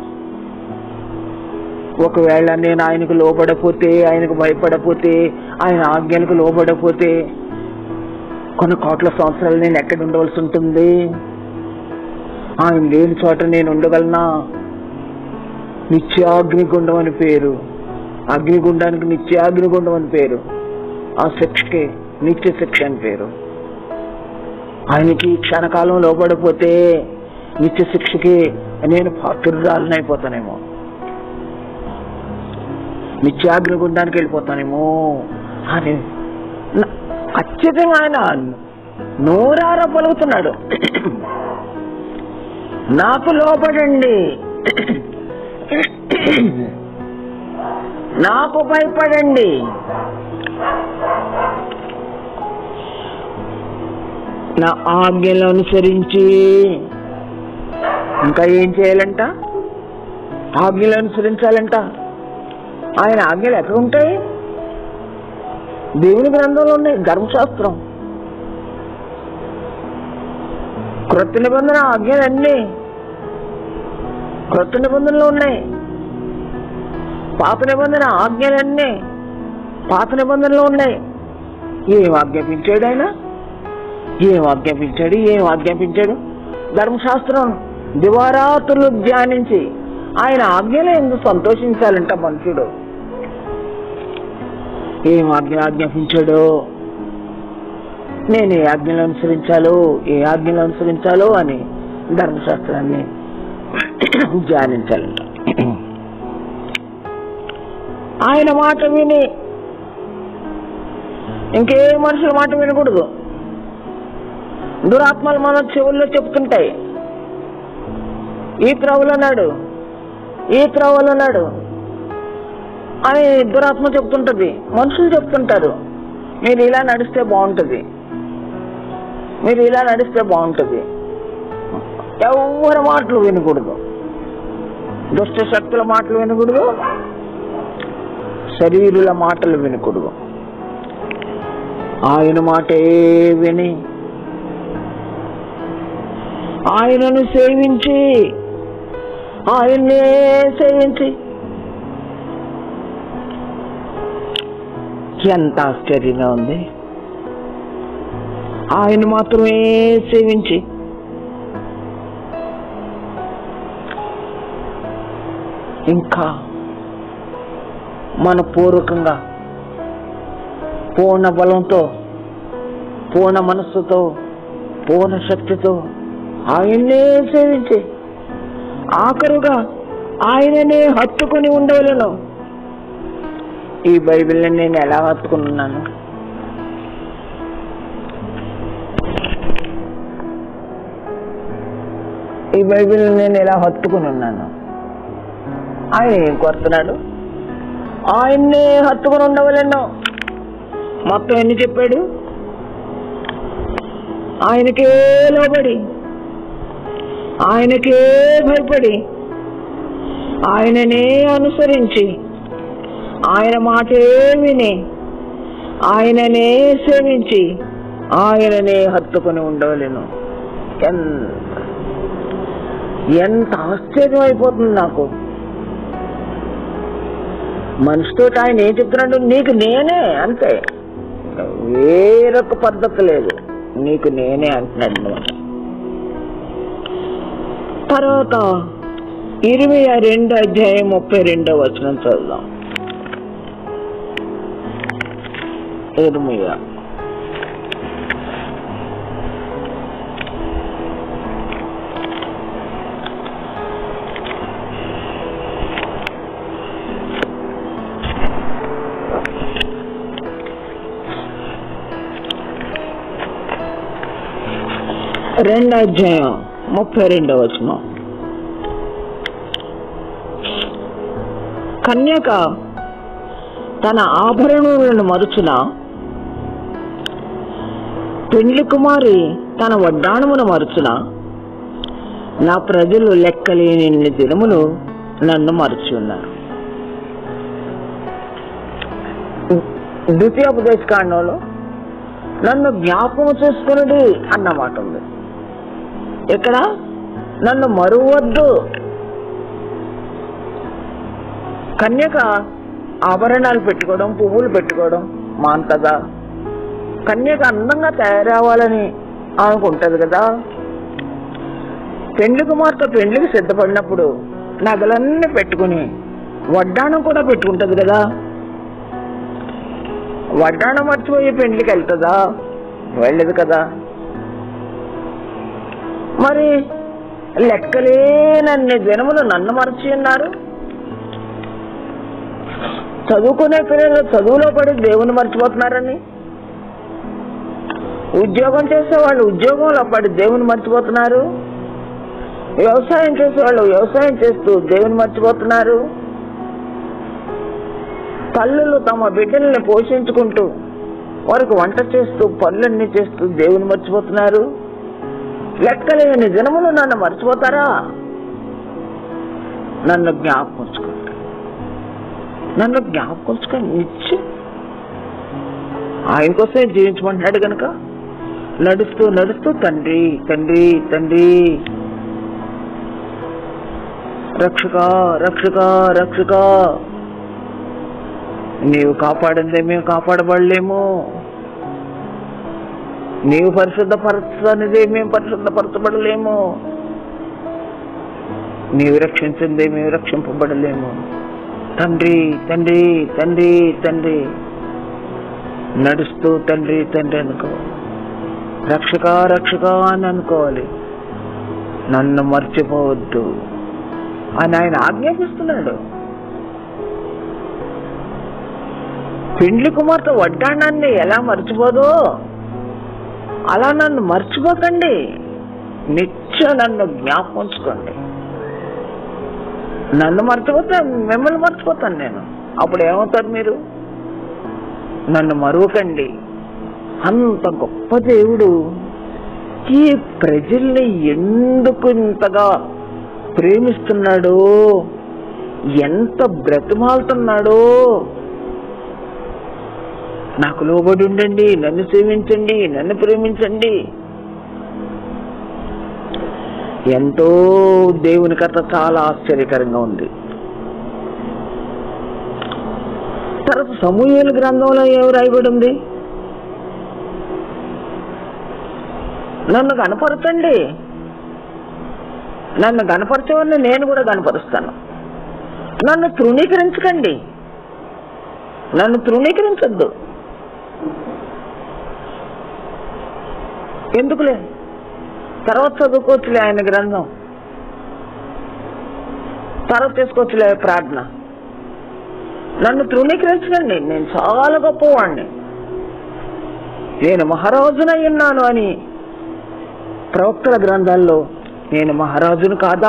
ఒకవేళ నేను ఆయనకు లోబడపోతే ఆయనకు భయపడపోతే ఆయన ఆజ్ఞలకు లోబడపోతే కొన్ని కోట్ల సంవత్సరాలు నేను ఎక్కడ ఉండవలసి ఉంటుంది ఆయన లేని చోట నేను ఉండగలనా నిత్యాగ్నిగుండం అని పేరు అగ్నిగుండానికి నిత్యాగ్నిగుండం అని పేరు ఆ శిక్షకి నిత్య శిక్ష అని పేరు ఆయనకి క్షణకాలం లోబడిపోతే నిత్య శిక్షకి నేను పాత్రురాలనైపోతానేమో నిత్యాగ్నిగుండానికి వెళ్ళిపోతానేమో అని న- ఖచ్చితంగా ఆయన నోరారా పలుకుతున్నాడు నాకు లోపడండి నాకు భయపడండి నా ఆజ్ఞలు అనుసరించి ఇంకా ఏం చేయాలంట ఆజ్ఞలు అనుసరించాలంట ఆయన ఆజ్ఞలు ఎక్కడ ఉంటాయి దేవుని గ్రంథంలో ఉన్నాయి ధర్మశాస్త్రం క్రొత్త నిబంధన ఆజ్ఞలన్నీ క్రొత్త నిబంధనలు ఉన్నాయి పాత నిబంధన ఆజ్ఞలన్నీ పాత నిబంధనలు ఉన్నాయి ఏం ఆజ్ఞాపించాడు ఆయన ఏం ఆజ్ఞాపించాడు ఏం ఆజ్ఞాపించాడు ధర్మశాస్త్రం దివారాతులు ధ్యానించి ఆయన ఆజ్ఞలు ఎందుకు సంతోషించాలంట మనుషుడు ఏం ఆజ్ఞ ఆజ్ఞాపించాడో నేను ఏ ఆజ్ఞలు అనుసరించాలో ఏ ఆజ్ఞలు అనుసరించాలో అని ధర్మశాస్త్రాన్ని ధ్యానించాలంట ఆయన మాట విని ఇంకే మనుషుల మాట వినకూడదు దురాత్మలు మన చెవుల్లో చెప్తుంటాయి ఈ త్రవ్వలు అన్నాడు ఈ త్రవ్వలు అన్నాడు అని దురాత్మ చెప్తుంటది మనుషులు చెప్తుంటారు మీరు ఇలా నడిస్తే బాగుంటుంది మీరు ఇలా నడిస్తే బాగుంటుంది ఎవరి మాటలు వినకూడదు దుష్ట శక్తుల మాటలు వినకూడదు శరీరుల మాటలు వినకూడదు ఆయన మాటే విని ఆయనను సేవించి ఆయన్నే సేవించి ఎంత ఆశ్చర్యంగా ఉంది ఆయన మాత్రమే సేవించి ఇంకా మనపూర్వకంగా పూర్ణ బలంతో పూర్ణ మనస్సుతో పూర్ణ శక్తితో ఆయన్నే సేవించి ఆఖరుగా ఆయననే హత్తుకొని ఉండవలను ఈ బైబిల్ని నేను ఎలా హత్తుకున్నాను ఈ బైబిల్ నేను ఇలా హత్తుకుని ఉన్నాను ఆయన ఏం కోరుతున్నాడు ఆయన్నే హత్తుకుని ఉండవలెన్నో మొత్తం ఎన్ని చెప్పాడు ఆయనకే లోబడి ఆయనకే భయపడి ఆయననే అనుసరించి ఆయన మాటే విని ఆయననే సేవించి ఆయననే హత్తుకుని ఉండవలేను ఎంత ఎంత ఆశ్చర్యం అయిపోతుంది నాకు మనిషితో ఆయన ఏం చెప్తున్నాడు నీకు నేనే అంతే వేరొక పద్ధతి లేదు నీకు నేనే అంటున్నాడు అనమాట తర్వాత ఇరవై రెండు అధ్యాయం ముప్పై రెండో వచనం చదువుదాం ఇరవై రెండు అధ్యాయం ముప్పై రెండవ వచనం కన్యక తన ఆభరణములను మరుచున పెండ్లి కుమారి తన వడ్డాణమును మరుచున నా ప్రజలు లెక్కలేని దినములు నన్ను మరచి ఉన్నారు ద్వితీయోపదేశ కాండంలో నన్ను జ్ఞాపకం చేసుకున్నది అన్న మాట ఉంది ఇక్కడ నన్ను మరువద్దు కన్యక ఆభరణాలు పెట్టుకోవడం పువ్వులు పెట్టుకోవడం మాంతగా కన్యక అందంగా తయారవ్వాలని అనుకుంటది కదా పెండ్లి కుమార్తె పెండ్లికి సిద్ధపడినప్పుడు నగలన్నీ పెట్టుకుని వడ్డాణం కూడా పెట్టుకుంటది కదా వడ్డాణం మర్చిపోయి పెండ్లికి వెళ్తుందా వెళ్ళదు కదా మరి లెక్కలేనన్ని జనములు నన్ను మరచి ఉన్నారు చదువుకునే పిల్లలు చదువులో పడి దేవుని మర్చిపోతున్నారని ఉద్యోగం చేసే వాళ్ళు ఉద్యోగంలో పడి దేవుని మర్చిపోతున్నారు వ్యవసాయం చేసే వాళ్ళు వ్యవసాయం చేస్తూ దేవుని మర్చిపోతున్నారు తల్లులు తమ బిడ్డల్ని పోషించుకుంటూ వారికి వంట చేస్తూ పనులన్నీ చేస్తూ దేవుని మర్చిపోతున్నారు లెక్కలేని జనములు నన్ను మర్చిపోతారా నన్ను జ్ఞాపకుంచుకోండి నన్ను జ్ఞాపకుంచుకొని నిత్యం ఆయన కోసమే జీవించమంటున్నాడు గనక నడుస్తూ నడుస్తూ తండ్రి తండ్రి తండ్రి రక్షక రక్షక రక్షక నీవు కాపాడిందే మేము కాపాడబడలేము నీవు పరిశుద్ధపరచనిదే మేము పరిశుద్ధపరచబడలేము నీవు రక్షించిందే మేము రక్షింపబడలేము తండ్రి తండ్రి తండ్రి తండ్రి నడుస్తూ తండ్రి తండ్రి అనుకో రక్షక రక్షక అని అనుకోవాలి నన్ను మర్చిపోవద్దు అని ఆయన ఆజ్ఞాపిస్తున్నాడు పెండ్లి కుమార్తె వడ్డాణాన్ని ఎలా మర్చిపోదో అలా నన్ను మర్చిపోకండి నిత్యం నన్ను జ్ఞాపకం ఉంచుకోండి నన్ను మర్చిపోతే మిమ్మల్ని మర్చిపోతాను నేను అప్పుడు ఏమవుతారు మీరు నన్ను మరువకండి అంత గొప్ప దేవుడు ఈ ప్రజల్ని ఎందుకు ఇంతగా ప్రేమిస్తున్నాడో ఎంత బ్రతిమాలుతున్నాడో నాకు లోబడి ఉండండి నన్ను సేవించండి నన్ను ప్రేమించండి ఎంతో దేవుని కథ చాలా ఆశ్చర్యకరంగా ఉంది తర్వాత సమూహల గ్రంథంలో ఏమి రాయబడి ఉంది నన్ను కనపరచండి నన్ను కనపరచవని నేను కూడా కనపరుస్తాను నన్ను తృణీకరించకండి నన్ను తృణీకరించద్దు ఎందుకులే తర్వాత చదువుకోవచ్చులే ఆయన గ్రంథం తర్వాత చేసుకోవచ్చులే ప్రార్థన నన్ను తృణీకరించకండి నేను చాలా గొప్పవాణ్ణి నేను మహారాజునై ఉన్నాను అని ప్రవక్తల గ్రంథాల్లో నేను మహారాజును కాదా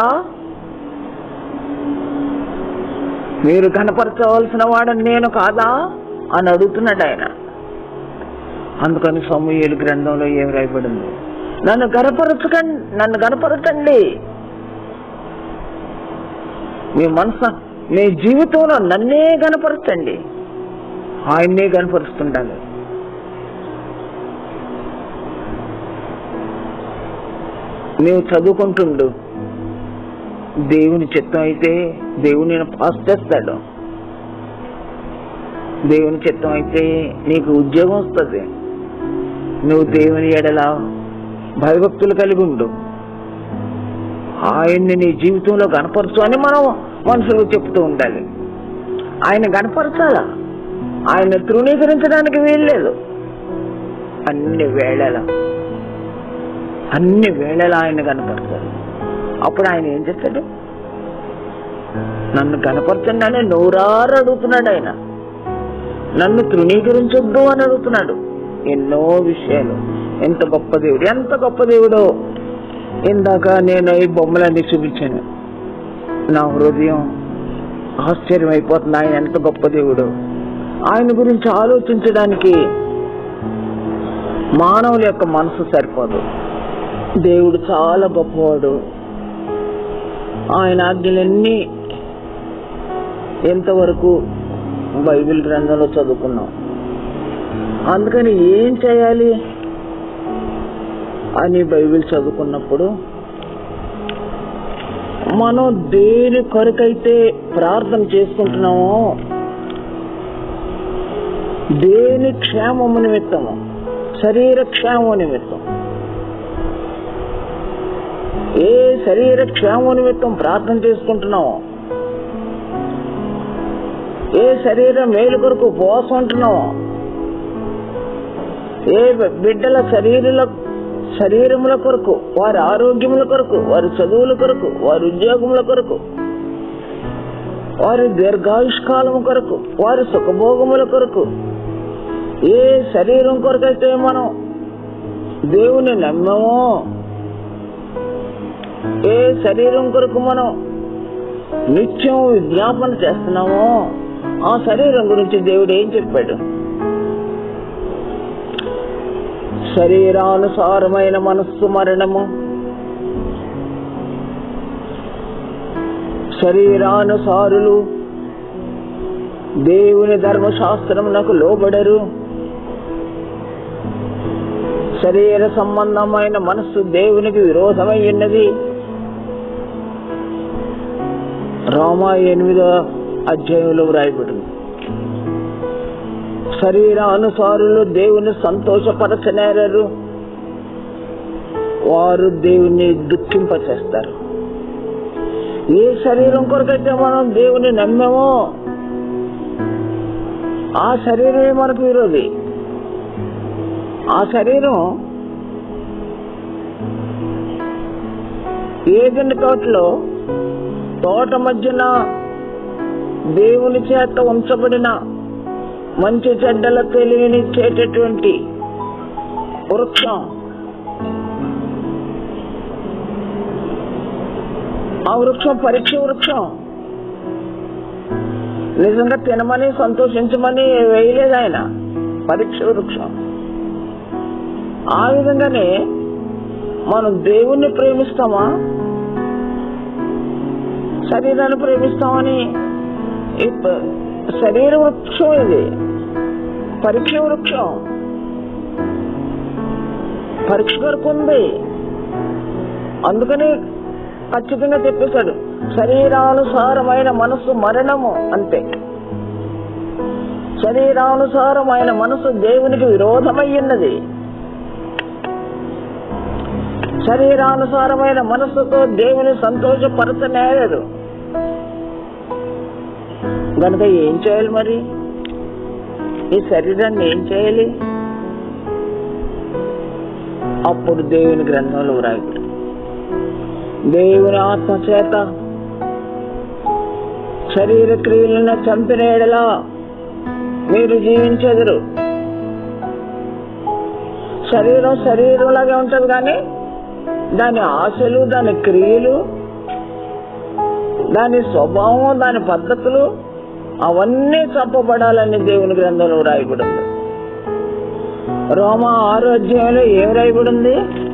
మీరు కనపరచవలసిన వాడని నేను కాదా అని అడుగుతున్నాడు ఆయన అందుకని సమూహేలు గ్రంథంలో ఏం రాయబడింది నన్ను గనపరచకండి నన్ను గనపరచండి మీ మనసు మీ జీవితంలో నన్నే గనపరచండి ఆయన్నే గనపరుస్తుండాలి నీవు చదువుకుంటుండు దేవుని చిత్తం అయితే దేవుని నేను పాస్ చేస్తాడు దేవుని చిత్తం అయితే నీకు ఉద్యోగం వస్తుంది నువ్వు దేవుని ఎడల భయభక్తులు కలిగి ఉండు ఆయన్ని నీ జీవితంలో కనపరచు అని మనం మనుషులకు చెప్తూ ఉండాలి ఆయన కనపరచాలా ఆయన తృణీకరించడానికి వీల్లేదు అన్ని వేళల అన్ని వేళల ఆయన కనపడతాడు అప్పుడు ఆయన ఏం చేస్తాడు నన్ను కనపరచండి అని నోరారు అడుగుతున్నాడు ఆయన నన్ను తృణీకరించొద్దు అని అడుగుతున్నాడు ఎన్నో విషయాలు ఎంత గొప్ప దేవుడు ఎంత గొప్ప దేవుడో ఇందాక నేను ఈ బొమ్మలన్నీ చూపించాను నా హృదయం ఆశ్చర్యం అయిపోతుంది ఆయన ఎంత గొప్ప దేవుడు ఆయన గురించి ఆలోచించడానికి మానవుల యొక్క మనసు సరిపోదు దేవుడు చాలా గొప్పవాడు ఆయన ఆజ్ఞలన్నీ ఎంతవరకు బైబిల్ గ్రంథంలో చదువుకున్నాం అందుకని ఏం చేయాలి అని బైబిల్ చదువుకున్నప్పుడు మనం దేని కొరకైతే ప్రార్థన చేసుకుంటున్నామో దేని క్షేమము నిమిత్తము శరీర క్షేమము నిమిత్తం ఏ శరీర క్షేమము నిమిత్తం ప్రార్థన చేసుకుంటున్నామో ఏ శరీర మేలు కొరకు ఉపవాసం ఉంటున్నామో ఏ బిడ్డల శరీరుల శరీరముల కొరకు వారి ఆరోగ్యముల కొరకు వారి చదువుల కొరకు వారి ఉద్యోగముల కొరకు వారి దీర్ఘాయుష్కాలము కొరకు వారి సుఖభోగముల కొరకు ఏ శరీరం కొరకైతే మనం దేవుని నమ్మమో ఏ శరీరం కొరకు మనం నిత్యం విజ్ఞాపన చేస్తున్నామో ఆ శరీరం గురించి దేవుడు ఏం చెప్పాడు శరీరానుసారమైన మనస్సు మరణము శరీరానుసారులు దేవుని ధర్మశాస్త్రమునకు లోబడరు శరీర సంబంధమైన మనస్సు దేవునికి విరోధమై ఉన్నది రోమా ఎనిమిదో అధ్యాయంలో వ్రాయబడింది శరీర అనుసారులు దేవుని సంతోషపరచనేరరు వారు దేవుని దుఃఖింపచేస్తారు ఏ శరీరం కొరకైతే మనం దేవుని నమ్మామో ఆ శరీరమే మనకు విరోధి ఆ శరీరం ఏదైనా తోటలో తోట మధ్యన దేవుని చేత ఉంచబడిన మంచి చెడ్డల తెలియనిచ్చేటటువంటి వృక్షం ఆ వృక్షం పరీక్ష వృక్షం నిజంగా తినమని సంతోషించమని వేయలేదు ఆయన పరీక్ష వృక్షం ఆ విధంగానే మనం దేవుణ్ణి ప్రేమిస్తామా శరీరాన్ని ప్రేమిస్తామని ఈ ప- శరీర వృక్షం ఇది పరీక్ష వృక్షం పరీక్ష కొరకు ఉంది అందుకని ఖచ్చితంగా చెప్పేశాడు శరీరానుసారమైన మనసు మరణము అంతే శరీరానుసారమైన మనసు దేవునికి విరోధమయ్యున్నది శరీరానుసారమైన మనస్సుతో దేవుని సంతోషపరచనేరరు గనుక ఏం చేయాలి మరి ఈ శరీరాన్ని ఏం చేయాలి అప్పుడు దేవుని గ్రంథంలో వ్రాయబడి దేవుని ఆత్మ చేత శరీర క్రియలను చంపిన ఎడలా మీరు జీవించెదరు శరీరం శరీరంలాగే ఉంటది కానీ దాని ఆశలు దాని క్రియలు దాని స్వభావం దాని పద్ధతులు అవన్నీ చంపబడాలని దేవుని గ్రంథంలో రాయబడింది రోమ ఆరో అధ్యాయంలో ఏం రాయబడింది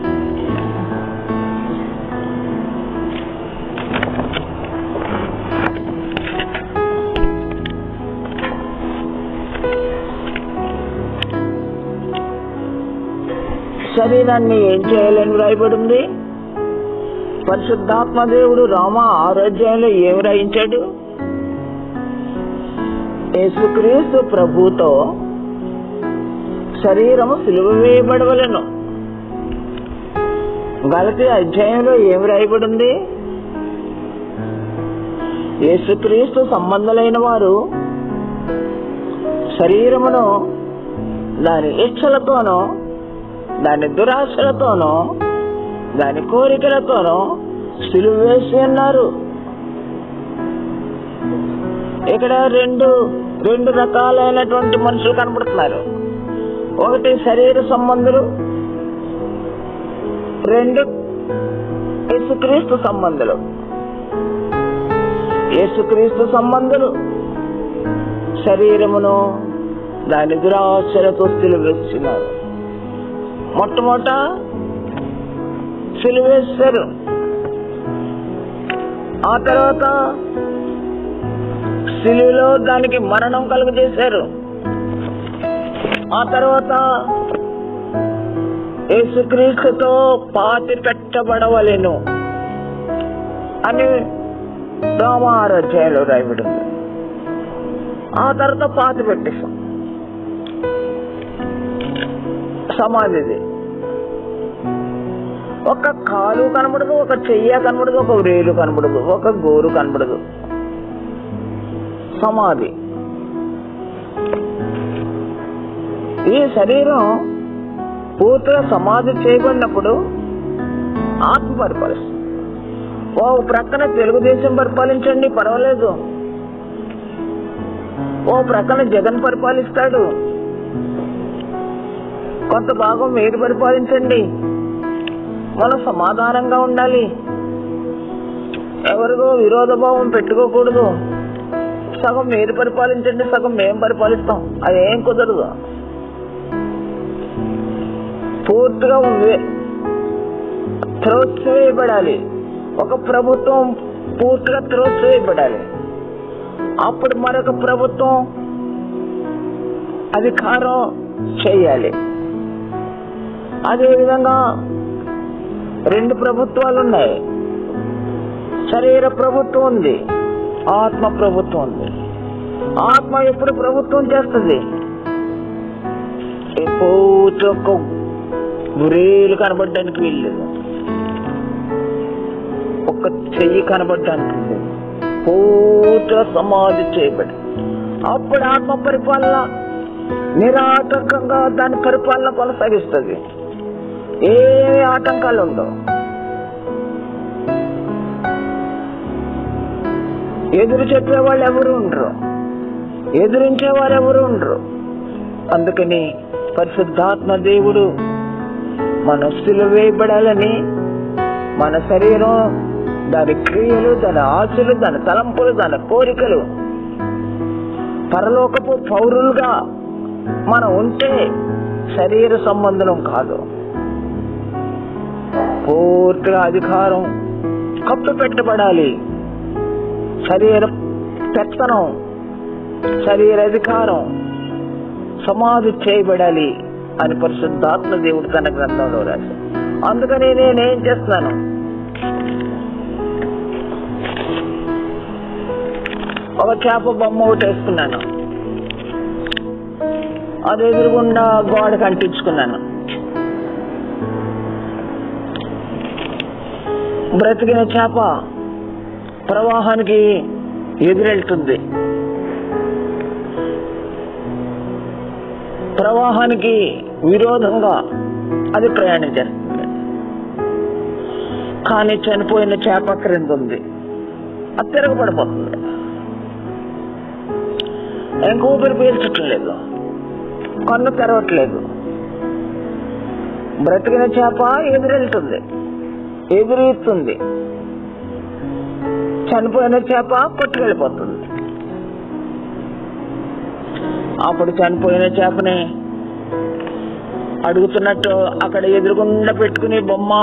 శరీరాన్ని ఏం చేయాలని రాయబడింది పరిశుద్ధాత్మ దేవుడు రామ ఆరోగ్యంలో ఏమి రాయించాడు యేసుక్రీస్తు ప్రభుతో శరీరము సిలువ వేయబడవలను గలతి అధ్యాయంలో ఏమి రాయబడింది యేసుక్రీస్తు సంబంధులైన వారు శరీరమును దాని ఇచ్చలతోనో దాని దురాశలతోనో దాని కోరికలతోనో సిలువ వేసి ఉన్నారు ఇక్కడ రెండు రెండు రకాలైనటువంటి మనుషులు కనబడుతున్నారు ఒకటి శరీర సంబంధులు రెండు యేసుక్రీస్తు సంబంధులు యేసుక్రీస్తు సంబంధులు శరీరమును దాని దురాశలతో సిలువేస్తున్నారు మొట్టమొదట సిలువేస్తారు ఆ తర్వాత సిలువలో దానికి మరణం కలుగజేశారు ఆ తర్వాత యేసుక్రీస్తుతో పాతి పెట్టబడవలెను అని రామారాధ్యాయంలో రాయబడింది ఆ తర్వాత పాతి పెట్టేశాం సమాధిది ఒక కాలు కనబడదు ఒక చెయ్య కనబడదు ఒక వేలు కనబడదు ఒక గోరు కనబడదు సమాధి ఈ శరీరం పూర్తిగా సమాధి చేయబడినప్పుడు ఆత్మ పరిపాలిస్తుంది ఓ ప్రక్కన తెలుగుదేశం పరిపాలించండి పర్వాలేదు ఓ ప్రక్కన జగన్ పరిపాలిస్తాడు కొంత భాగం మీరు పరిపాలించండి మనం సమాధానంగా ఉండాలి ఎవరికో విరోధ భావం పెట్టుకోకూడదు సగం మీరు పరిపాలించండి సగం మేము పరిపాలిస్తాం అదేం కుదరదు పూర్తిగా వే- త్రోసివేయబడాలి ఒక ప్రభుత్వం పూర్తిగా త్రోసివేయబడాలి అప్పుడు మరొక ప్రభుత్వం అధికారం చేయాలి అదేవిధంగా రెండు ప్రభుత్వాలు ఉన్నాయి శరీర ప్రభుత్వం ఉంది ఆత్మ ప్రభుత్వం ఉంది ఆత్మ ఎప్పుడు ప్రభుత్వం చేస్తుంది ఎప్పుడు ఒక్క గురేలు కనబడడానికి వీల్లేదు ఒక్క చెయ్యి కనబడడానికి లేదు పూర్తిగా సమాధి చేయబడి అప్పుడు ఆత్మ పరిపాలన నిరాటంకంగా దాని పరిపాలన కొనసాగిస్తుంది ఏ ఆటంకాలు ఉండవు ఎదురు చెప్పే వాళ్ళు ఎవరు ఉండరు ఎదురించే వారు ఎవరు ఉండరు అందుకని పరిశుద్ధాత్మ దేవుడు మనస్సులు వేయబడాలని మన శరీరం దాని క్రియలు దాని ఆశలు దాని తలంపులు దాని కోరికలు పరలోకపు పౌరులుగా మనం ఉంటే శరీర సంబంధం కాదు పూర్తిగా అధికారం కప్పు పెట్టబడాలి శరీర పెత్తనం శరీర అధికారం సమాధి చేయబడాలి అని పరిశుద్ధాత్మ దేవుడు తన గ్రంథంలో రాశాడు అందుకని నేనేం చేస్తున్నాను ఒక చేప బొమ్మ ఒకటి వేసుకున్నాను అది ఎదురుగుండా గోడకు అంటించుకున్నాను బ్రతికిన చేప ప్రవాహానికి ఎదురెళ్తుంది ప్రవాహానికి విరోధంగా అది ప్రయాణం చేస్తుంది కానీ చనిపోయిన చేప క్రింద ఉంది అది తిరగబడిపోతుంది ఇంక ఊపిరి పీల్చటం లేదు కన్ను తెరవట్లేదు బ్రతికిన చేప ఎదురెళ్తుంది ఎదురీస్తుంది చనిపోయిన చేప కొట్టుకెళ్ళిపోతుంది అప్పుడు చనిపోయిన చేపని అడుగుతున్నట్టు అక్కడ ఎదురుగుండా పెట్టుకుని బొమ్మ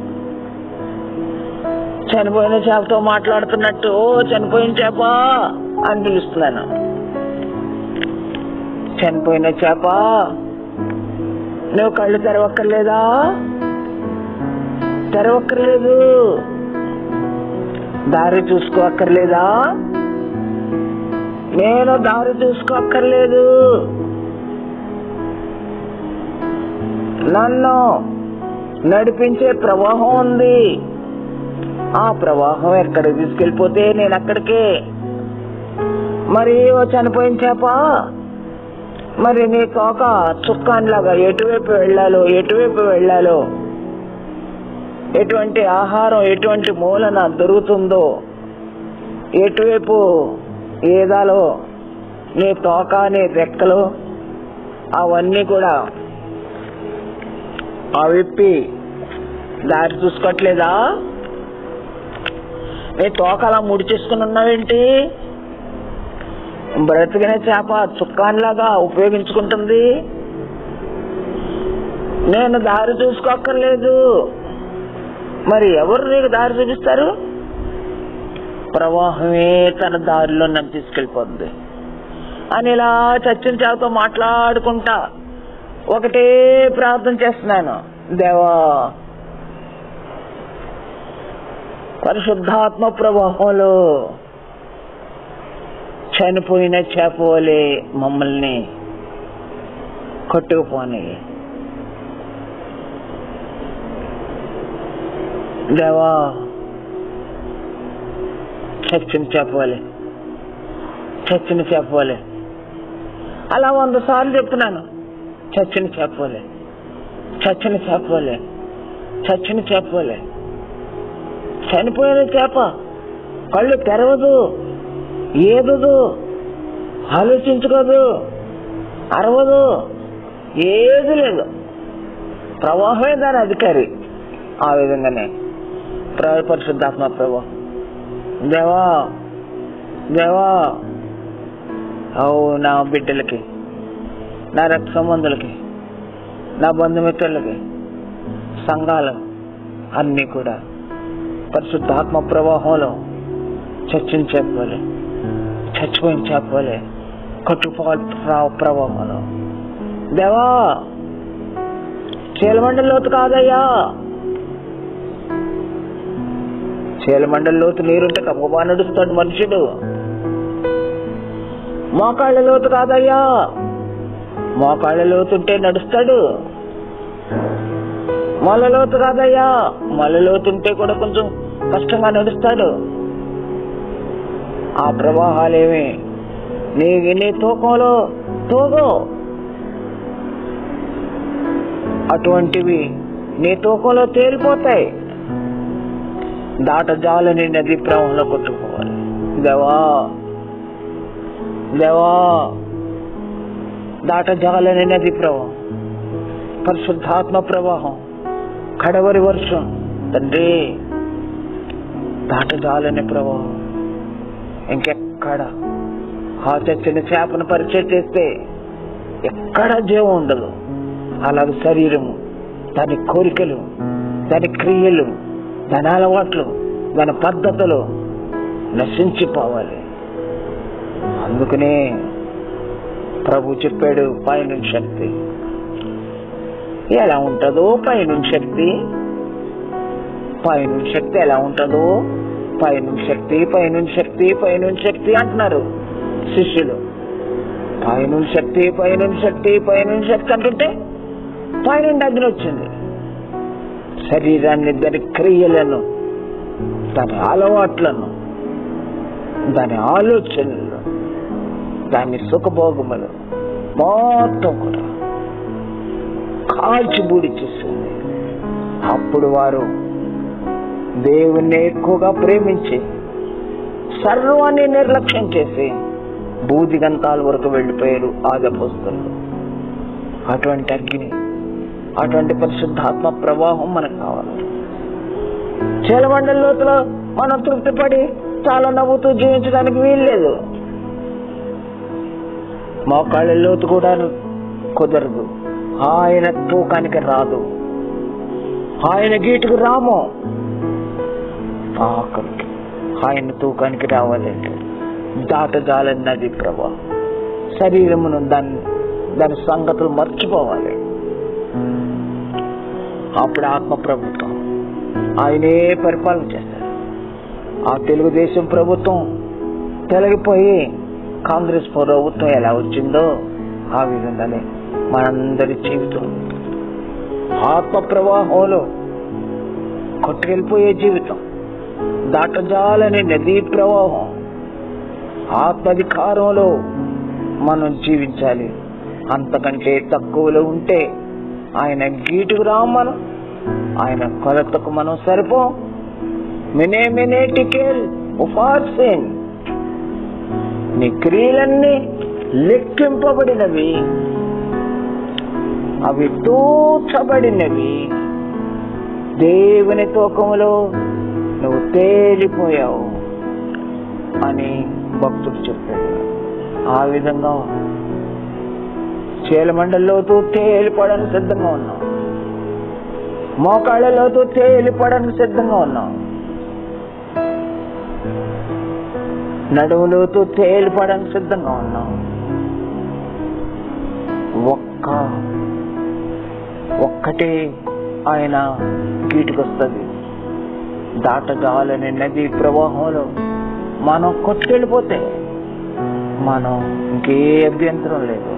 చనిపోయిన చేపతో మాట్లాడుతున్నట్టు ఓ చనిపోయిన చేప అని పిలుస్తున్నాను చనిపోయిన చేప నువ్వు కళ్ళు తెరవక్కర్లేదా తెరవక్కర్లేదు దారి చూసుకోక్కర్లేదా నేను దారి చూసుకోక్కర్లేదు నన్ను నడిపించే ప్రవాహం ఉంది ఆ ప్రవాహం ఎక్కడికి తీసుకెళ్ళిపోతే నేను అక్కడికే మరి ఓ చనిపోయిన చేప మరి నీ తోక చుక్కాన్లాగా ఎటువైపు వెళ్ళాలో ఎటువైపు వెళ్ళాలో ఎటువంటి ఆహారం ఎటువంటి మూలన దొరుకుతుందో ఎటువైపు ఏదాలో నీ తోక నీ రెక్కలు అవన్నీ కూడా ఆ విప్పి దారి చూసుకోవట్లేదా నీ తోక అలా ముడిచేసుకుని ఉన్నావేంటి బ్రతికిన చేప చుక్కాన్లాగా ఉపయోగించుకుంటుంది నేను దారి చూసుకోక్కర్లేదు మరి ఎవరు నీకు దారి చూపిస్తారు ప్రవాహమే తన దారిలో నన్ను తీసుకెళ్ళిపోతుంది అని ఇలా చచ్చిన చేపతో మాట్లాడుకుంటా ఒకటే ప్రార్థన చేస్తున్నాను దేవా పరిశుద్ధాత్మ ప్రవాహంలో చనిపోయిన చేప వలె మమ్మల్ని కొట్టుకుపోని దేవా చచ్చిన చెప్పవాలి చచ్చిన చెప్పవాలి అలా వంద సార్లు చెప్తున్నాను చచ్చిన చెప్పవాలి చచ్చిన చెప్పవాలి చచ్చిన చెప్పవాలి చనిపోయిన చేప కళ్ళు తెరవదు ఏదదు ఆలోచించుకోదు అరవదు ఏది లేదు ప్రవాహమే దాని అధికారి ఆ విధంగానే ప్ర- పరిశుద్ధాత్మ ప్రవాహం దేవా దేవా అవు నా బిడ్డలకి నా రక్త సంబంధులకి నా బంధుమిత్రులకి సంఘాలు అన్నీ కూడా పరిశుద్ధాత్మ ప్రవాహంలో చచ్చిన చెప్పాలి చచ్చిపోయిన చెప్పాలి కట్టుపాటు ప్రవాహంలో దేవా చీలమండలి లోతు కాదయ్యా చీలమండలి లోతు నీరుంటే కప్పబా నడుస్తాడు మనుషుడు మోకాళ్ళ లోతు కాదయ్యా మోకాళ్ళ లోతుంటే నడుస్తాడు మొల లోతు కాదయ్యా మొల లోతుంటే కూడా కొంచెం కష్టంగా నడుస్తాడు ఆ ప్రవాహాలేమి నీ నీ తూకంలో తూగో అటువంటివి నీ తూకంలో తేలిపోతాయి దాట జాలని నది ప్రవాహంలో కొట్టుకోవాలి దేవా దేవా దాట జాలని నది ప్రవాహం పరిశుద్ధాత్మ ప్రవాహం కడవరి వర్షం తండ్రి దాట జాలని ప్రవాహం ఇంకెక్కడ ఆ చచ్చిన చేపను పరిచయం చేస్తే ఎక్కడ జీవం ఉండదు అలాగే శరీరము దాని కోరికలు దాని క్రియలు దాని అలవాట్లు దాని పద్ధతులు నశించిపోవాలి అందుకనే ప్రభు చెప్పాడు పైనుంచి శక్తి ఎలా ఉంటుందో పైనుంచి శక్తి పైనుంచి శక్తి ఎలా ఉంటుందో పైనుంచి శక్తి పైనుంచి శక్తి పైనుంచి శక్తి అంటున్నారు శిష్యులు పైనుంచి శక్తి పైనుంచి శక్తి పైనుంచి శక్తి అంటుంటే పైనుండి అగ్ని వచ్చింది శరీరాన్ని దాని క్రియలను దాని అలవాట్లను దాని ఆలోచనలు దాని సుఖభోగములు మొత్తం కూడా కాల్చి బూడి చేసింది అప్పుడు వారు దేవుణ్ణి ఎక్కువగా ప్రేమించి సర్వాన్ని నిర్లక్ష్యం చేసి బూదిగంతాల వరకు వెళ్ళిపోయారు ఆదపోస్తులు అటువంటి అగ్ని అటువంటి పరిశుద్ధాత్మ ప్రవాహం మనకు కావాలి చీలమండల లోతులో మనం తృప్తిపడి చాలా నవ్వుతూ జీవించడానికి వీల్లేదు మోకాళ్ళ లోతు కూడా కుదరదు ఆయన తూకానికి రాదు ఆయన గీటుకు రాము ఆఖరికి ఆయన తూకానికి రావాలంటే దాటజాలన్నది ప్రభా శరీరమును దాన్ని దాని సంగతులు మర్చిపోవాలి అప్పుడు ఆత్మ ప్రభుత్వం ఆయనే పరిపాలన చేస్తారు ఆ తెలుగుదేశం ప్రభుత్వం తొలగిపోయి కాంగ్రెస్ ప్రభుత్వం ఎలా వచ్చిందో ఆ విధంగానే మనందరి జీవితం ఆత్మ ప్రవాహంలో కొట్టుకెళ్ళిపోయే జీవితం దాటజాలని నదీ ప్రవాహం ఆత్మధికారంలో మనం జీవించాలి అంతకంటే తక్కువలో ఉంటే ఆయన గీటుకు రాం మనం ఆయన కొలతకు మనం సరిపోం మినే మినే టికెల్ ఉపాసన్ నీ క్రియలన్నీ లెక్కింపబడినవి అవి తూచబడినవి దేవుని తూకములో నువ్వు తేలిపోయావు అని భక్తుడు చెప్పాడు ఆ విధంగా చీలమండల్లోతూ తేలిపడానికి సిద్ధంగా ఉన్నాం మోకాళ్ళలోతూ తేలిపడానికి సిద్ధంగా ఉన్నాం నడుములోతూ తేలిపడానికి సిద్ధంగా ఉన్నాం ఒక్క ఒక్కటే ఆయన గీటుకొస్తుంది దాటజాలని నది ప్రవాహంలో మనం కొట్టుకెళ్ళిపోతే మనం ఇంకే అభ్యంతరం లేదు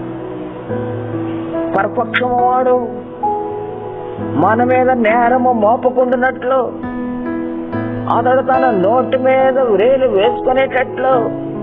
పరపక్షము వాడు మన మీద నేరము మోపకుండానట్లు అతడు తన నోటి మీద వ్రేలు వేసుకునేటట్లు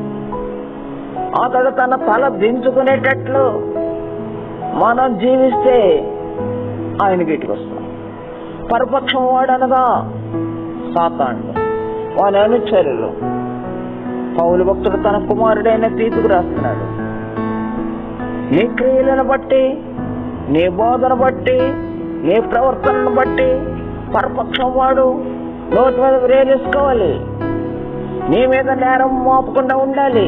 అతడు తన తల దించుకునేటట్లు మనం జీవిస్తే ఆయన గీటికి వస్తాం పరపక్షం వాడనగా సాతాండు వాని అనుచరులు పౌలు భక్తుడు తన కుమారుడైన తీతుకు రాస్తున్నాడు నీ క్రియలను బట్టి నీ బోధన బట్టి నీ ప్రవర్తనను బట్టి పరపక్షం వాడు నోటి మీద వేరేసుకోవాలి నీ మీద నేరం మోపకుండా ఉండాలి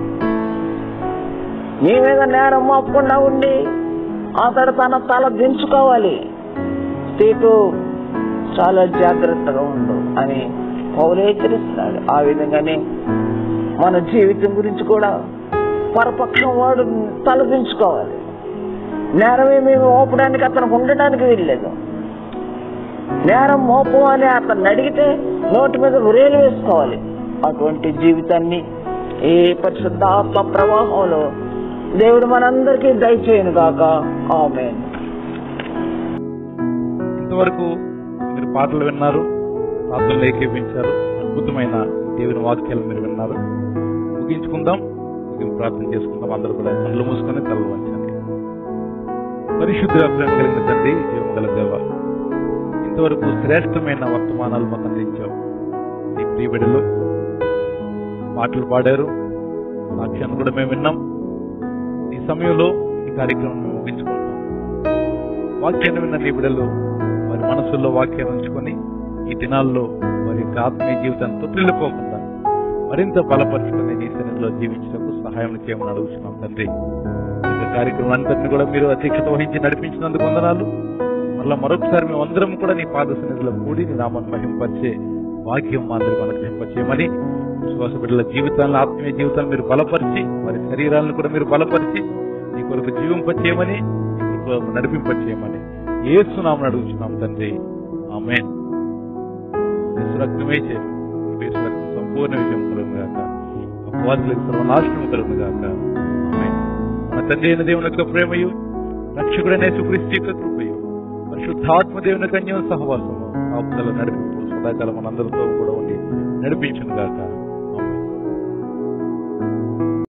నీ మీద నేరం మోపకుండా ఉండి అతడు తన తల దించుకోవాలి తీటు చాలా జాగ్రత్తగా ఉండు అని పౌలు హెచ్చరిస్తున్నాడు ఆ విధంగానే మన జీవితం గురించి కూడా పరపక్షం వాడు తలదించుకోవాలి నేరమే మేము మోపడానికి అతనికి ఉండడానికి వీల్లేదు నేరం మోపు అని అతన్ని అడిగితే నోటి మీద ఉరేలు వేసుకోవాలి అటువంటి జీవితాన్ని ఏ పరిశుద్ధాత్మ ప్రవాహంలో దేవుడు మనందరికీ దయచేయను గాక ఆమెన్ ఇంతవరకు మీరు పాటలు విన్నారు ప్రార్థనలు ఏకీపించారు అద్భుతమైన దేవుని వాక్యాలు మీరు విన్నారు ముగించుకుందాం ముగింపు ప్రార్థన చేసుకుందాం అందరూ కూడా కళ్ళు మూసుకొని తలలు వంచండి పరిశుద్ధ ప్రేమ కలిగిన తండ్రి జీవం గల దేవ ఇంతవరకు శ్రేష్టమైన వర్తమానాలు మాకు అందించావు నీ ప్రియబిడలు పాటలు పాడారు సాక్ష్యాన్ని కూడా మేము విన్నాం ఈ సమయంలో ఈ కార్యక్రమం మేము ముగించుకుంటాం వాక్యాన్ని విన్న నీ బిడ్డలు వారి మనసుల్లో వాక్యాన్ని ఉంచుకొని ఈ దినాల్లో వారి యొక్క ఆత్మీయ జీవితాన్ని తొట్టిల్లిపోకుండా మరింత బలపరుచుకుని నీ సన్నిధిలో జీవించడానికి సహాయం చేయమని అడుగుతున్నాం తండ్రి ఈ యొక్క కార్యక్రమం అంతటిని కూడా మీరు అధ్యక్షత వహించి నడిపించినందుకు వందనాలు మళ్ళా మరొకసారి మేము అందరం కూడా నీ పాద సన్నిధిలో కూడి నీ నామాన్ని మహింపరిచే భాగ్యం మాదిరి మనకు హింపచేయమని విశ్వాస బిడ్డల జీవితాలను ఆత్మీయ జీవితాలను మీరు బలపరిచి వారి శరీరాలను కూడా మీరు బలపరిచి నీ కొరకు జీవింపచేయమని నీ కొరకు నడిపింపచేయమని ఏసునామని అడుగుతున్నాం తండ్రి ఆమెన్ రక్తమే చేయము రక్తం సంపూర్ణ విజయం కలుగును గాక అపవాదులకు సర్వనాశనం కలుగును గాక ఆమేన్ మన తండ్రి అయిన దేవుని యొక్క ప్రేమయు రక్షకుడైన సుక్రీస్తు యొక్క కృపయు పరిశుద్ధాత్మ దేవుని కన్యం సహవాసము ఆపుదల నడిపింపు సదాకాలం మనందరితో కూడా ఉండి నడిపించును గాక